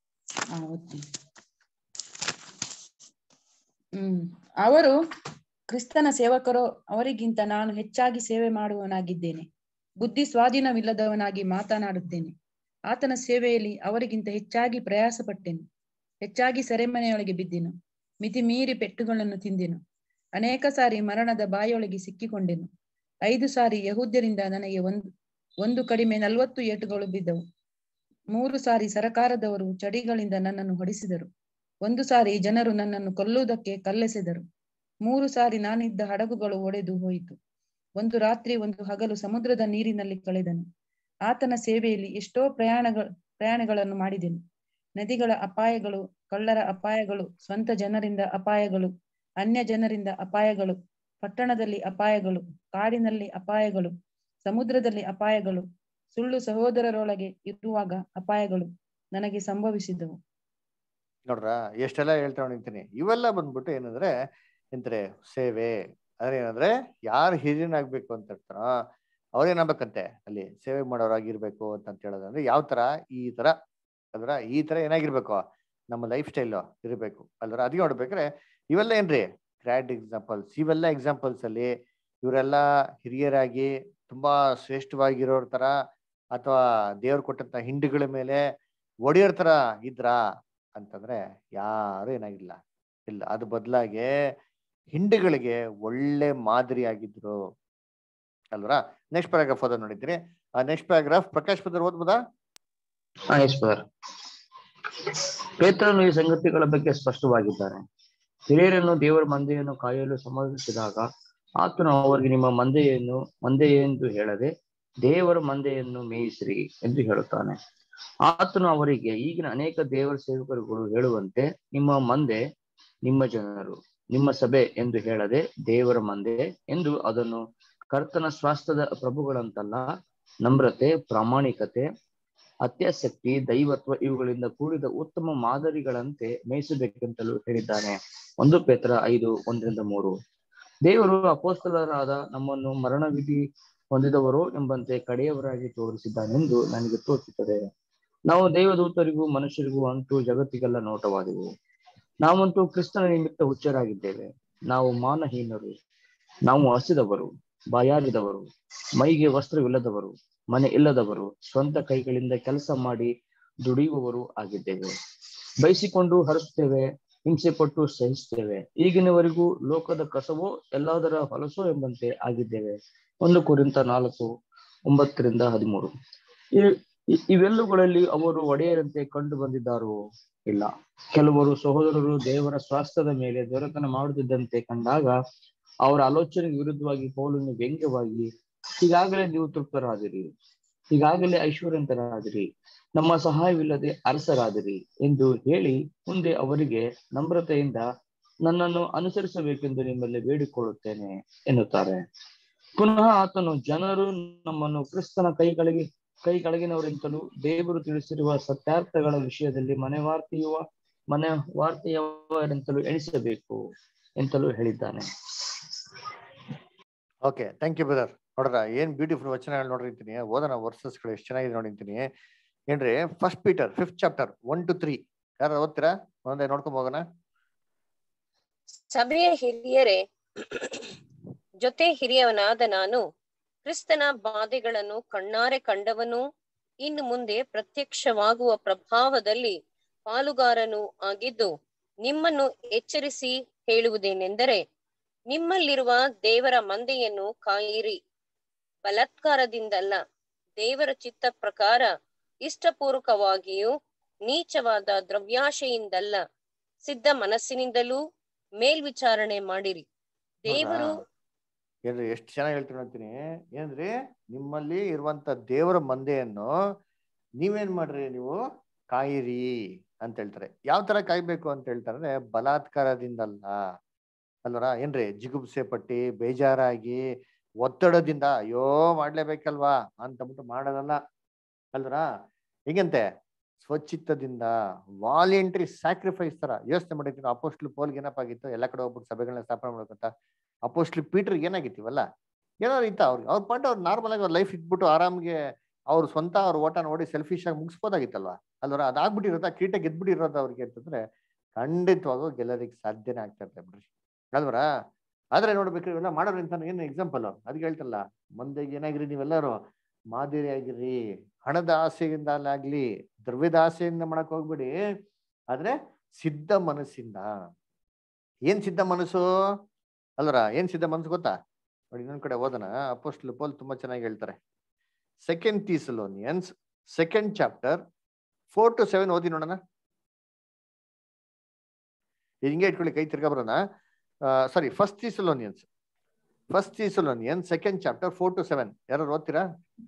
ಹ್ಮ್ ಅವರು ಕ್ರಿಸ್ತನ ಸೇವಕರು ಅವರಿಗಿಂತ ನಾನು ಹೆಚ್ಚಾಗಿ ಸೇವೆ ಮಾಡುವವನಾಗಿದ್ದೇನೆ ಬುದ್ಧಿ ಸ್ವಾಧೀನವಿಲ್ಲದವನಾಗಿ ಮಾತನಾಡುತ್ತೇನೆ ಆತನ ಸೇವೆಯಲ್ಲಿ ಅವರಿಗಿಂತ ಹೆಚ್ಚಾಗಿ ಪ್ರಯಾಸ ಪಟ್ಟೆನು ಹೆಚ್ಚಾಗಿ ಸೆರೆಮನೆಯೊಳಗೆ ಬಿದ್ದೆನು ಮಿತಿ ಮೀರಿ ಪೆಟ್ಟುಗಳನ್ನು ತಿಂದೆನು ಅನೇಕ ಸಾರಿ ಮರಣದ ಬಾಯೊಳಗೆ ಸಿಕ್ಕಿಕೊಂಡೆನು ಐದು ಸಾರಿ ಯಹೂದ್ಯರಿಂದ ನನಗೆ ಒಂದು ಒಂದು ಕಡಿಮೆ ನಲವತ್ತು ಏಟುಗಳು ಬಿದ್ದವು ಮೂರು ಸಾರಿ ಸರಕಾರದವರು ಚಡಿಗಳಿಂದ ನನ್ನನ್ನು ಹೊಡಿಸಿದರು ಒಂದು ಸಾರಿ ಜನರು ನನ್ನನ್ನು ಕೊಲ್ಲುವುದಕ್ಕೆ ಕಲ್ಲೆಸೆದರು ಮೂರು ಸಾರಿ ನಾನಿದ್ದ ಹಡಗುಗಳು ಒಡೆದು ಹೋಯಿತು ಒಂದು ರಾತ್ರಿ ಒಂದು ಹಗಲು ಸಮುದ್ರದ ನೀರಿನಲ್ಲಿ ಕಳೆದನು ಆತನ ಸೇವೆಯಲ್ಲಿ ಎಷ್ಟೋ ಪ್ರಯಾಣಗಳ ಪ್ರಯಾಣಗಳನ್ನು ಮಾಡಿದೆನು ನದಿಗಳ ಅಪಾಯಗಳು ಕಳ್ಳರ ಅಪಾಯಗಳು ಸ್ವಂತ ಜನರಿಂದ ಅಪಾಯಗಳು ಅನ್ಯ ಜನರಿಂದ ಅಪಾಯಗಳು ಪಟ್ಟಣದಲ್ಲಿ ಅಪಾಯಗಳು ಕಾಡಿನಲ್ಲಿ ಅಪಾಯಗಳು ಸಮುದ್ರದಲ್ಲಿ ಅಪಾಯಗಳು ಸುಳ್ಳು ಸಹೋದರರೊಳಗೆ ಇರುವಾಗ ಅಪಾಯಗಳು ನನಗೆ ಸಂಭವಿಸಿದವು ನೋಡ್ರ ಎಷ್ಟೆಲ್ಲ ಹೇಳ್ತಾ ನಿಂತೀನಿ ಇವೆಲ್ಲ ಬಂದ್ಬಿಟ್ಟು ಏನಂದ್ರೆ ಎಂತಾರೆ ಸೇವೆ ಅಂದ್ರೆ ಏನಂದ್ರೆ ಯಾರು ಹಿರಿಯನಾಗ್ಬೇಕು ಅಂತ ಹೇಳ್ತಾರೋ ಅವ್ರೇನಾಗ್ಬೇಕಂತೆ ಅಲ್ಲಿ ಸೇವೆ ಮಾಡೋರಾಗಿರ್ಬೇಕು ಅಂತ ಹೇಳೋದು ಅಂದ್ರೆ ಯಾವ ತರ ಈ ತರ ಅಲ್ರ ಈ ತರ ಏನಾಗಿರ್ಬೇಕು ನಮ್ಮ ಲೈಫ್ ಸ್ಟೈಲ್ ಇರಬೇಕು ಅಲ್ರ ಅದಕ್ಕೆ ನೋಡ್ಬೇಕ್ರೆ ಇವೆಲ್ಲ ಏನ್ರಿ ಗ್ರ್ಯಾಂಡ್ ಎಕ್ಸಾಂಪಲ್ಸ್ ಇವೆಲ್ಲ ಎಕ್ಸಾಂಪಲ್ಸ್ ಅಲ್ಲಿ ಇವರೆಲ್ಲ ಹಿರಿಯರಾಗಿ ತುಂಬಾ ಶ್ರೇಷ್ಠವಾಗಿರೋರ್ ತರ ಅಥವಾ ದೇವ್ರು ಕೊಟ್ಟಂತ ಹಿಂಡುಗಳ ಮೇಲೆ ಒಡೆಯೋರ್ ತರ ಇದ್ರಾ ಅಂತಂದ್ರೆ ಯಾರು ಏನಾಗಿಲ್ಲ ಇಲ್ಲ ಅದು ಬದಲಾಗಿ ಹಿಂಡುಗಳಿಗೆ ಒಳ್ಳೆ ಮಾದರಿ ಆಗಿದ್ರು ಅಲ್ವರಾ ನೆಕ್ಸ್ಟ್ ಪ್ಯಾರಾಗ್ರಾಫ್ ಓದೋದ್ ನೋಡಿದ್ರಿ ಆ ನೆಕ್ಸ್ಟ್ ಪ್ಯಾರಾಗ್ರಾಫ್ ಪ್ರಕಾಶ್ ಪದರ್ ಓದ್ಬೋದಾ ಹಾ ಎಸ್ ಬ್ರದರ್ ಪೇತ್ರನು ಈ ಸಂಗತಿಗಳ ಬಗ್ಗೆ ಸ್ಪಷ್ಟವಾಗಿದ್ದಾನೆ ಹಿರಿಯರನ್ನು ದೇವರ ಮಂದೆಯನ್ನು ಕಾಯಲು ಸಮರ್ಪಿಸಿದಾಗ ಆತನು ಅವರಿಗೆ ನಿಮ್ಮ ಮಂದೆಯನ್ನು ಮಂದೆ ಎಂದು ಹೇಳದೆ ದೇವರ ಮಂದೆಯನ್ನು ಮೇಯಿಸಿರಿ ಎಂದು ಹೇಳುತ್ತಾನೆ ಆತನು ಅವರಿಗೆ ಈಗಿನ ಅನೇಕ ದೇವರ ಸೇವಕರುಗಳು ಹೇಳುವಂತೆ ನಿಮ್ಮ ಮಂದೆ ನಿಮ್ಮ ಜನರು ನಿಮ್ಮ ಸಭೆ ಎಂದು ಹೇಳದೆ ದೇವರ ಮಂದೆ ಎಂದು ಅದನ್ನು ಕರ್ತನ ಸ್ವಾಸ್ಥ್ಯದ ಪ್ರಭುಗಳಂತಲ್ಲ ನಮ್ರತೆ ಪ್ರಾಮಾಣಿಕತೆ ಅತ್ಯಾಸಕ್ತಿ ದೈವತ್ವ ಇವುಗಳಿಂದ ಕೂಡಿದ ಉತ್ತಮ ಮಾದರಿಗಳಂತೆ ಮೇಯಿಸಬೇಕೆಂತಲೂ ಹೇಳಿದ್ದಾನೆ ಒಂದು ಪೇತ್ರ ಐದು ಒಂದರಿಂದ ಮೂರು ದೇವರು ಅಪೋಸ್ತಲರಾದ ನಮ್ಮನ್ನು ಮರಣವಿಧಿ ಹೊಂದಿದವರು ಎಂಬಂತೆ ಕಡೆಯವರಾಗಿ ತೋರಿಸಿದ್ದಾನೆಂದು ನನಗೆ ತೋಚುತ್ತದೆ ನಾವು ದೇವದೂತರಿಗೂ ಮನುಷ್ಯರಿಗೂ ಅಂತೂ ಜಗತ್ತಿಗೆಲ್ಲ ನೋಟವಾದೆವು ನಾವಂತೂ ಕ್ರಿಸ್ತನ ನಿಮಿತ್ತ ಹುಚ್ಚರಾಗಿದ್ದೇವೆ ನಾವು ಮಾನಹೀನರು ನಾವು ಹಸಿದವರು ಬಾಯಾರಿದವರು ಮೈಗೆ ವಸ್ತ್ರವಿಲ್ಲದವರು ಮನೆ ಇಲ್ಲದವರು ಸ್ವಂತ ಕೈಗಳಿಂದ ಕೆಲಸ ಮಾಡಿ ದುಡಿಯುವವರು ಆಗಿದ್ದೇವೆ ಬಯಸಿಕೊಂಡು ಹರಿಸ್ತೇವೆ ಹಿಂಸೆ ಪಟ್ಟು ಸಹಿಸ್ತೇವೆ ಈಗಿನವರೆಗೂ ಲೋಕದ ಕಸವೋ ಎಲ್ಲದರ ಹೊಲಸೋ ಎಂಬಂತೆ ಆಗಿದ್ದೇವೆ ಒಂದು ಕುರಿತ ನಾಲ್ಕು ಒಂಬತ್ತರಿಂದ ಹದಿಮೂರು ಇವೆಲ್ಲುಗಳಲ್ಲಿ ಅವರು ಒಡೆಯರಂತೆ ಕಂಡು ಬಂದಿದ್ದಾರೋ ಇಲ್ಲ ಕೆಲವರು ಸಹೋದರರು ದೇವರ ಸ್ವಾಸ್ಥ್ಯದ ಮೇಲೆ ದೊರೆತನ ಮಾಡುತ್ತಿದ್ದಂತೆ ಕಂಡಾಗ ಅವರ ಆಲೋಚನೆಗೆ ವಿರುದ್ಧವಾಗಿ ಪೌಲನ್ನು ವ್ಯಂಗ್ಯವಾಗಿ ಈಗಾಗಲೇ ನೀವು ತೃಪ್ತರಾದಿರಿ ಈಗಾಗಲೇ ಐಶ್ವರ್ಯಂತರಾದಿರಿ ನಮ್ಮ ಸಹಾಯವಿಲ್ಲದೆ ಅರಸರಾದಿರಿ ಎಂದು ಹೇಳಿ ಮುಂದೆ ಅವರಿಗೆ ನಮ್ರತೆಯಿಂದ ನನ್ನನ್ನು ಅನುಸರಿಸಬೇಕೆಂದು ನಿಮ್ಮಲ್ಲಿ ಬೇಡಿಕೊಳ್ಳುತ್ತೇನೆ ಎನ್ನುತ್ತಾರೆ ಪುನಃ ಆತನು ಜನರು ನಮ್ಮನ್ನು ಕ್ರಿಸ್ತನ ಕೈಗಳಿಗೆ ಕೈ ಕೆಳಗಿನವರೆಂತಲೂ ದೇವರು ತಿಳಿಸಿರುವ ಸತ್ಯಾರ್ಥಗಳ ವಿಷಯದಲ್ಲಿ ಮನೆ ವಾರ್ತೆಯುವ ಮನೆ ವಾರ್ತೆಯವರೆಂತಲೂ ಎಣಿಸಬೇಕು ಎಂತಲೂ ಹೇಳಿದ್ದಾನೆ ಓಕೆ ಥ್ಯಾಂಕ್ ಯು ಬ್ರದರ್ ನೋಡ್ರ ಏನ್ ಬ್ಯೂಟಿಫುಲ್ ವಚನಗಳು ನೋಡಿರ್ತೀನಿ ಓದೋಣ ವರ್ಸಸ್ಗಳು ಎಷ್ಟು ಚೆನ್ನಾಗಿದೆ ನೋಡಿರ್ತೀನಿ ಏನ್ರಿ first Peter fifth chapter one to three ಯಾರು ಓದ್ತೀರಾ ಒಂದೇ ನೋಡ್ಕೊಂಡ್ ಹೋಗೋಣ ಸಭೆಯ ಹಿರಿಯರೇ ಜೊತೆ ಹಿರಿಯವನಾದ ನಾನು ಕ್ರಿಸ್ತನ ಬಾಧೆಗಳನ್ನು ಕಣ್ಣಾರೆ ಕಂಡವನು ಇನ್ನು ಮುಂದೆ ಪ್ರತ್ಯಕ್ಷವಾಗುವ ಪ್ರಭಾವದಲ್ಲಿ ಪಾಲುಗಾರನು ಆಗಿದ್ದು ನಿಮ್ಮನ್ನು ಎಚ್ಚರಿಸಿ ಹೇಳುವುದೇನೆಂದರೆ ನಿಮ್ಮಲ್ಲಿರುವ ದೇವರ ಮಂದೆಯನ್ನು ಕಾಯಿರಿ ಬಲಾತ್ಕಾರದಿಂದಲ್ಲ ದೇವರ ಚಿತ್ತ ಪ್ರಕಾರ ಇಷ್ಟಪೂರ್ವಕವಾಗಿಯೂ ನೀಚವಾದ ದ್ರವ್ಯಾಶೆಯಿಂದಲ್ಲ ಸಿದ್ಧ ಮನಸ್ಸಿನಿಂದಲೂ ಮೇಲ್ವಿಚಾರಣೆ ಮಾಡಿರಿ ದೇವರು ಏನ್ರಿ ಎಷ್ಟು ಚೆನ್ನಾಗಿ ಹೇಳ್ತೀನಿ ಅಂತೀನಿ ಏನ್ರಿ ನಿಮ್ಮಲ್ಲಿ ಇರುವಂತ ದೇವರ ಮಂದೆಯನ್ನು ನೀವೇನ್ ಮಾಡ್ರಿ ನೀವು ಕಾಯಿರಿ ಅಂತ ಹೇಳ್ತಾರೆ ಯಾವ ತರ ಕಾಯ್ಬೇಕು ಅಂತ ಹೇಳ್ತಾರೆ ಬಲಾತ್ಕಾರದಿಂದಲ್ಲ ಅಲ್ವರ ಏನ್ರಿ ಜಿಗುಪ್ಸೆ ಪಟ್ಟಿ ಬೇಜಾರಾಗಿ ಒತ್ತಡದಿಂದ ಅಯ್ಯೋ ಮಾಡ್ಲೇಬೇಕಲ್ವಾ ಅಂತಬಿಟ್ಟು ಮಾಡೋದಲ್ಲ ಅಲ್ವರಾ ಹೇಗಂತೆ ಸ್ವಚ್ಛಿತ್ತದಿಂದ ವಾಲಿಯಂಟ್ರಿ ಸ್ಯಾಕ್ರಿಫೈಸ್ ತರ ಯೋಚನೆ ಮಾಡಿರ್ತೀವಿ ಅಪೋಸ್ಟ್ಲು ಪೋಲ್ಗೆ ಏನಪ್ಪ ಆಗಿತ್ತು ಎಲ್ಲ ಕಡೆ ಹೋಗ್ಬಿಟ್ಟು ಸಭೆಗಳನ್ನ ಸ್ಥಾಪನೆ ಮಾಡ್ಬೇಕಂತ ಅಪೋಸ್ಟ್ಲು ಪೀಟರ್ ಏನಾಗಿತ್ತೀವಲ್ಲ ಏನಾದ್ರು ಇತ್ತ ಅವ್ರಿಗೆ ಅವ್ರ ಪಾಯಿಂಟ್ ಅವ್ರು ನಾರ್ಮಲ್ ಆಗಿ ಅವ್ರ ಲೈಫ್ ಇಟ್ಬಿಟ್ಟು ಆರಾಮ್ಗೆ ಅವ್ರು ಸ್ವಂತ ಅವ್ರ ಓಟ ನೋಡಿ ಸೆಲ್ಫಿಶ್ ಆಗಿ ಮುಗಿಸ್ಬೋದಾಗಿತ್ತಲ್ವಾ ಅಲ್ವರ ಅದಾಗ್ಬಿಟ್ಟಿರೋದ ಕ್ರೀಟ ಗೆದ್ಬಿಟ್ಟಿರೋದು ಅವ್ರಿಗೆ ಅಂತಂದ್ರೆ ಖಂಡಿತವಾಗೂ ಗೆಲ್ಲೋದಕ್ಕೆ ಸಾಧ್ಯನೇ ಆಗ್ತಾ ಇರ್ತದೆ ಬಿಡ್ರಿ ಅಲ್ವರ ಆದ್ರೆ ನೋಡ್ಬೇಕ್ರಿ ಇವೆಲ್ಲ ಮಾಡೋರು ಅಂತ ಏನು ಎಕ್ಸಾಂಪಲ್ ಅದಕ್ಕೆ ಹೇಳ್ತಲ್ಲ ಮುಂದೆ ಏನಾಗಿರಿ ನೀವೆಲ್ಲರೂ ಮಾದರಿ ಆಗಿರಿ ಹಣದ ಆಸೆಯಿಂದಲಾಗ್ಲಿ ದ್ರವ್ಯದ ಆಸೆಯಿಂದ ಮಾಡಕ್ ಹೋಗ್ಬಿಡಿ ಆದ್ರೆ ಸಿದ್ಧ ಮನಸ್ಸಿಂದ ಏನ್ ಸಿದ್ಧ ಮನಸ್ಸು ಅಲ್ವರ ಏನ್ ಸಿದ್ಧ ಮನಸ್ಸು ಗೊತ್ತಾ ನೋಡಿ ಇನ್ನೊಂದ್ ಕಡೆ ಓದೋಣ ಅಪೋಸ್ಟ್ಲ್ ಪೋಲ್ ತುಂಬಾ ಚೆನ್ನಾಗಿ ಹೇಳ್ತಾರೆ second Thessalonians second chapter four to seven ಓದಿ ನೋಡೋಣ ಹಿಂಗೆ ಇಟ್ಕೊಳ್ಳಿ ಕೈ ತಿರ್ಗಾ ಬರೋಣ sorry first Thessalonians first Thessalonian second chapter four to seven ಯಾರು ಓದ್ತೀರಾ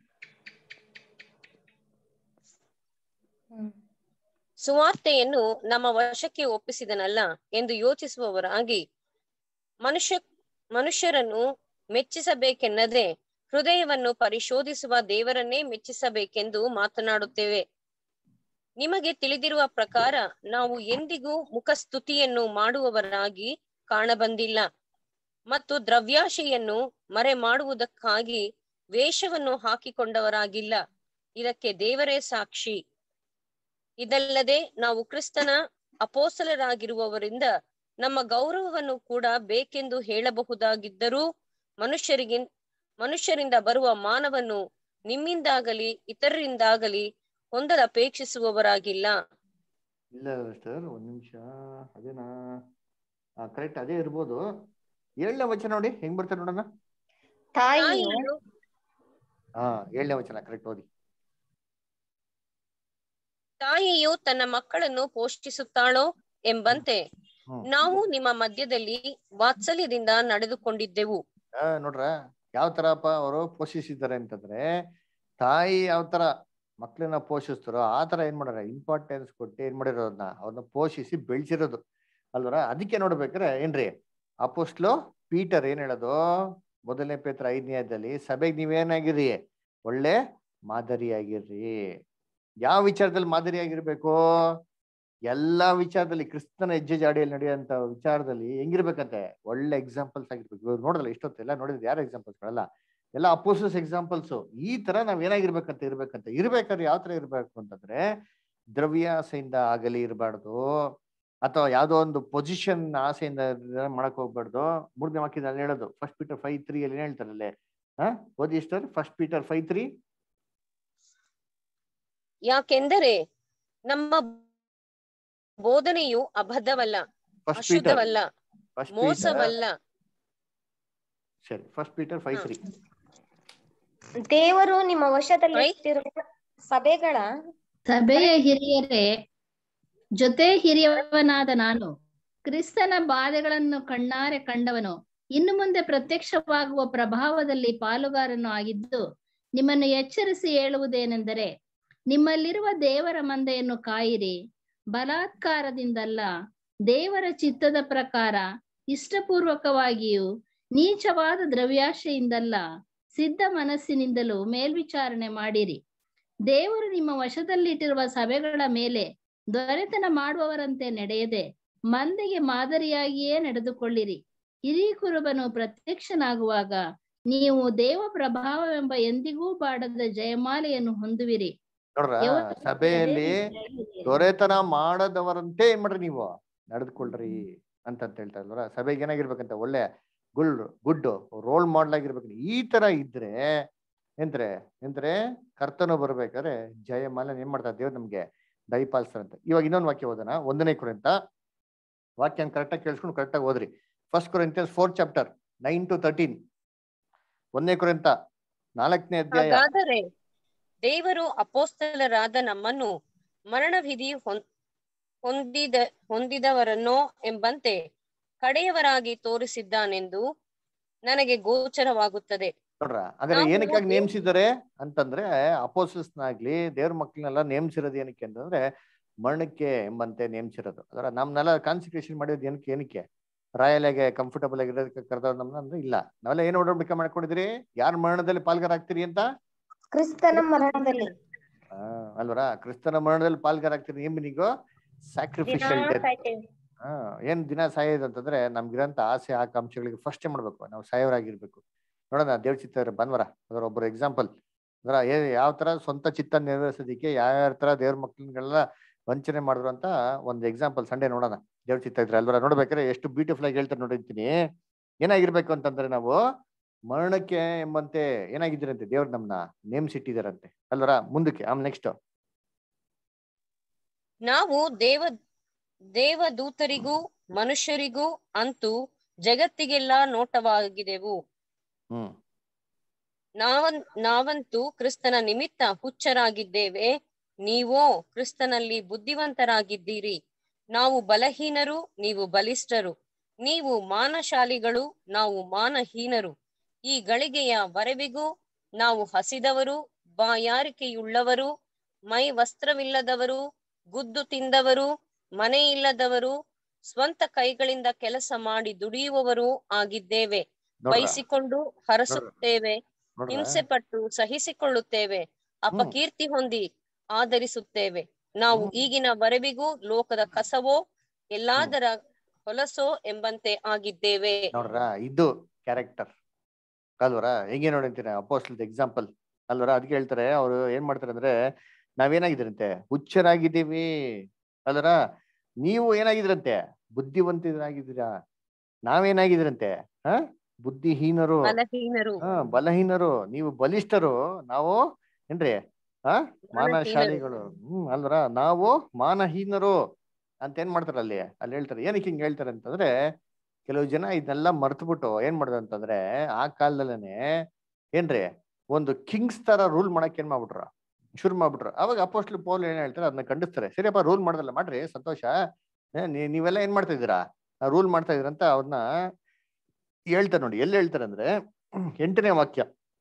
ಸುವಾರ್ತೆಯನ್ನು ನಮ್ಮ ವಶಕ್ಕೆ ಒಪ್ಪಿಸಿದನಲ್ಲ ಎಂದು ಯೋಚಿಸುವವರಾಗಿ ಮನುಷ್ಯ ಮನುಷ್ಯರನ್ನು ಮೆಚ್ಚಿಸಬೇಕೆನ್ನದೆ ಹೃದಯವನ್ನು ಪರಿಶೋಧಿಸುವ ದೇವರನ್ನೇ ಮೆಚ್ಚಿಸಬೇಕೆಂದು ಮಾತನಾಡುತ್ತೇವೆ ನಿಮಗೆ ತಿಳಿದಿರುವ ಪ್ರಕಾರ ನಾವು ಎಂದಿಗೂ ಮುಖಸ್ತುತಿಯನ್ನು ಮಾಡುವವರಾಗಿ ಕಾಣಬಂದಿಲ್ಲ ಮತ್ತು ದ್ರವ್ಯಾಶೆಯನ್ನು ಮರೆ ಮಾಡುವುದಕ್ಕಾಗಿ ವೇಷವನ್ನು ಹಾಕಿಕೊಂಡವರಾಗಿಲ್ಲ ಇದಕ್ಕೆ ದೇವರೇ ಸಾಕ್ಷಿ ಇದಲ್ಲದೆ ನಾವು ಕ್ರಿಸ್ತನ ಅಪೋಸಲರಾಗಿರುವವರಿಂದ ನಮ್ಮ ಗೌರವವನ್ನು ಕೂಡ ಬೇಕೆಂದು ಹೇಳಬಹುದಾಗಿದ್ದರೂ ಮನುಷ್ಯರಿಗೆ ಮನುಷ್ಯರಿಂದ ಬರುವ ಮಾನವನ್ನು ನಿಮ್ಮಿಂದಾಗಲಿ ಇತರರಿಂದಾಗಲಿ ಹೊಂದಲಪೇಕ್ಷಿಸುವವರಾಗಿಲ್ಲ ಇಲ್ಲ ಸರ್ ಒಂದ್ ನಿಮಿಷ ಅದೇನಾ ಕರೆಕ್ಟ್ ಅದೇ ಇರ್ಬೋದು ಏಳನೇ ವಚನ ನೋಡಿ ಹೆಂಗ್ ಬರ್ತಾರೆ ನೋಡೋಣ ತಾಯಿಯು ಹಾ ಏಳನೇ ವಚನ ಕರೆಕ್ಟ್ ಓದಿ ತಾಯಿಯು ತನ್ನ ಮಕ್ಕಳನ್ನು ಪೋಷಿಸುತ್ತಾಳೋ ಎಂಬಂತೆ ಹ್ಮ್. ನಾವು ನಿಮ್ಮ ಮಧ್ಯದಲ್ಲಿ ವಾತ್ಸಲ್ಯದಿಂದ ನಡೆದುಕೊಂಡಿದ್ದೆವು ಆ, ನೋಡ್ರ ಯಾವ ತರಪ್ಪ ಅವರು ಪೋಷಿಸಿದ್ದಾರೆ ಅಂತಂದ್ರೆ ತಾಯಿ ಯಾವ ತರ ಮಕ್ಳನ್ನ ಪೋಷಿಸ್ತಾರೋ ಆ ತರ ಏನ್ ಮಾಡ್ಯಾರ ಇಂಪಾರ್ಟೆನ್ಸ್ ಕೊಟ್ಟು ಏನ್ ಮಾಡಿರೋದನ್ನ ಅವ್ರನ್ನ ಪೋಷಿಸಿ ಬೆಳ್ಸಿರೋದು ಅಲ್ವರ ಅದಕ್ಕೆ ನೋಡ್ಬೇಕಾರೆ ಏನ್ರಿ ಅಪೋಸ್ಟ್ಲು ಪೀಟರ್ ಏನ್ ಹೇಳೋದು ಮೊದಲನೇ ಪೇತ್ರ ಐದನೇ ಅಧ್ಯಾಯದಲ್ಲಿ ಸಭೆಗೆ ನೀವೇನಾಗಿರಿ ಒಳ್ಳೆ ಮಾದರಿಯಾಗಿರ್ರಿ ಯಾವ ವಿಚಾರದಲ್ಲಿ ಮಾದರಿಯಾಗಿರ್ಬೇಕು ಎಲ್ಲಾ ವಿಚಾರದಲ್ಲಿ ಕ್ರಿಸ್ತನ ಹೆಜ್ಜೆ ಜಾಡಿಯಲ್ಲಿ ನಡೆಯುವಂತ ವಿಚಾರದಲ್ಲಿ ಹೆಂಗಿರ್ಬೇಕಂತೆ ಒಳ್ಳೆ ಎಕ್ಸಾಂಪಲ್ಸ್ ಆಗಿರ್ಬೇಕು ಇವಾಗ ನೋಡಲ್ಲ ಇಷ್ಟೊತ್ತೆಲ್ಲ ನೋಡಿದ್ರೆ ಯಾರ ಎಕ್ಸಾಂಪಲ್ಸ್ಗಳಲ್ಲ ಎಲ್ಲ ಅಪೋಸಸ್ ಎಕ್ಸಾಂಪಲ್ಸ್ ಈ ತರ ನಾವ್ ಏನಾಗಿರ್ಬೇಕಂತ ಇರ್ಬೇಕಂತ ಇರ್ಬೇಕಾದ್ರೆ ಯಾವ ತರ ಇರ್ಬೇಕು ಅಂತಂದ್ರೆ ದ್ರವ್ಯಾಸೆಯಿಂದ ಆಗಲಿ ಇರಬಾರ್ದು ಅಥವಾ ಯಾವ್ದೋ ಒಂದು ಪೊಸಿಷನ್ ಆಸೆಯಿಂದ ಮಾಡಕ್ ಹೋಗ್ಬಾರ್ದು ಮೂರನೇ ವಾಕ್ಯದಲ್ಲಿ ಹೇಳೋದು ಫಸ್ಟ್ ಪೀಟರ್ ಫೈವ್ ತ್ರೀ ಅಲ್ಲಿ ಏನ್ ಹೇಳ್ತಾರಲ್ಲೇ ಹಾ ಓದಿ sir first Peter five three ಯಾಕೆಂದರೆ ನಮ್ಮ ಬೋಧನೆಯು ಅಬದ್ಧವಲ್ಲ ಫಸ್ಟ್ ಪೀಟರ್ ಅಶುದ್ಧವಲ್ಲ ಫಸ್ಟ್ ಪೀಟರ್ ಮೋಸವಲ್ಲ ಸರಿ ಫಸ್ಟ್ ಪೀಟರ್ ಫೈವ್ ತ್ರೀ ದೇವರು ನಿಮ್ಮ ವಶದಲ್ಲಿ ಇಟ್ಟಿರುವ ಸಭೆಗಳ ಸಭೆಯ ಹಿರಿಯರೇ ಜೊತೆ ಹಿರಿಯವನಾದ ನಾನು ಕ್ರಿಸ್ತನ ಬಾಧೆಗಳನ್ನು ಕಣ್ಣಾರೆ ಕಂಡವನು ಇನ್ನು ಮುಂದೆ ಪ್ರತ್ಯಕ್ಷವಾಗುವ ಪ್ರಭಾವದಲ್ಲಿ ಪಾಲುಗಾರನು ಆಗಿದ್ದು ನಿಮ್ಮನ್ನು ಎಚ್ಚರಿಸಿ ಹೇಳುವುದೇನೆಂದರೆ ನಿಮ್ಮಲ್ಲಿರುವ ದೇವರ ಮಂದೆಯನ್ನು ಕಾಯಿರಿ ಬಲಾತ್ಕಾರದಿಂದಲ್ಲ ದೇವರ ಚಿತ್ತದ ಪ್ರಕಾರ ಇಷ್ಟಪೂರ್ವಕವಾಗಿಯೂ ನೀಚವಾದ ದ್ರವ್ಯಾಶೆಯಿಂದಲ್ಲ ಸಿದ್ಧ ಮನಸ್ಸಿನಿಂದಲೂ ಮೇಲ್ವಿಚಾರಣೆ ಮಾಡಿರಿ ದೇವರು ನಿಮ್ಮ ವಶದಲ್ಲಿಟ್ಟಿರುವ ಸಭೆಗಳ ಮೇಲೆ ದೊರೆತನ ಮಾಡುವವರಂತೆ ನಡೆಯದೆ ಮಂದೆಗೆ ಮಾದರಿಯಾಗಿಯೇ ನಡೆದುಕೊಳ್ಳಿರಿ ಹಿರಿ ಕುರುಬನು ಪ್ರತ್ಯಕ್ಷನಾಗುವಾಗ ನೀವು ದೇವ ಪ್ರಭಾವವೆಂಬ ಎಂದಿಗೂ ಬಾಡದ ಜಯಮಾಲೆಯನ್ನು ಹೊಂದುವಿರಿ ನೋಡ್ರ ಯೌವನ ಸಭೆಯಲ್ಲಿ ನಡೆಯಿರಿ. ದೊರೆತನ ಮಾಡದವರಂತೆ ಏನ್ ಮಾಡ್ರಿ ನೀವು ನಡೆದುಕೊಳ್ರಿ ಅಂತ ಅಂತ ಹೇಳ್ತಾ ಇಲ್ವರ ಸಭೆಗೆ ಏನಾಗಿರ್ಬೇಕಂತ ಒಳ್ಳೆ ಗುಡ್ ಗುಡ್ ರೋಲ್ ಮಾಡಲ್ ಆಗಿರ್ಬೇಕು ಈ ತರ ಇದ್ರೆ ಎಂದ್ರೆ ಎಂದ್ರೆ ಕರ್ತನು ಬರ್ಬೇಕಾದ್ರೆ ಜಯಮಾಲ ಏನ್ ಮಾಡ್ತಾರೆ ದೇವ್ರು ನಮ್ಗೆ ದಯಪಾಲಿಸ್ತಾರಂತೆ ಇವಾಗ ಇನ್ನೊಂದು ವಾಕ್ಯ ಓದೋಣ ಒಂದನೇ ಕುರಿತ ವಾಕ್ಯನ ಕರೆಕ್ಟಾಗಿ ಕೇಳಿಸ್ಕೊಂಡು ಕರೆಕ್ಟಾಗಿ ಓದ್ರಿ first Corinthians fourth chapter nine to thirteen ಒಂದನೇ ಕುರಿತ ನಾಲ್ಕನೇ ಅಧ್ಯಾಯ ಹಾಗಾದರೆ ದೇವರು ಅಪೋಸ್ತಲರಾದ ನಮ್ಮನ್ನು ಮರಣವಿಧಿ ಹೊಂ- ಹೊಂದಿದ ಹೊಂದಿದವರನ್ನೋ ಎಂಬಂತೆ ಕಡೆಯವರಾಗಿ ತೋರಿಸಿದ್ದಾನೆಂದು ನನಗೆ ಗೋಚರವಾಗುತ್ತದೆ ನೋಡ್ರ ಹಾಗಾದ್ರೆ ನಾವು ಏನಕ್ಕಾಗಿ ದೇವ್- ನೇಮಿಸಿದ್ದಾರೆ ಅಂತಂದ್ರೆ ಅಪೋಸಸ್ನಾಗ್ಲಿ ದೇವ್ರ ಮಕ್ಳನ್ನೆಲ್ಲ ನೇಮಿಸಿರೋದು ಏನಕ್ಕೆ ಅಂತಂದ್ರೆ ಮರಣಕ್ಕೆ ಎಂಬಂತೆ ನೇಮಿಸಿರೋದು ಅದರ ನಮ್ನೆಲ್ಲ ಕಾನ್ಸಂಟ್ರೇಷನ್ ಮಾಡಿರೋದು ಏನಕ್ಕೆ ಏನಕ್ಕೆ ರಾಯಲ್ ಆಗಿ ಕಂಫರ್ಟಬಲ್ ಆಗಿರೋದಕ್ಕೆ ಕರೆದವ್ರು ನಮ್ಮನ್ನ ಅಂದ್ರೆ ಇಲ್ಲ ನಾವೆಲ್ಲ ಏನು ಒಡಂಬಡಿಕೆ ಮಾಡ್ಕೊಂಡಿದ್ರಿ ಯಾರ ಮರಣದಲ್ಲಿ ಪಾಲ್ಗಾರ ಆಗ್ತೀರಿ ಅಂತ ಕ್ರಿಸ್ತನ ಮರಣದಲ್ಲಿ ಆ, ಅಲ್ವರ ಕ್ರಿಸ್ತನ ಮರಣದಲ್ಲಿ ಪಾಲ್ಗಾರ ಆಗ್ತೀರಿ ಎಂಬಿನಿಗೂ ಸ್ಯಾಕ್ರಿಫಿಷಿಯಲ್ ಡೆತ್ ಸಾಯ್ತೇವೆ ಹಾ ಏನ್ ದಿನ ಸಾಯೋದು ಅಂತಂದ್ರೆ ನಮ್ಗಿರಂತ ಆಸೆ ಆಕಾಂಕ್ಷೆಗಳಿಗೆ ಫಸ್ಟ್ ಮಾಡ್ಬೇಕು ನಾವು ಸಾಯೋರಾಗಿರ್ಬೇಕು ನೋಡೋಣ ದೇವ್ರ ಚಿತ್ತ ಇದ್ರೆ ಬಂದ್ವರ ಅದರ ಒಬ್ಬರು ಎಕ್ಸಾಂಪಲ್ ಅಂದ್ರ ಏ ಯಾವ ತರ ಸ್ವಂತ ಚಿತ್ತ ನೆರವೇರಿಸೋದಿಕ್ಕೆ ಯಾವ ತರ ದೇವ್ರ ಮಕ್ಳುಗಳನ್ನ ವಂಚನೆ ಮಾಡಿದ್ರು ಅಂತ ಒಂದು ಎಕ್ಸಾಂಪಲ್ ಸಂಡೇ ನೋಡೋಣ ದೇವ್ರ ಚಿತ್ತ ಇದ್ರೆ ಅಲ್ವರ ನೋಡ್ಬೇಕಾದ್ರೆ ಎಷ್ಟು ಬ್ಯೂಟಿಫುಲ್ ಆಗಿ ಹೇಳ್ತಾರೆ ನೋಡಿರ್ತೀನಿ ಏನಾಗಿರ್ಬೇಕು ಅಂತಂದ್ರೆ ನಾವು ಮರಣಕ್ಕೆ ಎಂಬಂತೆ ಏನಾಗಿದ್ದೀರಂತೆ ದೇವ್ರು ನಮ್ನ ನೇಮಿಸಿಟ್ಟಿದಾರಂತೆ ಅಲ್ವರ ಮುಂದಕ್ಕೆ ಆಮ್ ನೆಕ್ಸ್ಟ್ ನಾವು ದೇವ ದೇವದೂತರಿಗೂ ಮನುಷ್ಯರಿಗೂ ಅಂತೂ ಜಗತ್ತಿಗೆಲ್ಲ ನೋಟವಾಗಿದೆವು ಹ್ಮ್ ನಾವನ್ ನಾವಂತೂ ಕ್ರಿಸ್ತನ ನಿಮಿತ್ತ ಹುಚ್ಚರಾಗಿದ್ದೇವೆ ನೀವೋ ಕ್ರಿಸ್ತನಲ್ಲಿ ಬುದ್ಧಿವಂತರಾಗಿದ್ದೀರಿ ನಾವು ಬಲಹೀನರು ನೀವು ಬಲಿಷ್ಠರು ನೀವು ಮಾನಶಾಲಿಗಳು ನಾವು ಮಾನಹೀನರು ಈ ಗಳಿಗೆಯ ವರೆವಿಗೂ ನಾವು ಹಸಿದವರು ಬಾಯಾರಿಕೆಯುಳ್ಳವರು ಮೈ ವಸ್ತ್ರವಿಲ್ಲದವರು ಗುದ್ದು ತಿಂದವರು ಮನೆ ಇಲ್ಲದವರು ಸ್ವಂತ ಕೈಗಳಿಂದ ಕೆಲಸ ಮಾಡಿ ದುಡಿಯುವವರು ಆಗಿದ್ದೇವೆ ನೋಡ್ರಾ? ಬಯಸಿಕೊಂಡು ಹರಸುತ್ತೇವೆ ನೋಡ್ರಾ? ಹಿಂಸೆ ಪಟ್ಟು ಸಹಿಸಿಕೊಳ್ಳುತ್ತೇವೆ ಅಪಕೀರ್ತಿ ಹೊಂದಿ ಆದರಿಸುತ್ತೇವೆ ನಾವು ಈಗಿನ ವರೆವಿಗೂ ಲೋಕದ ಕಸವೋ ಎಲ್ಲಾದರ ಹೊಲಸೋ ಎಂಬಂತೆ ಆಗಿದ್ದೇವೆ ನೋಡ್ರ ಇದು ಕ್ಯಾರೆಕ್ಟರ್ ಅಲ್ವರ ಹೆಂಗೆ ನೋಡಿರ್ತೀನಿ ಅಪೋಸ್ಟಲ್ ಎಕ್ಸಾಂಪಲ್ ಅಲ್ವರ ಅದಕ್ಕೆ ಹೇಳ್ತಾರೆ ಅವ್ರು ಏನ್ ಮಾಡ್ತಾರೆ ಅಂದ್ರೆ ನಾವೇನಾಗಿದ್ರಂತೆ ಹುಚ್ಚರಾಗಿದ್ದೀವಿ ಅಲ್ವರ ನೀವು ಏನಾಗಿದ್ರಂತೆ ಬುದ್ಧಿವಂತರಾಗಿದ್ದೀರಾ ನಾವೇನಾಗಿದ್ರಂತೆ ಹ ಬುದ್ಧಿಹೀನರು ಬಲಹೀನರು ಹ ಬಲಹೀನರು ನೀವು ಬಲಿಷ್ಠರು ನಾವು ಏನ್ರಿ ಹ ಮಾನಶಾಲಿಗಳು ಹ್ಮ್ ಅಲ್ವರ ನಾವು ಮಾನಹೀನರು ಅಂತ ಏನ್ ಮಾಡ್ತಾರೆ ಅಲ್ಲಿ ಅಲ್ಲಿ ಹೇಳ್ತಾರೆ ಏನಕ್ಕೆ ಹಿಂಗ್ ಹೇಳ್ತಾರೆ ಅಂತಂದ್ರೆ ಕೆಲವು ಜನ ಇದನ್ನೆಲ್ಲ ಮರ್ತ್ಬಿಟ್ಟು ಏನ್ ಮಾಡಿದ್ರು ಅಂತಂದ್ರೆ ಆ ಕಾಲದಲ್ಲೇನೆ ಏನ್ರಿ ಒಂದು ಕಿಂಗ್ಸ್ ತರ ರೂಲ್ ಮಾಡಕ್ ಏನ್ ಮಾಡ್ಬಿಟ್ರು ಶುರು ಮಾಡ್ಬಿಟ್ರು ಅವಾಗ ಅಪೋಸ್ಟ್ಲ್ ಪೌಲ್ ಏನ್ ಹೇಳ್ತಾರೆ ಅದನ್ನ ಖಂಡಿಸ್ತಾರೆ ಸರಿಯಪ್ಪ ರೂಲ್ ಮಾಡೋದಲ್ಲ ಮಾಡ್ರಿ ಸಂತೋಷ ಏ, ನೀ- ನೀವೆಲ್ಲ ಏನ್ ಮಾಡ್ತಾ ಇದ್ದೀರಾ ರೂಲ್ ಮಾಡ್ತಾ ಇದೀರ ಅಂತ ಅವ್ರನ್ನ ಹೇಳ್ತಾರೆ ನೋಡಿ ಎಲ್ಲಿ ಹೇಳ್ತಾರೆ ಅಂದ್ರೆ ಎಂಟನೇ ವಾಕ್ಯ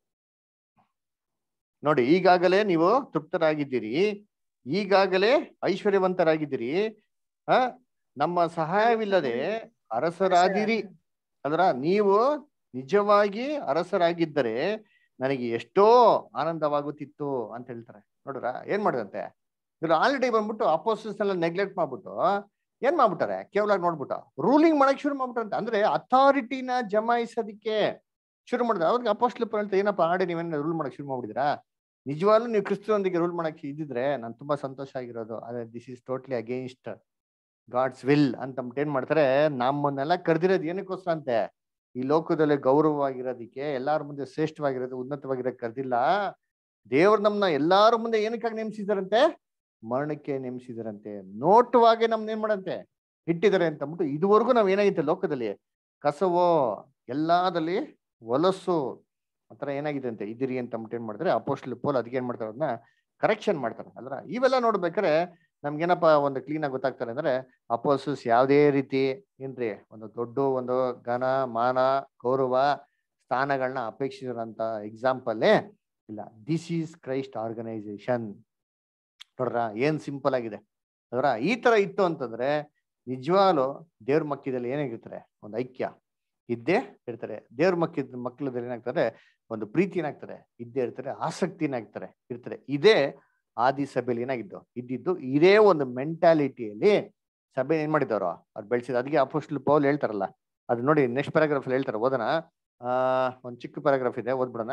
ನೋಡಿ ಈಗಾಗಲೇ ನೀವು ತೃಪ್ತರಾಗಿದ್ದೀರಿ ಈಗಾಗಲೇ ಐಶ್ವರ್ಯವಂತರಾಗಿದ್ದೀರಿ ಆ ನಮ್ಮ ಸಹಾಯವಿಲ್ಲದೆ ಅರಸರಾದಿರಿ ಅದರ ನೀವು ನಿಜವಾಗಿ ಅರಸರಾಗಿದ್ದರೆ ನನಗೆ ಎಷ್ಟೋ ಆನಂದವಾಗುತ್ತಿತ್ತು ಅಂತ ಹೇಳ್ತಾರೆ ನೋಡ್ರ ಏನ್ ಮಾಡಿದಂತೆ ಇವ್ರು ಆಲ್ರೆಡಿ ಬಂದ್ಬಿಟ್ಟು ಅಪೋಸಿಸ್ ಎಲ್ಲ ನೆಗ್ಲೆಕ್ಟ್ ಮಾಡ್ಬಿಟ್ಟು ಏನ್ ಮಾಡ್ಬಿಟ್ಟಾರೆ ಕೇವಲ ನೋಡ್ಬಿಟ್ಟು ರೂಲಿಂಗ್ ಮಾಡಕ್ ಶುರು ಮಾಡ್ಬಿಟ್ರಂತೆ ಅಂದ್ರೆ ಅಥಾರಿಟಿನ ಜಮಾಯಿಸೋದಿಕ್ಕೆ ಶುರು ಮಾಡಿದ್ರೆ ಅವ್ರಿಗೆ ಅಪೋಸ್ಟ್ಲ್ ಹೇಳ್ತಾರೆ ಏನಪ್ಪ ಆಡಿ ನೀವೇನ ರೂಲ್ ಮಾಡಕ್ ಶುರು ಮಾಡ್ಬಿಟ್ಟಿದ್ರಾ ನಿಜವಾಗ್ಲೂ ನೀವು ಕ್ರಿಸ್ತನೊಂದಿಗೆ ರೂಲ್ ಮಾಡಕ್ ಇದ್ದಿದ್ರೆ ನಾನು ತುಂಬಾ ಸಂತೋಷ ಆಗಿರೋದು ಆದ್ರೆ this is totally against God's will ಅಂತ ಅಂದ್ಬಿಟ್ಟು ಏನ್ ಮಾಡ್ತಾರೆ ನಮ್ಮನ್ನೆಲ್ಲ ಕರೆದಿರೋದು ಏನಕ್ಕೋಸ್ಕರ ಅಂತೆ ಈ ಲೋಕದಲ್ಲಿ ಗೌರವವಾಗಿರೋದಿಕ್ಕೆ ಎಲ್ಲಾರ ಮುಂದೆ ಶ್ರೇಷ್ಠವಾಗಿರೋದು ಉನ್ನತವಾಗಿರೋದು ಕರೆದಿಲ್ಲ ದೇವ್ರು ನಮ್ನ ಎಲ್ಲಾರ ಮುಂದೆ ಏನಕ್ಕಾಗಿ ನೇಮಿಸಿದಾರಂತೆ ಮರಣಕ್ಕೆ ನೇಮಿಸಿದಾರಂತೆ ನೋಟವಾಗಿ ನಮ್ನ ಏನ್ ಮಾಡಂತೆ ಇಟ್ಟಿದ್ದಾರೆ ಅಂತ ಅಂದ್ಬಿಟ್ಟು ಇದುವರೆಗೂ ನಾವ್ ಏನಾಗಿತ್ತೆ ಲೋಕದಲ್ಲಿ ಕಸವೋ ಎಲ್ಲಾದಲ್ಲಿ ಹೊಲಸು ಆತರ ಏನಾಗಿದೆ ಅಂತೆ ಇದಿರಿ ಅಂತ ಅಂದ್ಬಿಟ್ಟು ಏನ್ ಮಾಡ್ತಾರೆ ಅಪೋಸ್ಟ್ಲ್ ಪೋಲ್ ಅದಕ್ಕೆ ಏನ್ ಮಾಡ್ತಾರೆ ಅದನ್ನ ಕರೆಕ್ಷನ್ ಮಾಡ್ತಾರೆ ಅಲ್ರ ಇವೆಲ್ಲ ನೋಡ್ಬೇಕಾರೆ ನಮ್ಗೇನಪ್ಪ ಒಂದು ಕ್ಲೀನ್ ಆಗಿ ಗೊತ್ತಾಗ್ತಾರೆ ಅಂದ್ರೆ ಅಪೋಸಸ್ ಯಾವುದೇ ರೀತಿ ಏನ್ರಿ ಒಂದು ದೊಡ್ಡ ಒಂದು ಘನ ಮಾನ ಗೌರವ ಸ್ಥಾನಗಳನ್ನ ಅಪೇಕ್ಷಿಸಿರೋಂತ ಎಕ್ಸಾಂಪಲ್ಲೇ ಇಲ್ಲ ದಿಸ್ ಈಸ್ ಕ್ರೈಸ್ಟ್ ಆರ್ಗನೈಸೇಷನ್ ನೋಡ್ರ ಏನ್ ಸಿಂಪಲ್ ಆಗಿದೆ ಅದರ ಈ ತರ ಇತ್ತು ಅಂತಂದ್ರೆ ನಿಜವಾಗ್ಲು ದೇವ್ರ ಮಕ್ಕದಲ್ಲಿ ಏನಾಗಿರ್ತಾರೆ ಒಂದು ಐಕ್ಯ ಇದ್ದೇ ಇರ್ತಾರೆ ದೇವ್ರ ಮಕ್ಕಿದ ಮಕ್ಕಳದಲ್ಲಿ ಏನಾಗ್ತಾರೆ ಒಂದು ಪ್ರೀತಿ ಏನಾಗ್ತಾರೆ ಇದ್ದೇ ಇರ್ತಾರೆ ಆಸಕ್ತಿ ಏನಾಗ್ತಾರೆ ಇರ್ತಾರೆ ಇದೇ ಆದಿ ಸಭೆಯಲ್ಲಿ ಏನಾಗಿದ್ದು ಇದ್ದಿದ್ದು ಇದೇ ಒಂದು ಮೆಂಟಾಲಿಟಿಯಲ್ಲಿ ಸಭೆ ಏನ್ ಮಾಡಿದವರು ಅವ್ರು ಬೆಳೆಸಿದ ಅದಕ್ಕೆ ಅಪೋಸ್ಟ್ಲ್ ಪೌಲ್ ಹೇಳ್ತಾರಲ್ಲ ಅದು ನೋಡಿ ನೆಕ್ಸ್ಟ್ ಪ್ಯಾರಾಗ್ರಾಫ್ ಹೇಳ್ತಾರೆ ಓದೋಣ ಆ ಒಂದು ಚಿಕ್ಕ ಪ್ಯಾರಾಗ್ರಾಫ್ ಇದೆ ಓದ್ಬಿಡೋಣ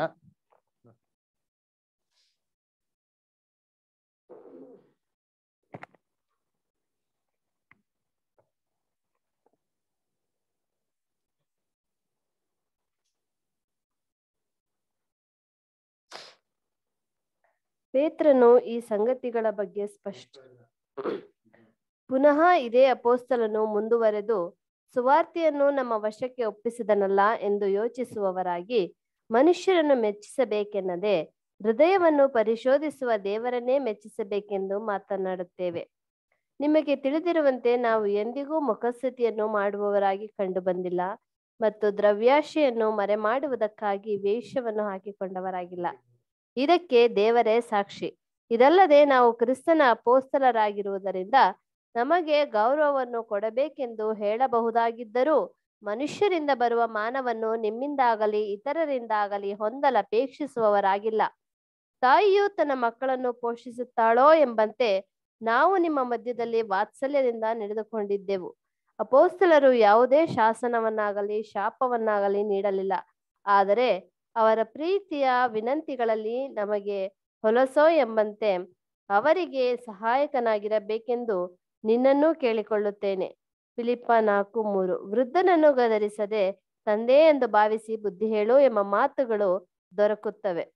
ಪೇತ್ರನು ಈ ಸಂಗತಿಗಳ ಬಗ್ಗೆ ಸ್ಪಷ್ಟ ಪುನಃ ಇದೇ ಅಪೋಸ್ತಲನು ಮುಂದುವರೆದು ಸುವಾರ್ತೆಯನ್ನು ನಮ್ಮ ವಶಕ್ಕೆ ಒಪ್ಪಿಸಿದನಲ್ಲ ಎಂದು ಯೋಚಿಸುವವರಾಗಿ ಮನುಷ್ಯರನ್ನು ಮೆಚ್ಚಿಸಬೇಕೆನ್ನದೆ ಹೃದಯವನ್ನು ಪರಿಶೋಧಿಸುವ ದೇವರನ್ನೇ ಮೆಚ್ಚಿಸಬೇಕೆಂದು ಮಾತನಾಡುತ್ತೇವೆ ನಿಮಗೆ ತಿಳಿದಿರುವಂತೆ ನಾವು ಎಂದಿಗೂ ಮುಖಸ್ಥಿತಿಯನ್ನು ಮಾಡುವವರಾಗಿ ಕಂಡು ಬಂದಿಲ್ಲ ಮತ್ತು ದ್ರವ್ಯಾಶೆಯನ್ನು ಮರೆಮಾಡುವುದಕ್ಕಾಗಿ ವೇಷವನ್ನು ಹಾಕಿಕೊಂಡವರಾಗಿಲ್ಲ ಇದಕ್ಕೆ ದೇವರೇ ಸಾಕ್ಷಿ ಇದಲ್ಲದೆ ನಾವು ಕ್ರಿಸ್ತನ ಅಪೋಸ್ತಲರಾಗಿರುವುದರಿಂದ ನಮಗೆ ಗೌರವವನ್ನು ಕೊಡಬೇಕೆಂದು ಹೇಳಬಹುದಾಗಿದ್ದರೂ ಮನುಷ್ಯರಿಂದ ಬರುವ ಮಾನವನ್ನು ನಿಮ್ಮಿಂದಾಗಲಿ ಇತರರಿಂದಾಗಲಿ ಹೊಂದಲಪೇಕ್ಷಿಸುವವರಾಗಿಲ್ಲ ತಾಯಿಯು ತನ್ನ ಮಕ್ಕಳನ್ನು ಪೋಷಿಸುತ್ತಾಳೋ ಎಂಬಂತೆ ನಾವು ನಿಮ್ಮ ಮಧ್ಯದಲ್ಲಿ ವಾತ್ಸಲ್ಯದಿಂದ ನಡೆದುಕೊಂಡಿದ್ದೆವು ಅಪೋಸ್ತಲರು ಯಾವುದೇ ಶಾಸನವನ್ನಾಗಲಿ ಶಾಪವನ್ನಾಗಲಿ ನೀಡಲಿಲ್ಲ ಆದರೆ ಅವರ ಪ್ರೀತಿಯ ವಿನಂತಿಗಳಲ್ಲಿ ನಮಗೆ ಹೊಲಸೋ ಎಂಬಂತೆ ಅವರಿಗೆ ಸಹಾಯಕನಾಗಿರಬೇಕೆಂದು ನಿನ್ನನ್ನೂ ಕೇಳಿಕೊಳ್ಳುತ್ತೇನೆ ಫಿಲಿಪ್ಪ ನಾಲ್ಕು ಮೂರು ವೃದ್ಧನನ್ನು ಗದರಿಸದೆ ತಂದೆ ಎಂದು ಭಾವಿಸಿ ಬುದ್ಧಿ ಹೇಳು ಎಂಬ ಮಾತುಗಳು ದೊರಕುತ್ತವೆ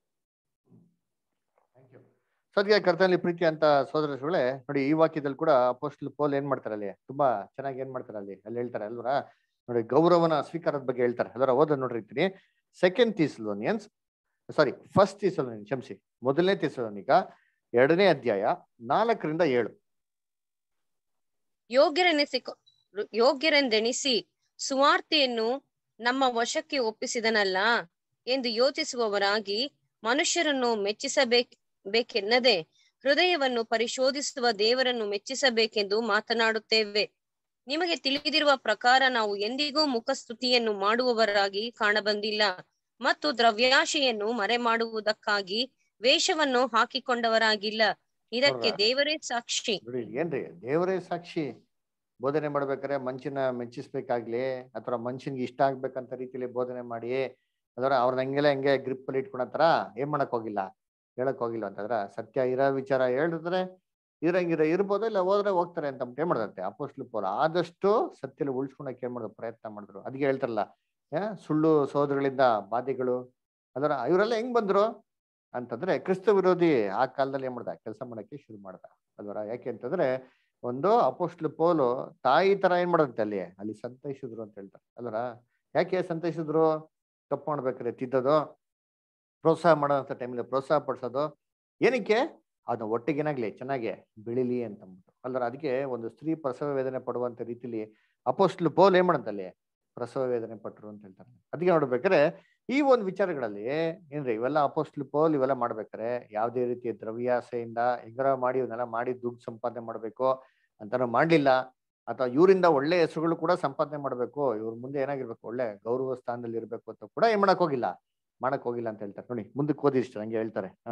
ಸದ್ಯ ಕರ್ತನಲ್ಲಿ ಪ್ರೀತಿ ಅಂತ ಸೋದರಗಳೇ ನೋಡಿ ಈ ವಾಕ್ಯದಲ್ಲಿ ಕೂಡ ಅಪೋಸ್ಟಲ್ ಪೋಲ್ ಏನ್ ಮಾಡ್ತಾರೆ ಅಲ್ಲಿ ತುಂಬಾ ಚೆನ್ನಾಗಿ ಏನ್ ಮಾಡ್ತಾರೆ ಅಲ್ಲಿ ಅಲ್ಲಿ ಹೇಳ್ತಾರೆ ಅಲ್ವರ ನೋಡಿ ಗೌರವನ ಸ್ವೀಕಾರದ ಬಗ್ಗೆ ಹೇಳ್ತಾರೆ ಅಲ್ವರ ಓದ ನೋಡಿರ್ತೀನಿ second Thessalonians sorry first Thessalonian ಕ್ಷಮಿಸಿ ಮೊದಲನೇ ತೀಸಲೋನಿಕ ಎರಡನೇ ಅಧ್ಯಾಯ ನಾಲ್ಕರಿಂದ ಏಳು ಯೋಗ್ಯರೆನಿಸಿಕೊ ಯೋಗ್ಯರೆಂದೆಣಿಸಿ ಸುವಾರ್ತೆಯನ್ನು ನಮ್ಮ ವಶಕ್ಕೆ ಒಪ್ಪಿಸಿದನಲ್ಲ ಎಂದು ಯೋಚಿಸುವವರಾಗಿ ಮನುಷ್ಯರನ್ನು ಮೆಚ್ಚಿಸಬೇಕ್ ಬೇಕೆನ್ನದೆ ಹೃದಯವನ್ನು ಪರಿಶೋಧಿಸುವ ದೇವರನ್ನು ಮೆಚ್ಚಿಸಬೇಕೆಂದು ಮಾತನಾಡುತ್ತೇವೆ ನಿಮಗೆ ತಿಳಿದಿರುವ ಪ್ರಕಾರ ನಾವು ಎಂದಿಗೂ ಮುಖಸ್ತುತಿಯನ್ನು ಮಾಡುವವರಾಗಿ ಕಾಣಬಂದಿಲ್ಲ ಮತ್ತು ದ್ರವ್ಯಾಶೆಯನ್ನು ಮರೆ ಮಾಡುವುದಕ್ಕಾಗಿ ವೇಷವನ್ನು ಹಾಕಿಕೊಂಡವರಾಗಿಲ್ಲ ಇದಕ್ಕೆ ನೋಡ್ರಾ? ದೇವರೇ ಸಾಕ್ಷಿ ನೋಡಿ ಏನ್ರಿ ದೇವರೇ ಸಾಕ್ಷಿ ಬೋಧನೆ ಮಾಡ್ಬೇಕಾದ್ರೆ ಮನುಷ್ಯನ ಮೆಚ್ಚಿಸ್ಬೇಕಾಗ್ಲಿ ಅಥವಾ ಮನುಷ್ಯನ್ಗೆ ಇಷ್ಟ ಆಗ್ಬೇಕಂತ ರೀತಿಯಲ್ಲಿ ಬೋಧನೆ ಮಾಡಿ ಅದರ ಅವ್ರನ್ನ ಹಂಗೆಲ್ಲ ಹಂಗೆ ಗ್ರಿಪ್ ಅಲ್ಲಿ ಇಟ್ಕೊಳತ್ತಾರ ಏನ್ ಮಾಡಕ್ ಹೋಗಿಲ್ಲ ಹೇಳಕ್ ಹೋಗಿಲ್ಲ ಅಂತಂದ್ರ ಸತ್ಯ ಇರೋ ವಿಚಾರ ಹೇಳಿದ್ರೆ ಇರಂಗಿರ ಇರ್ಬೋದು ಇಲ್ಲ ಹೋದ್ರೆ ಹೋಗ್ತಾರೆ ಅಂತ ಅಂದ್ಬಿಟ್ಟು ಏನ್ ಮಾಡದಂತೆ ಅಪೋಸ್ಟ್ಲು ಪೌಲ ಆದಷ್ಟು ಸತ್ಯದಲ್ಲಿ ಉಳಿಸ್ಕೊಳಕ್ ಏನ್ ಮಾಡಿದ್ರು ಪ್ರಯತ್ನ ಮಾಡಿದ್ರು ಅದಕ್ಕೆ ಹೇಳ್ತಾರಲ್ಲ ಆ, ಸುಳ್ಳು ಸೋದರಗಳಿಂದ ಬಾಧೆಗಳು ಅದರ ಇವರೆಲ್ಲ ಹೆಂಗ್ ಬಂದ್ರು ಅಂತಂದ್ರೆ ಕ್ರಿಸ್ತ ವಿರೋಧಿ ಆ ಕಾಲದಲ್ಲಿ ಏನ್ ಮಾಡ್ದ ಕೆಲಸ ಮಾಡಕ್ಕೆ ಶುರು ಮಾಡ್ದ ಅಲ್ವರ ಯಾಕೆ ಅಂತಂದ್ರೆ ಒಂದು ಅಪೋಸ್ಟ್ಲು ಪೋಲು ತಾಯಿ ತರ ಏನ್ ಮಾಡಂತೆ ಅಲ್ಲಿ ಅಲ್ಲಿ ಸಂತೈಸಿದ್ರು ಅಂತ ಹೇಳ್ತಾರೆ ಅಲ್ವರ ಯಾಕೆ ಸಂತೈಸಿದ್ರು ತಪ್ಪು ಮಾಡ್ಬೇಕಾದ್ರೆ ತಿದ್ದೋದು ಪ್ರೋತ್ಸಾಹ ಮಾಡೋಂಥ ಟೈಮಲ್ಲಿ ಪ್ರೋತ್ಸಾಹ ಪಡಿಸೋದು ಏನಕ್ಕೆ ಅದನ್ನ ಒಟ್ಟಿಗೆ ಏನಾಗ್ಲಿ ಚೆನ್ನಾಗಿ ಬೆಳಿಲಿ ಅಂತ ಅಂದ್ಬಿಟ್ಟು ಅಲ್ವರ ಅದಕ್ಕೆ ಒಂದು ಸ್ತ್ರೀ ಪ್ರಸವ ವೇದನೆ ಪಡುವಂತ ರೀತಿಲಿ ಅಪೋಸ್ಟ್ಲು ಪೋಲ್ ಏನ್ ಮಾಡಂತಲ್ಲಿ ಪ್ರಸವ ವೇದನೆ ಪಟ್ರು ಅಂತ ಹೇಳ್ತಾರೆ ಅದಕ್ಕೆ ನೋಡ್ಬೇಕಾದ್ರೆ ಈ ಒಂದು ವಿಚಾರಗಳಲ್ಲಿ ಏನ್ರಿ ಇವೆಲ್ಲ ಅಪೋಸ್ಟ್ಲು ಪೋಲ್ ಇವೆಲ್ಲ ಮಾಡ್ಬೇಕಾರೆ ಯಾವುದೇ ರೀತಿಯ ದ್ರವ್ಯಾಸೆಯಿಂದ ಹೆಂಗಾರ ಮಾಡಿ ಇವನ್ನೆಲ್ಲ ಮಾಡಿ ದುಡ್ಡು ಸಂಪಾದನೆ ಮಾಡ್ಬೇಕು ಅಂತಾನು ಮಾಡ್ಲಿಲ್ಲ ಅಥವಾ ಇವರಿಂದ ಒಳ್ಳೆ ಹೆಸರುಗಳು ಕೂಡ ಸಂಪಾದನೆ ಮಾಡ್ಬೇಕು ಇವ್ರ ಮುಂದೆ ಏನಾಗಿರ್ಬೇಕು ಒಳ್ಳೆ ಗೌರವ ಸ್ಥಾನದಲ್ಲಿ ಇರ್ಬೇಕು ಅಂತ ಕೂಡ ಏನ್ ಮಾಡಕ್ ಹೋಗಿಲ್ಲ ಮಾಡಕ್ ಹೋಗಿಲ್ಲ ಅಂತ ಹೇಳ್ತಾರೆ ನೋಡಿ ಮುಂದಕ್ಕೆ ಓದಿ ಇಷ್ಟ ಹಂಗೆ ಹೇಳ್ತಾರೆ ಹಾ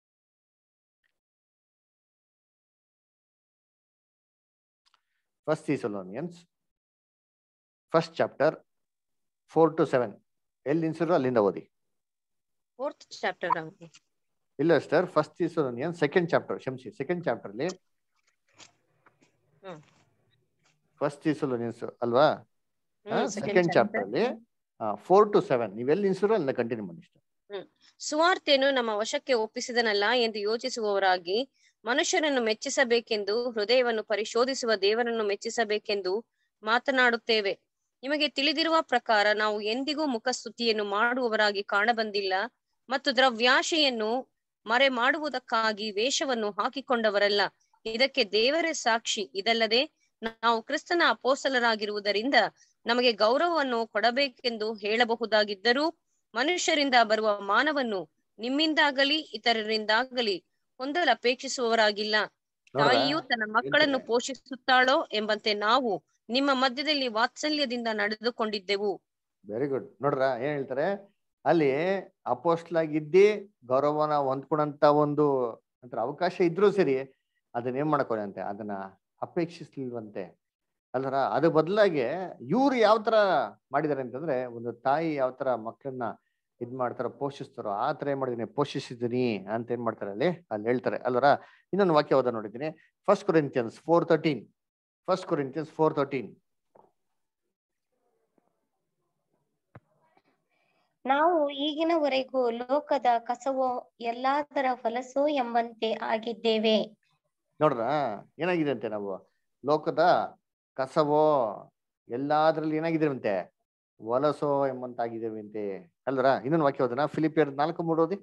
first Thessalonians first chapter four to seven ಎಲ್ಲಿ ನಿಲ್ಸಿರೋ ಅಲ್ಲಿಂದ ಓದಿ ಫೋರ್ತ್ ಚಾಪ್ಟರ್ ಇಲ್ಲ sir first Thessalonian second chapter ಕ್ಷಮಿಸಿ ಸೆಕೆಂಡ್ ಚಾಪ್ಟರ್ ಅಲ್ಲಿ ಹ್ಮ್. ಫಸ್ಟ್ ಥೀಸಲೋನಿಯನ್ಸ್ ಅಲ್ವಾ ಹ್ಮ್, second ಸೆಕೆಂಡ್ chapter. ಚಾಪ್ಟರ್ ಅಲ್ಲಿ ಫೋರ್ ಟು ಸೆವೆನ್ ನೀವೆಲ್ಲಿ ನಿಲ್ಸಿರೋ ಅಲ್ಲಿಂದ ಕಂಟಿನ್ಯೂ ಮಾಡಿ ಇಷ್ಟ ಹ್ಮ್ ಸುವಾರ್ತೆಯನ್ನು ನಮ್ಮ ವಶಕ್ಕೆ ಒಪ್ಪಿಸಿದನಲ್ಲ ಎಂದು ಯೋಚಿಸುವವರಾಗಿ ಮನುಷ್ಯರನ್ನು ಮೆಚ್ಚಿಸಬೇಕೆಂದು ಹೃದಯವನ್ನು ಪರಿಶೋಧಿಸುವ ದೇವರನ್ನು ಮೆಚ್ಚಿಸಬೇಕೆಂದು ಮಾತನಾಡುತ್ತೇವೆ ನಿಮಗೆ ತಿಳಿದಿರುವ ಪ್ರಕಾರ ನಾವು ಎಂದಿಗೂ ಮುಖಸ್ತುತಿಯನ್ನು ಮಾಡುವವರಾಗಿ ಕಾಣಬಂದಿಲ್ಲ ಮತ್ತು ದ್ರವ್ಯಾಶೆಯನ್ನು ಮರೆ ಮಾಡುವುದಕ್ಕಾಗಿ ವೇಷವನ್ನು ಹಾಕಿಕೊಂಡವರಲ್ಲ ಇದಕ್ಕೆ ದೇವರೇ ಸಾಕ್ಷಿ ಇದಲ್ಲದೆ ನಾವು ಕ್ರಿಸ್ತನ ಅಪೋಸಲರಾಗಿರುವುದರಿಂದ ನಮಗೆ ಗೌರವವನ್ನು ಕೊಡಬೇಕೆಂದು ಹೇಳಬಹುದಾಗಿದ್ದರೂ ಮನುಷ್ಯರಿಂದ ಬರುವ ಮಾನವನ್ನು ನಿಮ್ಮಿಂದಾಗಲಿ ಇತರರಿಂದಾಗಲಿ ಹೊಂದಲು ಅಪೇಕ್ಷಿಸುವವರಾಗಿಲ್ಲ ನೋಡ್ರಾ? ತಾಯಿಯು ತನ್ನ ಮಕ್ಕಳನ್ನು ಹೇಳ್ತಾರೆ. ಪೋಷಿಸುತ್ತಾಳೋ ಎಂಬಂತೆ ನಾವು ನಿಮ್ಮ ಮಧ್ಯದಲ್ಲಿ ವಾತ್ಸಲ್ಯದಿಂದ ನಡೆದುಕೊಂಡಿದ್ದೆವು ವೆರಿ ಗುಡ್ ನೋಡ್ರ ಏನ್ ಹೇಳ್ತಾರೆ ಅಲ್ಲಿ ಅಪೋಸ್ಟ್ಲ್ ಆಗಿದ್ದಿ ಗೌರವನ ಹೊಂದ್ಕೊಳಂತ ಒಂದು ಒಂಥರ ಅವಕಾಶ ಇದ್ರೂ ಸರಿ ಅದನ್ನ ಏನ್ ಮಾಡ್ಕೊಂಡಂತೆ ಅದನ್ನ ಅಪೇಕ್ಷಿಸ್ಲಿಲ್ವಂತೆ ಅಲ್ರ ಅದ್ರ ಬದಲಾಗಿ ಇವ್ರು ಯಾವ ತರ ಮಾಡಿದಾರೆ ಅಂತಂದ್ರೆ ಒಂದು ತಾಯಿ ಯಾವ ತರ ಮಕ್ಕಳನ್ನ ಇದ್ ಮಾಡ್ತಾರ ಪೋಷಿಸ್ತಾರೋ ಆ ತರ ಏನ್ ಮಾಡಿದೀನಿ ಪೋಷಿಸಿದೀನಿ ಅಂತ ಏನ್ ಮಾಡ್ತಾರೆ ಅಲ್ಲಿ ಅಲ್ಲಿ ಹೇಳ್ತಾರೆ ಅಲ್ವರ ಇನ್ನೊಂದು ವಾಕ್ಯ ಓದ ನೋಡಿದ್ದೀನಿ first Corinthians four thirteen first Corinthians four thirteen ನಾವು ಈಗಿನವರೆಗೂ ಲೋಕದ ಕಸವೋ ಎಲ್ಲಾದರ ಹೊಲಸೋ ಎಂಬಂತೆ ಆಗಿದ್ದೇವೆ ನೋಡ್ರ ಏನಾಗಿದೆ ಅಂತೆ ನಾವು ಲೋಕದ ಕಸವೋ ಎಲ್ಲಾದ್ರಲ್ಲಿ ಏನಾಗಿದ್ದೇವಂತೆ ವಲಸೋ ಎಂಬಂತಾಗಿದ್ದೇವೆ ಅಂತೆ ಅಲ್ವರ ಇನ್ನೊಂದು ವಾಕ್ಯ ಹೋದನ ಫಿಲಿಪಿಯರ್ ನಾಲ್ಕು ಮೂರು ಓದಿ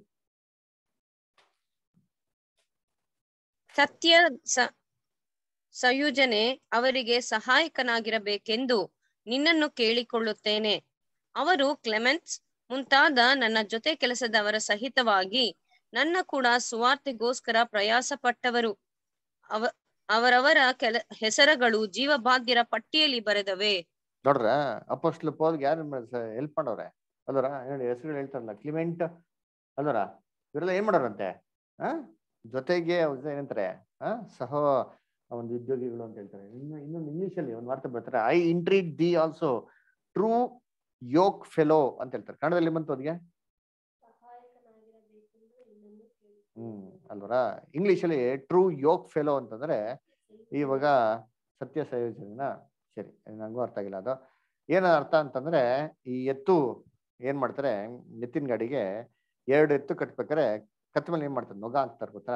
ಸತ್ಯ ಸ- ಸಂಯೋಜನೆ ಅವರಿಗೆ ಸಹಾಯಕನಾಗಿರಬೇಕೆಂದು ನಿನ್ನನ್ನು ಕೇಳಿಕೊಳ್ಳುತ್ತೇನೆ ಅವರು ಕ್ಲೆಮೆನ್ಸ್ ಮುಂತಾದ ನನ್ನ ಜೊತೆ ಕೆಲಸದವರ ಸಹಿತವಾಗಿ ನನ್ನ ಕೂಡ ಸುವಾರ್ತೆಗೋಸ್ಕರ ಪ್ರಯಾಸ ಪಟ್ಟವರು ಅವ ಅವರವರ ಕೆಲ ಹೆಸರುಗಳು ಜೀವಬಾಧ್ಯರ ಪಟ್ಟಿಯಲ್ಲಿ ಬರೆದವೆ ನೋಡ್ರ ಅಪೋಸ್ಟ್ಲ್ ಪೋಲ್ಗೆ ಯಾರು ಹೆಲ್ಪ್ ಮಾಡವ್ರೆ ಅಲ್ವರ ನೋಡಿ ಹೆಸರು ಹೇಳ್ತಾರಲ್ಲ ಕ್ಲಿಮೆಂಟ್ ಅಲ್ವರ ಇವರೆಲ್ಲ ಏನ್ ಮಾಡೋರಂತೆ ಆ ಜೊತೆಗೆ ಅವ್ರು ಏನಂತಾರೆ ಆ ಸಹ ಒಂದು ಉದ್ಯೋಗಿಗಳು ಅಂತ ಹೇಳ್ತಾರೆ ಇನ್ನು ಇನ್ನೊಂದು ಇಂಗ್ಲಿಷ್ ಅಲ್ಲಿ ಒಂದು ವಾರ್ತೆ ಬರ್ತಾರೆ I entreat thee also true yokefellow ಅಂತ ಹೇಳ್ತಾರೆ ಕನ್ನಡದಲ್ಲಿ ಬಂತು ಅದ್ಗೆ ಹ್ಮ್ ಅಲ್ವರ ಇಂಗ್ಲಿಷ್ ಅಲ್ಲಿ ಟ್ರೂ ಯೋಕ್ ಫೆಲೋ ಅಂತಂದ್ರೆ ಇವಾಗ ಸತ್ಯ ಸಂಯೋಜನೆನ ಸರಿ ನಂಗೂ ಅರ್ಥ ಆಗಿಲ್ಲ ಅದು ಏನ ಅರ್ಥ ಅಂತಂದ್ರೆ ಈ ಎತ್ತು ಏನ್ ಮಾಡ್ತಾರೆ ಎತ್ತಿನ ಗಾಡಿಗೆ ಎರಡು ಎತ್ತು ಕಟ್ಬೇಕಾರೆ ಕತ್ತ ಮೇಲೆ ಏನ್ ಮಾಡ್ತಾರೆ ನೊಗ ಹಾಕ್ತಾರೆ ಗೊತ್ತಾ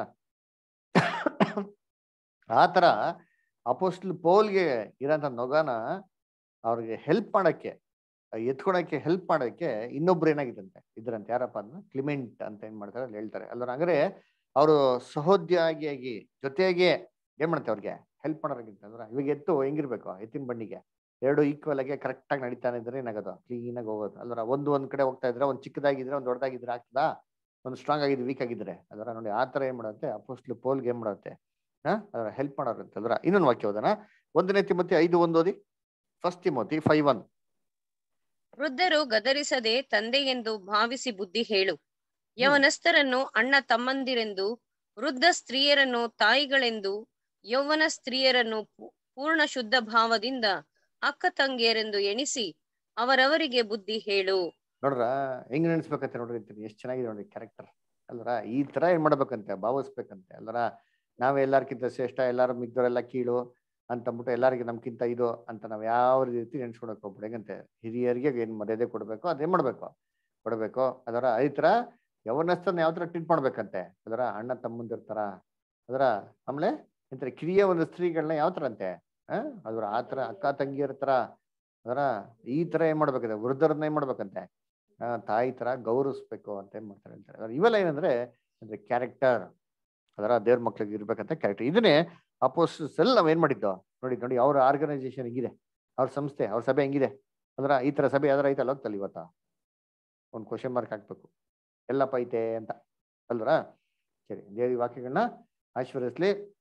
ಆ ತರ ಅಪೋಸ್ಟ್ಲ್ ಪೌಲ್ಗೆ ಇರೋಂಥ ನೊಗನ ಅವ್ರಿಗೆ ಹೆಲ್ಪ್ ಮಾಡಕ್ಕೆ ಎತ್ಕೊಳಕ್ಕೆ ಹೆಲ್ಪ್ ಮಾಡೋಕ್ಕೆ ಇನ್ನೊಬ್ರು ಏನಾಗಿತ್ತಂತೆ ಇದ್ರಂತೆ ಯಾರಪ್ಪ ಅಂದ್ರೆ ಕ್ಲಿಮೆಂಟ್ ಅಂತ ಏನ್ ಮಾಡ್ತಾರೆ ಅಲ್ಲಿ ಹೇಳ್ತಾರೆ ಅಲ್ಲರ ಅಂದ್ರೆ ಅವರು ಸಹೋದ್ಯೋಗಿಯಾಗಿ ಜೊತೆಗೆ ಏನ್ ಮಾಡ್ತಾರೆ ಅವ್ರಿಗೆ ಹೆಲ್ಪ್ ಮಾಡೋರಾಗಿತ್ತು ಅಂದ್ರೆ ಇವಾಗ ಎತ್ತು ಹೆಂಗಿರ್ಬೇಕು ಎತ್ತಿನ ಬಂಡಿಗೆ ಎರಡು ಈಕ್ವಲ್ ಆಗಿ ಕರೆಕ್ಟ್ ಆಗಿ ನಡೀತಾನೆ ಇದ್ರೆ ಏನಾಗೋದು ಕ್ಲೀನ್ ಆಗಿ ಹೋಗೋದು ಅಲ್ವರ ಒಂದು ಒಂದ್ ಕಡೆ ಹೋಗ್ತಾ ಇದ್ರೆ ಒಂದ್ ಚಿಕ್ಕದಾಗಿದ್ರೆ ಒಂದ್ ದೊಡ್ಡದಾಗಿದ್ರೆ ಆಗ್ತದಾ ಒಂದು ಸ್ಟ್ರಾಂಗ್ ಆಗಿದ್ರೆ ವೀಕ್ ಆಗಿದ್ರೆ ಅದರ ನೋಡಿ ಆ ತರ ಏನ್ ಮಾಡುತ್ತೆ ಅಪೋಸ್ಟ್ಲ್ ಪೋಲ್ಗೆ ಏನ್ ಮಾಡುತ್ತೆ ಹಾ ಅದರ ಹೆಲ್ಪ್ ಮಾಡೋರಂತೆ ಅಲ್ವರ ಇನ್ನೊಂದು ವಾಕ್ಯ ಹೋದನ ಒಂದನೇ ತಿಮೋತಿ ಐದು ಒಂದು ಓದಿ ಫಸ್ಟ್ ತಿಮೋತಿ ಫೈವ್ ಒನ್ ವೃದ್ಧರು ಗದರಿಸದೆ ತಂದೆ ಎಂದು ಭಾವಿಸಿ ಬುದ್ಧಿ ಹೇಳು ಯವನಸ್ಥರನ್ನು ಅಣ್ಣ ತಮ್ಮಂದಿರೆಂದು ವೃದ್ಧ ಸ್ತ್ರೀಯರನ್ನು ತಾಯಿಗಳೆಂದು ಯೌವನ ಸ್ತ್ರೀಯರನ್ನು ಪೂ- ಪೂರ್ಣ ಶುದ್ಧ ಭಾವದಿಂದ ಅಕ್ಕ ತಂಗಿಯರೆಂದು ಎಣಿಸಿ ಅವರವರಿಗೆ ಬುದ್ಧಿ ಹೇಳು ನೋಡ್ರ ಹೆಂಗ್ ನೆನ್ಸ್ಬೇಕಂತೆ ನೋಡ್ರಿ ಅಂತೀನಿ ಎಷ್ಟ್ ಚೆನ್ನಾಗಿದೆ ನೋಡ್ರಿ ಕ್ಯಾರೆಕ್ಟರ್ ಅಲ್ವರ ಈ ತರ ಏನ್ ಮಾಡ್ಬೇಕಂತೆ ಭಾವಿಸ್ಬೇಕಂತೆ ಅಲ್ವರ ನಾವ್ ಎಲ್ಲಾರ್ಕಿಂತ ಶ್ರೇಷ್ಠ ಎಲ್ಲಾರು ಮಿಗ್ದವರೆಲ್ಲ ಕೀಳು ಅಂತ ಅಂದ್ಬಿಟ್ಟು ಎಲ್ಲಾರಿಗೆ ನಮ್ಗಿಂತ ಇದು ಅಂತ ನಾವ್ ಯಾವ ರೀತಿ ನೆನ್ಸ್ಕೊಳಕ್ ಹೋಗ್ಬಿಡಿ ಹೆಂಗಂತೆ ಹಿರಿಯರಿಗೆ ಏನ್ ಮರ್ಯಾದೆ ಕೊಡ್ಬೇಕು ಅದೇನ್ ಮಾಡ್ಬೇಕು ಕೊಡ್ಬೇಕು ಅದರ ಈ ತರ ಯವನಸ್ಥನ ಯಾವ ತರ ಟ್ರೀಟ್ ಮಾಡ್ಬೇಕಂತೆ ಅದರ ಅಣ್ಣ ತಮ್ಮಂದಿರ್ತಾರ ಅದರ ಆಮೇಲೆ ಎಂತಾರೆ ಕಿರಿಯ ಒಂದು ಸ್ತ್ರೀಗಳನ್ನ ಯಾವ ತರ ಅಂತೆ ಆ ಅದರ ಆ ತರ ಅಕ್ಕ ತಂಗಿಯರ ತರ ಅದರ ಈ ತರ ಏನ್ ಮಾಡ್ಬೇಕಂತೆ ವೃದ್ಧರನ್ನ ಏನ್ ಮಾಡ್ಬೇಕಂತೆ ಆ ತಾಯಿ ತರ ಗೌರವಿಸ್ಬೇಕು ಅಂತ ಏನ್ ಮಾಡ್ತಾರೆ ಹೇಳ್ತಾರೆ ಅದ್ರ ಇವೆಲ್ಲ ಏನಂದ್ರೆ ಅಂದ್ರೆ ಕ್ಯಾರೆಕ್ಟರ್ ಅದರ ದೇವ್ರ ಮಕ್ಳಿಗೆ ಇರ್ಬೇಕಂತ ಕ್ಯಾರೆಕ್ಟರ್ ಇದನ್ನೇ ಅಪೋಸಿಸ್ ಎಲ್ಲ ನಾವ್ ಏನ್ ಮಾಡಿದ್ದು ನೋಡಿ ನೋಡಿ ಅವ್ರ ಆರ್ಗನೈಸೇಷನ್ ಹೆಂಗಿದೆ ಅವ್ರ ಸಂಸ್ಥೆ ಅವ್ರ ಸಭೆ ಹೆಂಗಿದೆ ಅದರ ಈ ತರ ಸಭೆ ಯಾವ್ದಾರ ಐತಲ್ಲ ಹೋಗ್ತಲ್ಲ ಇವತ್ತ ಒಂದು ಕ್ವಶನ್ ಮಾರ್ಕ್ ಹಾಕ್ಬೇಕು ಎಲ್ಲಪ್ಪ ಐತೆ ಅಂತ ಅಲ್ವರ ಸರಿ ದೇವಿ ವಾಕ್ಯಗಳನ್ನ ಆಶೀರ್ವದಿಸ್ಲಿ